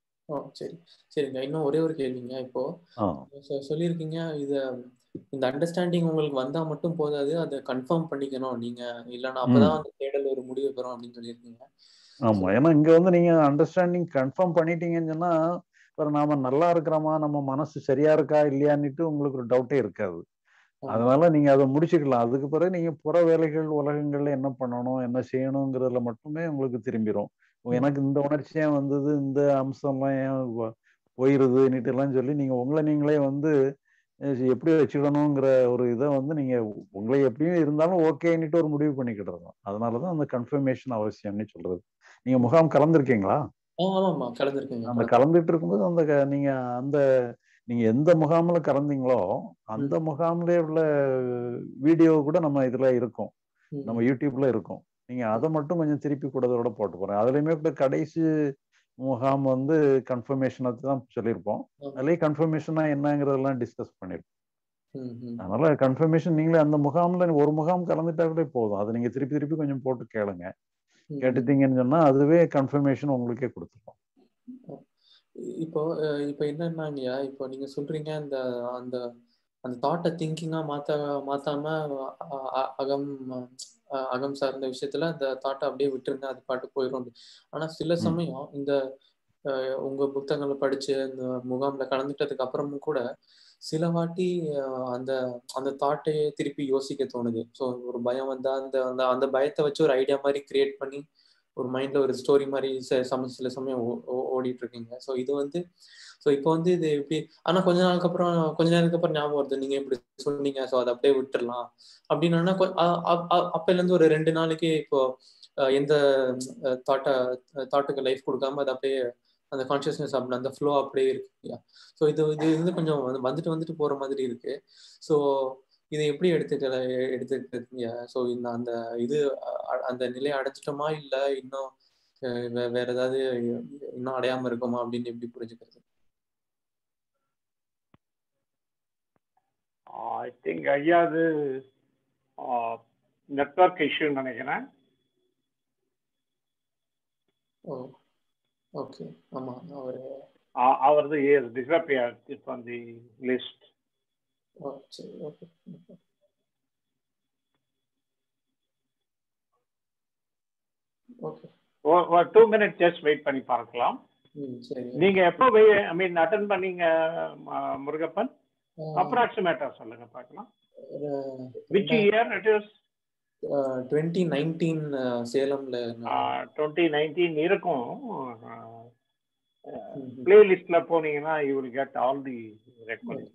ஓ சரி சரிங்க இன்னும் ஒரே ஒரு கேள்விங்க இப்போ ஆ சொ- சொல்லியிருக்கீங்க இத இந்த அண்டர்ஸ்டாண்டிங் உங்களுக்கு வந்தா மட்டும் போதாது அதை கன்ஃபார்ம் பண்ணிக்கணும் நீங்க இல்லைன்னா அப்பதான் அந்த தேடல் ஒரு முடிவு பெறும் அப்படின்னு சொல்லியிருக்கீங்க ஆமா ஏன்னா இங்க வந்து நீங்க அண்டர்ஸ்டாண்டிங் கன்ஃபார்ம் பண்ணிட்டீங்கன்னு சொன்னா அப்புறம் நாம நல்லா இருக்கிறோமா நம்ம மனசு சரியா இருக்கா இல்லையான்னுட்டு உங்களுக்கு ஒரு டவுட்டே இருக்காது அதனால நீங்க அதை முடிச்சுக்கலாம் அதுக்கு பிறகு நீங்க புற வேலைகள் உலகங்கள்ல என்ன பண்ணணும் என்ன செய்யணுங்கிறதுல மட்டுமே உங்களுக்கு திரும்பிடும் எனக்கு இந்த உணர்ச்சி ஏன் வந்தது இந்த அம்சம்லாம் ஏன் வ- போயிருதுன்னுட்டு எல்லாம் சொல்லி நீங்க உங்களை நீங்களே வந்து அஹ் எப்படி வச்சுக்கணுங்கிற ஒரு இதை வந்து நீங்க உங்களை எப்படியும் இருந்தாலும் ஓகேன்னுட்டு ஒரு முடிவு பண்ணிக்கிட்டு அதனாலதான் அந்த கன்ஃபர்மேஷன் அவசியம்னு சொல்றது நீங்க முகாம் கலந்துருக்கீங்களா ஆ ஆமாம்மா கலந்துருக்கீங்க அந்த கலந்துட்டு இருக்கும்போது அந்த க- நீங்க அந்த நீங்க எந்த முகாம்ல கலந்தீங்களோ அந்த முகாம்ல உள்ள வீடியோ கூட நம்ம இதுல இருக்கும் நம்ம யூடியூப்ல இருக்கும் நீங்க அதை மட்டும் கொஞ்சம் திருப்பி கூடதோட போட்டு போறேன் அதுலயுமே கூட கடைசி முகாம் வந்து கன்ஃபர்மேஷனை தான் சொல்லியிருப்போம் அதுலயே கன்ஃபர்மேஷனா என்னங்கிறதெல்லாம் டிஸ்கஸ் பண்ணிருப்போம் ம், ம். அதனால கன்ஃபர்மேஷன் நீங்களே அந்த முகாம்ல ஒரு முகாம் கலந்துட்டா கூட போதும் அதை நீங்க திருப்பி திருப்பி கொஞ்சம் போட்டு கேளுங்க ம். கேட்டுட்டீங்கன்னு சொன்னா அதுவே கன்ஃபர்மேஷன் உங்களுக்கே கொடுத்துரும் இப்போ அஹ், இப்போ என்னன்னாங்கய்யா இப்போ நீங்க சொல்றீங்க அந்த அந்த அந்த தாட்டை திங்கிங்கா மாத்த மாத்தாம அ- அ- அகம் அஹ், அகம் சார்ந்த விஷயத்துல அந்த தாட்டை அப்படியே விட்டுருங்க அது பாட்டு போயிடும் அப்படி. ஆனா சில ம். சமயம் இந்த அஹ், உங்க புத்தகங்களை படிச்சு இந்த முகாம்ல கலந்துட்டதுக்கு அப்புறமும் கூட சில வாட்டி அஹ், அந்த அந்த தாட்டையே திருப்பி யோசிக்க தோணுது ஸோ ஒரு பயம் வந்தா அந்த அந்த அந்த பயத்தை வச்சு ஒரு ஐடியா மாதிரி கிரியேட் பண்ணி ஒரு மைண்ட்ல ஒரு ஸ்டோரி மாதிரி ச- சம சில சமயம் ஓ- ஓ- ஓடிட்டு இருக்கீங்க ஸோ இது வந்து ஸோ இப்போ வந்து இது எப்படி ஆனா கொஞ்ச நாளுக்கு அப்புறம் கொஞ்ச நேரத்துக்கு அப்புறம் ஞாபகம் வருது நீங்க இப்படி சொன்னீங்க ஸோ அதை அப்படியே விட்டுறலாம் அப்படின்னா அப்பைல இருந்து ஒரு ரெண்டு நாளைக்கு இப்போ அஹ், எந்த தாட்டை தாட்டுக்கு லைஃப் கொடுக்காம அது அப்படியே அந்த கான்சியஸ்னஸ் அப்படி அந்த ஃப்ளோ அப்படியே இருக்கு ஸோ இது இது வந்து கொஞ்சம் வந்து வந்துட்டு வந்துட்டு போற மாதிரி இருக்கு ஸோ இதை எப்படி எடுத்துக்கல எடுத்துக்கிறீங்க ஸோ இந்த அந்த இது அ- அந்த நிலையை அடைஞ்சிட்டோமா இல்ல இன்னும் அஹ், வே- வேற ஏதாவது இன்னும் அடையாம இருக்கோமா அப்படின்னு எப்படி புரிஞ்சுக்கிறது ஐ திங்க் ஐயா அது நெட்ஒர்க் இஷ்யூன்னு நினைக்கிறேன் ஓ ஓகே ஆமா அவரு அ- அவரது year disappear it's on the list oh சரி ஓகே ஓகே ஒரு டூ மினிட் ஜஸ்ட் வெயிட் பண்ணி பார்க்கலாம் நீங்க எப்போ ஐ மீன் அட்டன் பண்ணீங்க முருகப்பன் அப்ராக்சிமேட்டா சொல்லுங்க பார்க்கலாம் which year it is twenty nineteen சேலம்ல டுவெண்ட்டி நைன்டீன் இருக்கும் பிளேலிஸ்ட்ல போனீங்கன்னா you will get all the record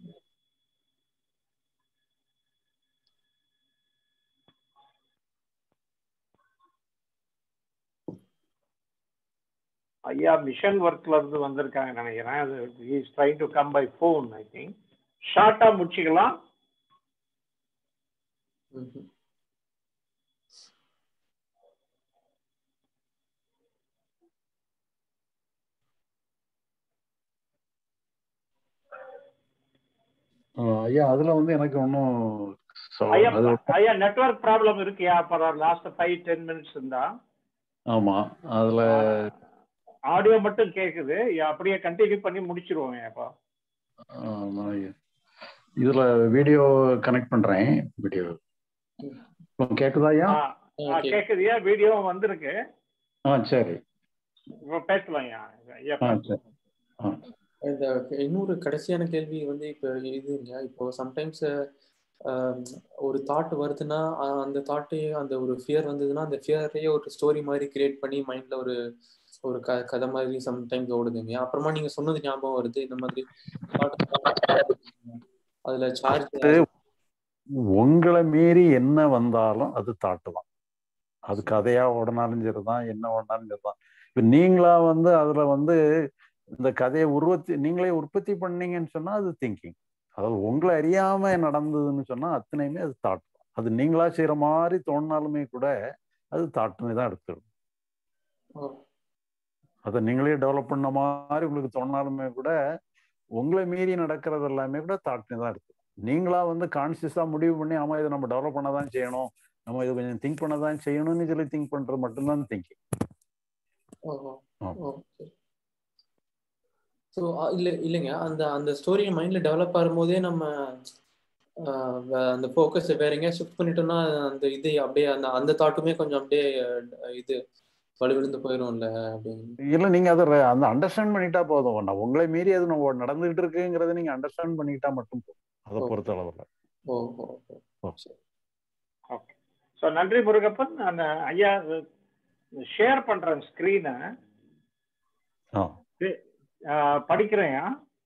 ஐயா மிஷன் ஒர்க்ல இருந்து வந்திருக்காங்க நினைக்கிறேன் அது is trying to come by phone I think ஷார்ட்டா முடிச்சுக்கலாம் ஐயா அதுல வந்து எனக்கு ஒன்றும் ஐயா ஐயா நெட்வொர்க் ப்ராப்ளம் இருக்கியா for last five ten minutes இருந்தா ஆமா அதுல ஆடியோ மட்டும் கேக்குது அப்படியே கண்டினியூ பண்ணி முடிச்சிருவோம் அப்போ இதுல வீடியோ கனெக்ட் பண்றேன் வீடியோ கேக்குதா ஐயா கேக்குதுயா வீடியோ வந்திருக்கு ஆ சரி இப்போ பேசலாம் ஐயா இந்த இன்னொரு கடைசியான கேள்வி வந்து இப்போ இதுங்க இப்போ சம்டைம்ஸ் ஒரு தாட் வருதுன்னா அந்த தாட்டே அந்த ஒரு ஃபியர் வந்ததுன்னா அந்த ஃபியரையே ஒரு ஸ்டோரி மாதிரி கிரியேட் பண்ணி மைண்ட்ல ஒரு ஒரு க கதை மாதிரி சம்டைம்ஸ் ஓடுதுங்க அப்புறமா நீங்க சொன்னது ஞாபகம் வருது இந்த மாதிரி அதுல சார்ஜ் உங்களை மீறி என்ன வந்தாலும் அது தாட்டு தான் அது கதையா ஓடினாலும் சரிதான் என்ன ஓடினாலும் சரிதான் இப்ப நீங்களா வந்து அதுல வந்து இந்த கதையை உருவத்தி நீங்களே உற்பத்தி பண்ணீங்கன்னு சொன்னா அது திங்கிங் அதாவது உங்களை அறியாம நடந்ததுன்னு சொன்னா அத்தனையுமே அது தாட் அது நீங்களா செய்யற மாதிரி தோணினாலுமே கூட அது தாட்டுன்னு தான் எடுத்துடும் அதை நீங்களே டெவலப் பண்ண மாதிரி உங்களுக்கு தோணினாலுமே கூட உங்களை மீறி நடக்கிறது எல்லாமே கூட தாட்னு தான் எடுத்துடும் நீங்களா வந்து கான்சியஸா முடிவு பண்ணி ஆமா இதை நம்ம டெவலப் பண்ண தான் செய்யணும் நம்ம இதை கொஞ்சம் திங்க் பண்ண தான் செய்யணும்னு சொல்லி திங்க் பண்றது மட்டும்தான் திங்கிங் ஸோ இல்ல இல்லைங்க அந்த அந்த ஸ்டோரி மைண்ட்ல டெவலப் ஆகும்போதே நம்ம அந்த ஃபோக்கஸ் வேற எங்கேயா ஷிஃப்ட் பண்ணிட்டோம்னா அந்த இது அப்படியே அந்த அந்த தாட்டுமே கொஞ்சம் அப்படியே இது வலுவிழுந்து போயிடும்ல அப்படின்னு இல்ல நீங்க அதை அந்த அண்டர்ஸ்டாண்ட் பண்ணிட்டா போதும் நான் உங்களை மீறி அது நம்ம நடந்துகிட்டு இருக்குங்கிறத நீங்க அண்டர்ஸ்டாண்ட் பண்ணிக்கிட்டா மட்டும் போதும் அதை பொறுத்த அளவுல ஓகே ஸோ நன்றி முருகப்பன் அந்த ஐயா ஷேர் பண்றேன் ஸ்கிரீனை படிக்கிறேன்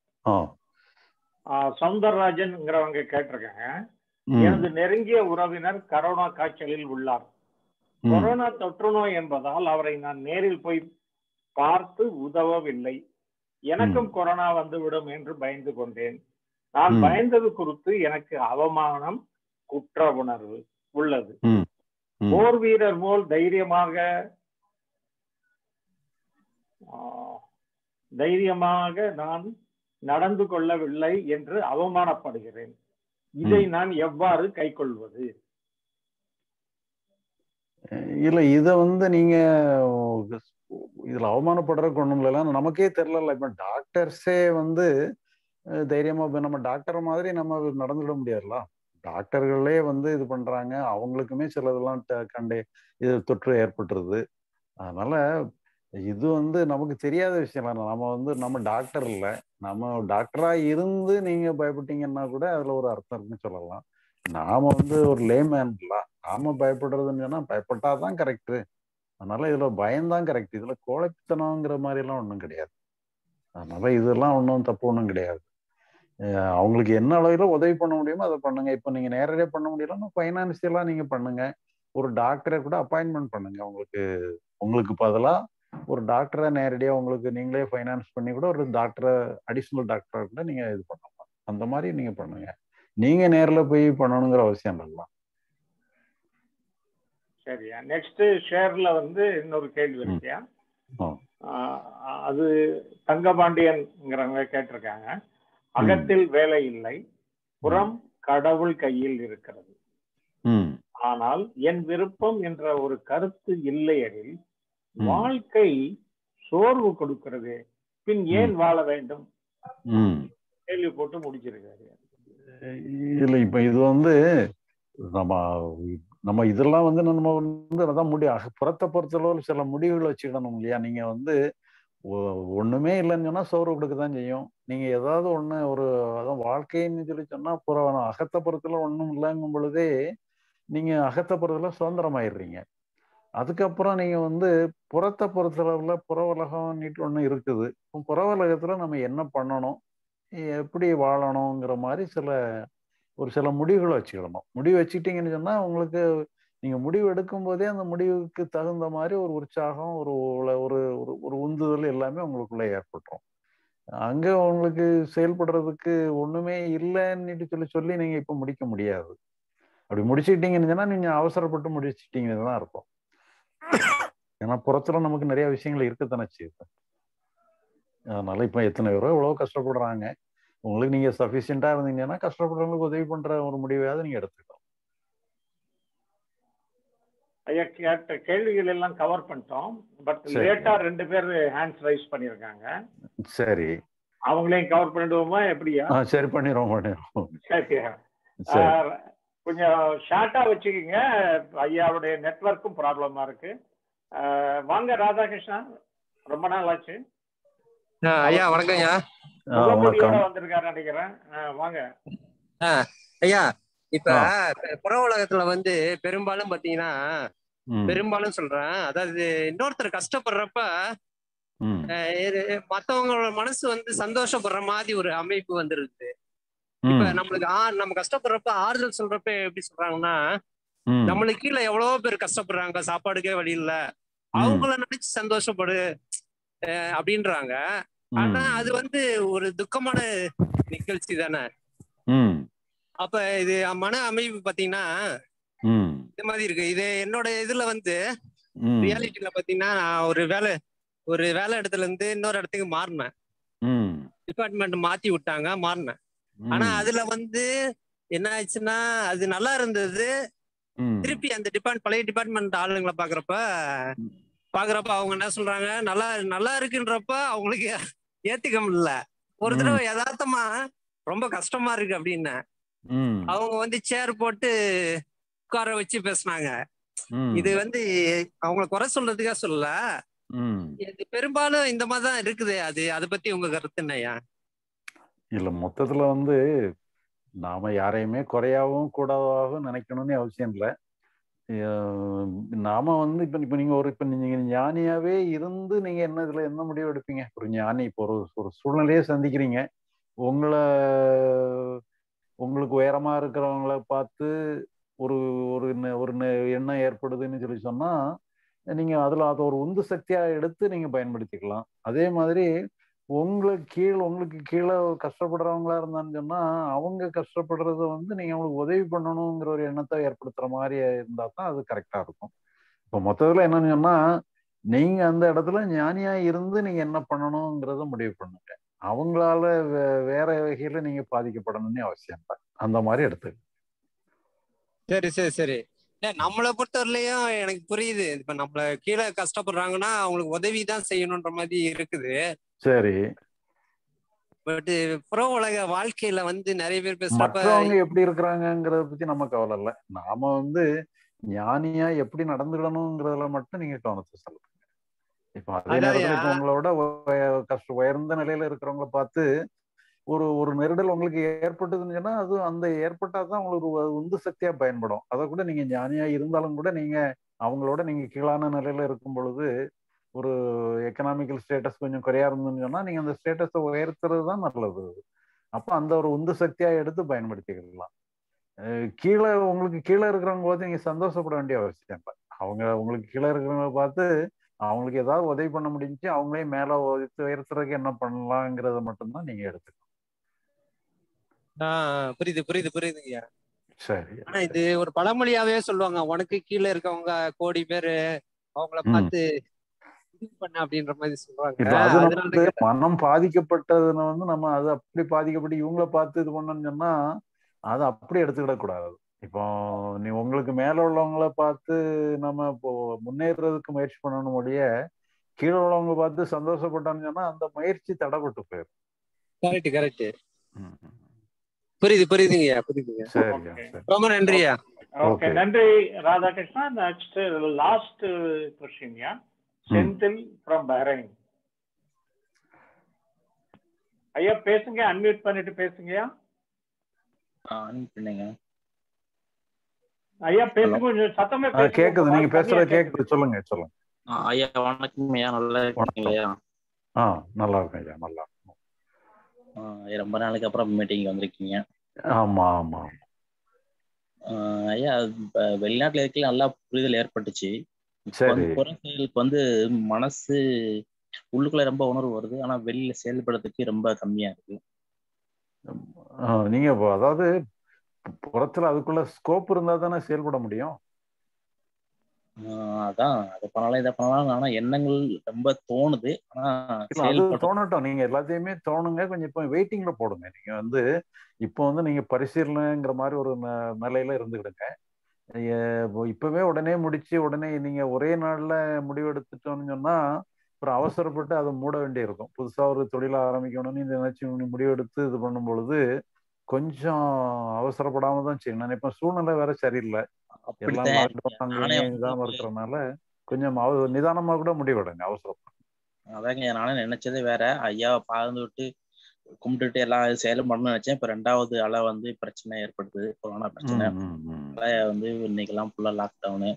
சவுந்தரராஜன்ங்கிறவங்க கேட்டிருக்காங்க எனது நெருங்கிய உறவினர் கரோனா காய்ச்சலில் உள்ளார் கொரோனா தொற்று நோய் என்பதால் அவரை நான் நேரில் போய் பார்த்து உதவவில்லை எனக்கும் கொரோனா வந்துவிடும் என்று பயந்து கொண்டேன் நான் பயந்தது குறித்து எனக்கு அவமானம் குற்ற உணர்வு உள்ளது போர் வீரர் போல் தைரியமாக தைரியமாக நான் நடந்து கொள்ளவில்லை என்று அவமானப்படுகிறேன் இதை நான் எவ்வாறு கைக்கொள்வது இல்ல இத வந்து நீங்க இதுல அவமானப்படுறதுக்கு ஒண்ணும் இல்ல நமக்கே தெரியல இப்ப டாக்டர்ஸே வந்து தைரியமா நம்ம டாக்டர் மாதிரி நம்ம நடந்துட முடியாதுல்ல டாக்டர்களே வந்து இது பண்றாங்க அவங்களுக்குமே சிலதெல்லாம் கண்டே இது தொற்று ஏற்பட்டுருது அதனால இது வந்து நமக்கு தெரியாத விஷயம் இல்லை நம்ம வந்து நம்ம டாக்டர் இல்லை நம்ம டாக்டரா இருந்து நீங்க பயப்பட்டீங்கன்னா கூட அதுல ஒரு அர்த்தம் இருக்குன்னு சொல்லலாம் நாம வந்து ஒரு லேமேன் இல்ல நாம பயப்படுறதுன்னு சொன்னா பயப்பட்டாதான் கரெக்ட் அதனால இதுல பயம்தான் கரெக்ட் இதுல கோழைத்தனங்கிற மாதிரி எல்லாம் ஒன்றும் கிடையாது அதனால இதெல்லாம் ஒன்றும் தப்பு ஒன்றும் கிடையாது அவங்களுக்கு என்ன அளவில் உதவி பண்ண முடியுமோ அதை பண்ணுங்க இப்போ நீங்க நேரடியாக பண்ண முடியலன்னா ஃபைனான்சியலா நீங்க பண்ணுங்க ஒரு டாக்டரை கூட அப்பாயின்மெண்ட் பண்ணுங்க உங்களுக்கு உங்களுக்கு பதிலாக ஒரு டாக்டரை நேரடியாக உங்களுக்கு நீங்களே ஃபைனான்ஸ் பண்ணி கூட ஒரு டாக்டரை அடிஷ்னல் டாக்டரை கூட நீங்க இது பண்ணலாம் அந்த மாதிரி நீங்க பண்ணுங்க நீங்க நேரில் போய் பண்ணணுங்கிற அவசியம் இல்லை சரியா நெக்ஸ்ட் ஷேர்ல வந்து இன்னொரு கேள்வி இருக்கியா அது தங்கபாண்டியன்ங்கிறவங்க கேட்டிருக்காங்க அகத்தில் வேலை இல்லை புறம் கடவுள் கையில் இருக்கிறது ஆனால் என் விருப்பம் என்ற ஒரு கருத்து இல்லையெனில் வாழ்க்கை சோர்வு கொடுக்கிறது பின் ஏன் வாழ வேண்டும் கேள்வி போட்டு முடிச்சிருக்காரு இல்ல இப்ப இது வந்து நம்ம நம்ம இதெல்லாம் வந்து நம்ம வந்து அதான் முடி புறத்தை பொறுத்தளவில் சில முடிவுகள் வச்சுக்கணும் இல்லையா நீங்க வந்து ஒண்ணுமே இல்லைன்னு சொன்னா சோறு கொடுக்க தான் செய்யும் நீங்க ஏதாவது ஒண்ணு ஒரு அதான் வாழ்க்கைன்னு சொல்லி சொன்னா புற அகத்த புறத்துல ஒண்ணும் இல்லைங்கும் பொழுதே நீங்க அகத்த புறத்துல சுதந்திரமாயிடுறீங்க அதுக்கப்புறம் நீங்க வந்து புறத்தை பொறுத்தளவுல புற உலகம் ஒண்ணு இருக்குது புற உலகத்துல நம்ம என்ன பண்ணணும் எப்படி வாழணுங்கிற மாதிரி சில ஒரு சில முடிவுகளை வச்சுக்கிடணும் முடிவு வச்சுக்கிட்டீங்கன்னு சொன்னா உங்களுக்கு நீங்க முடிவு எடுக்கும் போதே அந்த முடிவுக்கு தகுந்த மாதிரி ஒரு உற்சாகம் ஒரு ஒரு ஒரு உந்துதல் எல்லாமே உங்களுக்குள்ள ஏற்பட்டுரும் அங்க உங்களுக்கு செயல்படுறதுக்கு ஒண்ணுமே இல்லைன்னு சொல்லி சொல்லி நீங்க இப்ப முடிக்க முடியாது அப்படி முடிச்சுக்கிட்டீங்கன்னு சொன்னா நீங்க அவசரப்பட்டு முடிச்சுட்டீங்கன்னு தான் இருக்கும் ஏன்னா புறத்துல நமக்கு நிறைய விஷயங்கள் இருக்கத்தானே செய்யுது அதனால இப்ப எத்தனை பேரோ எவ்வளவு கஷ்டப்படுறாங்க உங்களுக்கு நீங்க சஃபிஷியண்டா இருந்தீங்கன்னா கஷ்டப்படுறவங்களுக்கு உதவி பண்ற ஒரு முடிவையாவது நீங்க எடுத்துக்கலாம் ஐயா கேட்ட கேள்விகள் எல்லாம் கவர் பண்ணிட்டோம் பட் லேட்டா ரெண்டு பேர் ஹேண்ட்ஸ் ரைஸ் பண்ணிருக்காங்க சரி அவங்களையும் கவர் பண்ணிடுவோமா எப்படியா சரி பண்ணிடுவோம் பண்ணிடுவோம் சரியா கொஞ்சம் ஷார்ட்டா வச்சுக்கோங்க ஐயாவுடைய நெட்ஒர்க்கும் ப்ராப்ளமா இருக்கு வாங்க ராதாகிருஷ்ணா ரொம்ப நாள் ஆச்சு ஐயா வணக்கம் ஐயா வந்திருக்காரு நினைக்கிறேன் வாங்க ஐயா இப்ப புற உலகத்துல வந்து பெரும்பாலும் பாத்தீங்கன்னா பெரும்பாலும் சொல்றேன் அதாவது இன்னொருத்தர் கஷ்டப்படுறப்ப மத்தவங்களோட மனசு வந்து சந்தோஷப்படுற மாதிரி ஒரு அமைப்பு வந்துருது இப்ப நம்மளுக்கு நம்ம கஷ்டப்படுறப்ப ஆறுதல் சொல்றப்ப எப்படி சொல்றாங்கன்னா நம்மளுக்கு கீழே எவ்வளவு பேர் கஷ்டப்படுறாங்க சாப்பாடுக்கே வழி இல்ல அவங்கள நினைச்சு சந்தோஷப்படு அப்படின்றாங்க ஆனா அது வந்து ஒரு துக்கமான நிகழ்ச்சி தானே அப்ப இது மன அமைப்பு பாத்தீங்கன்னா இந்த மாதிரி இருக்கு இது என்னோட இதுல வந்து ரியாலிட்டியில பாத்தீங்கன்னா நான் ஒரு வேலை ஒரு வேலை இடத்துல இருந்து இன்னொரு இடத்துக்கு மாறினேன் டிபார்ட்மெண்ட் மாத்தி விட்டாங்க மாறினேன் ஆனா அதுல வந்து என்ன ஆச்சுன்னா அது நல்லா இருந்தது திருப்பி அந்த டிபார்ட் பழைய டிபார்ட்மெண்ட் ஆளுங்களை பாக்குறப்ப பாக்குறப்ப அவங்க என்ன சொல்றாங்க நல்லா நல்லா இருக்குன்றப்ப அவங்களுக்கு ஏத்துக்க முடியல ஒரு தடவை யதார்த்தமா ரொம்ப கஷ்டமா இருக்கு அப்படின்னு அவங்க வந்து சேர் போட்டு உட்கார வச்சு பேசினாங்க இது வந்து அவங்கள குறை சொல்றதுக்கா சொல்லல பெரும்பாலும் இந்த மாதிரிதான் இருக்குது அது அதை பத்தி உங்க கருத்து என்னையா இல்ல மொத்தத்துல வந்து நாம யாரையுமே குறையாகவும் கூடாதாகவும் நினைக்கணும்னு அவசியம் இல்லை நாம வந்து இப்ப இப்ப நீங்க ஒரு இப்ப நீங்க ஞானியாவே இருந்து நீங்க என்ன இதுல என்ன முடிவு எடுப்பீங்க ஒரு ஞானி இப்போ ஒரு ஒரு சூழ்நிலையே சந்திக்கிறீங்க உங்களை உங்களுக்கு உயரமா இருக்கிறவங்கள பார்த்து ஒரு ஒரு ஒரு எண்ணம் ஏற்படுதுன்னு சொல்லி சொன்னா நீங்க அதுல அதை ஒரு உந்து சக்தியா எடுத்து நீங்க பயன்படுத்திக்கலாம் அதே மாதிரி உங்களுக்கு கீழே உங்களுக்கு கீழே கஷ்டப்படுறவங்களா இருந்தான்னு சொன்னா அவங்க கஷ்டப்படுறத வந்து நீங்க அவங்களுக்கு உதவி பண்ணணுங்கிற ஒரு எண்ணத்தை ஏற்படுத்துற மாதிரி இருந்தா தான் அது கரெக்டா இருக்கும் இப்போ மொத்தத்துல என்னன்னு சொன்னா நீங்க அந்த இடத்துல ஞானியா இருந்து நீங்க என்ன பண்ணணுங்கிறத முடிவு பண்ணுங்க அவங்களால வேற வகையில நீங்க பாதிக்கப்படணும்னு அவசியம் இல்லை அந்த மாதிரி எடுத்துக்க சரி சரி சரி நம்மளை பொறுத்தவரையிலையும் எனக்கு புரியுது இப்ப நம்மள கீழே கஷ்டப்படுறாங்கன்னா அவங்களுக்கு உதவி தான் செய்யணுன்ற மாதிரி இருக்குது சரி பட் புற உலக வாழ்க்கையில வந்து நிறைய பேர் பேசுறப்ப மற்றவங்க எப்படி இருக்கிறாங்கிறத பத்தி நம்ம கவலை இல்ல நாம வந்து ஞானியா எப்படி நடந்துக்கணுங்கிறதுல மட்டும் நீங்க கவனத்தை செலுத்துங்க இப்ப அதே நேரத்துல இப்ப உங்களோட கஷ்ட உயர்ந்த நிலையில இருக்கிறவங்கள பார்த்து ஒரு ஒரு நெருடல் உங்களுக்கு ஏற்பட்டதுன்னு சொன்னா அது அந்த ஏற்பட்டாதான் உங்களுக்கு உந்து சக்தியா பயன்படும் அதை கூட நீங்க ஞானியா இருந்தாலும் கூட நீங்க அவங்களோட நீங்க கீழான நிலையில இருக்கும் பொழுது ஒரு எக்கனாமிக்கல் ஸ்டேட்டஸ் கொஞ்சம் குறையா இருந்துன்னு சொன்னா நீங்க அந்த ஸ்டேட்டஸை உயர்த்துறது தான் நல்லது அப்போ அந்த ஒரு உந்து சக்தியா எடுத்து பயன்படுத்திக்கலாம் கீழே உங்களுக்கு கீழே இருக்கிறவங்க பார்த்து நீங்க சந்தோஷப்பட வேண்டிய அவசியம் இல்லை அவங்க உங்களுக்கு கீழே இருக்கிறவங்க பார்த்து அவங்களுக்கு ஏதாவது உதவி பண்ண முடிஞ்சு அவங்களே மேல உயர்த்துறதுக்கு என்ன பண்ணலாங்கிறத மட்டும்தான் நீங்க எடுத்துக்கணும் ஆஹ் புரியுது புரியுது புரியுதுங்கய்யா சரி ஆனா இது ஒரு பழமொழியாவே சொல்லுவாங்க உனக்கு கீழே இருக்கவங்க கோடி பேரு அவங்கள பார்த்து இது பண்ண அப்படின்ற மாதிரி சொல்றாங்க மனம் பாதிக்கப்பட்டதுன்னு வந்து நம்ம அது அப்படி பாதிக்கப்பட்டு இவங்கள பார்த்து இது பண்ணோம்னு சொன்னா அதை அப்படி எடுத்துக்கிட கூடாது இப்போ நீ உங்களுக்கு மேல உள்ளவங்கள பார்த்து நம்ம இப்போ முன்னேறதுக்கு முயற்சி பண்ணணும் ஒழிய கீழே உள்ளவங்க பார்த்து சந்தோஷப்பட்டான்னு சொன்னா அந்த முயற்சி தடைப்பட்டு போயிடும் கரெக்ட் கரெக்ட் புரியுது புரியுதுங்கய்யா புரியுதுங்க சரியா ரொம்ப நன்றியா ஓகே நன்றி Radhakrishna next last question yeah Senthil from Bahrain ஐயா பேசுங்க அன்மியூட் பண்ணிட்டு பேசுங்கயா பண்ணுங்க ஐயா பேசுங்க கொஞ்சம் சத்தமே கேக்குது நீங்க பேசுறது கேக்குது சொல்லுங்க சொல்லுங்க ஐயா வணக்கம் ஐயா நல்லா இருக்கீங்களா ஆ நல்லா இருக்கேன் ஐயா நல்லா ரொம்ப நாளைக்கு அப்புறம் மீட்டிங் வந்திருக்கீங்க ஆமா ஆமா ஐயா வெளிநாட்டுல இருக்க நல்லா புரிதல் ஏற்பட்டுச்சு புற செயலுக்கு வந்து மனசு உள்ளுக்குள்ள ரொம்ப உணர்வு வருது ஆனா வெளியில செயல்படுறதுக்கு ரொம்ப கம்மியா இருக்கு நீங்க அதாவது புறத்துல அதுக்குள்ள ஸ்கோப் இருந்தா தானே செயல்பட முடியும் அதான் அதை பண்ணலாம் இதை பண்ணலாம் ஆனா எண்ணங்கள் ரொம்ப தோணுது ஆனா தோணட்டும் நீங்க எல்லாத்தையுமே தோணுங்க கொஞ்சம் இப்போ வெயிட்டிங்ல போடுங்க நீங்க வந்து இப்போ வந்து நீங்க பரிசீலனைங்கிற மாதிரி ஒரு நிலையில இருந்துக்கிடுங்க இப்பவே உடனே முடிச்சு உடனே நீங்க ஒரே நாள்ல முடிவு எடுத்துட்டோம்னு சொன்னா அப்புறம் அவசரப்பட்டு அதை மூட வேண்டி இருக்கும் புதுசா ஒரு தொழில ஆரம்பிக்கணும்னு இந்த நினைச்சு முடிவு எடுத்து இது பண்ணும் பொழுது கொஞ்சம் அவசரப்படாம தான் செய்யணும் இப்ப சூழ்நிலை வேற சரியில்லை எல்லாம் லாக்டவுன் இதாம இருக்கிறதுனால கொஞ்சம் நிதானமா கூட முடிவெடுங்க அவசரம் அதாங்க நானும் நினைச்சதே வேற ஐயாவை பாழ்ந்து விட்டு கும்பிட்டுட்டு எல்லாம் சேலம் பண்ணணும்னு நினைச்சேன் இப்ப ரெண்டாவது அலை வந்து பிரச்சனை ஏற்படுது கொரோனா பிரச்சனை வந்து இன்னைக்கு எல்லாம் ஃபுல்லா லாக்டவுனு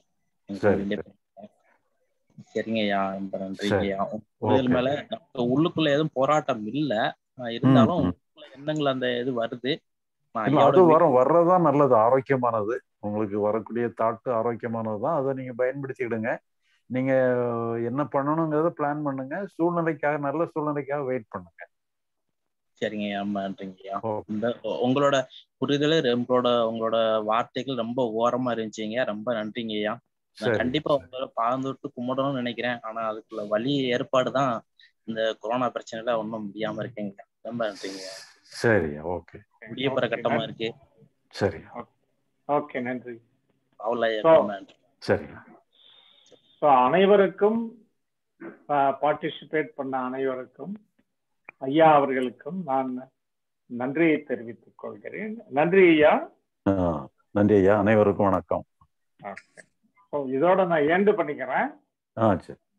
சரிங்க ஐயா ரொம்ப நன்றி ஐயா புரிதல் மேல உள்ளுக்குள்ள எதுவும் போராட்டம் இல்ல இருந்தாலும் எண்ணங்கள் அந்த இது வருது அது வரும் வர்றதுதான் நல்லது ஆரோக்கியமானது உங்களுக்கு வரக்கூடிய தாட்டு ஆரோக்கியமானது தான் அதை நீங்க பயன்படுத்திக்கிடுங்க நீங்க என்ன பண்ணணுங்கிறத பிளான் பண்ணுங்க சூழ்நிலைக்காக நல்ல சூழ்நிலைக்காக வெயிட் பண்ணுங்க சரிங்க ரொம்ப நன்றிங்கய்யா இந்த உங்களோட புரிதல் உங்களோட உங்களோட வார்த்தைகள் ரொம்ப ஓரமா இருந்துச்சுங்க ரொம்ப நன்றிங்கய்யா நான் கண்டிப்பா உங்களை பகிர்ந்துட்டு கும்பிடணும்னு நினைக்கிறேன் ஆனா அதுக்குள்ள வழி ஏற்பாடு தான் இந்த கொரோனா பிரச்சனைல ஒன்றும் முடியாம இருக்கேங்க ரொம்ப நன்றிங்க சரி ஓகே முடிய போற கட்டமா இருக்கு சரி ஓகே நன்றி நன்றி சரி ஸோ அனைவருக்கும் பார்ட்டிசிபேட் பண்ண அனைவருக்கும் ஐயா அவர்களுக்கும் நான் நன்றியை தெரிவித்துக் கொள்கிறேன் நன்றி ஐயா நன்றி ஐயா அனைவருக்கும் வணக்கம் இதோட நான் ஏண்டு பண்ணிக்கிறேன் ஆ சரி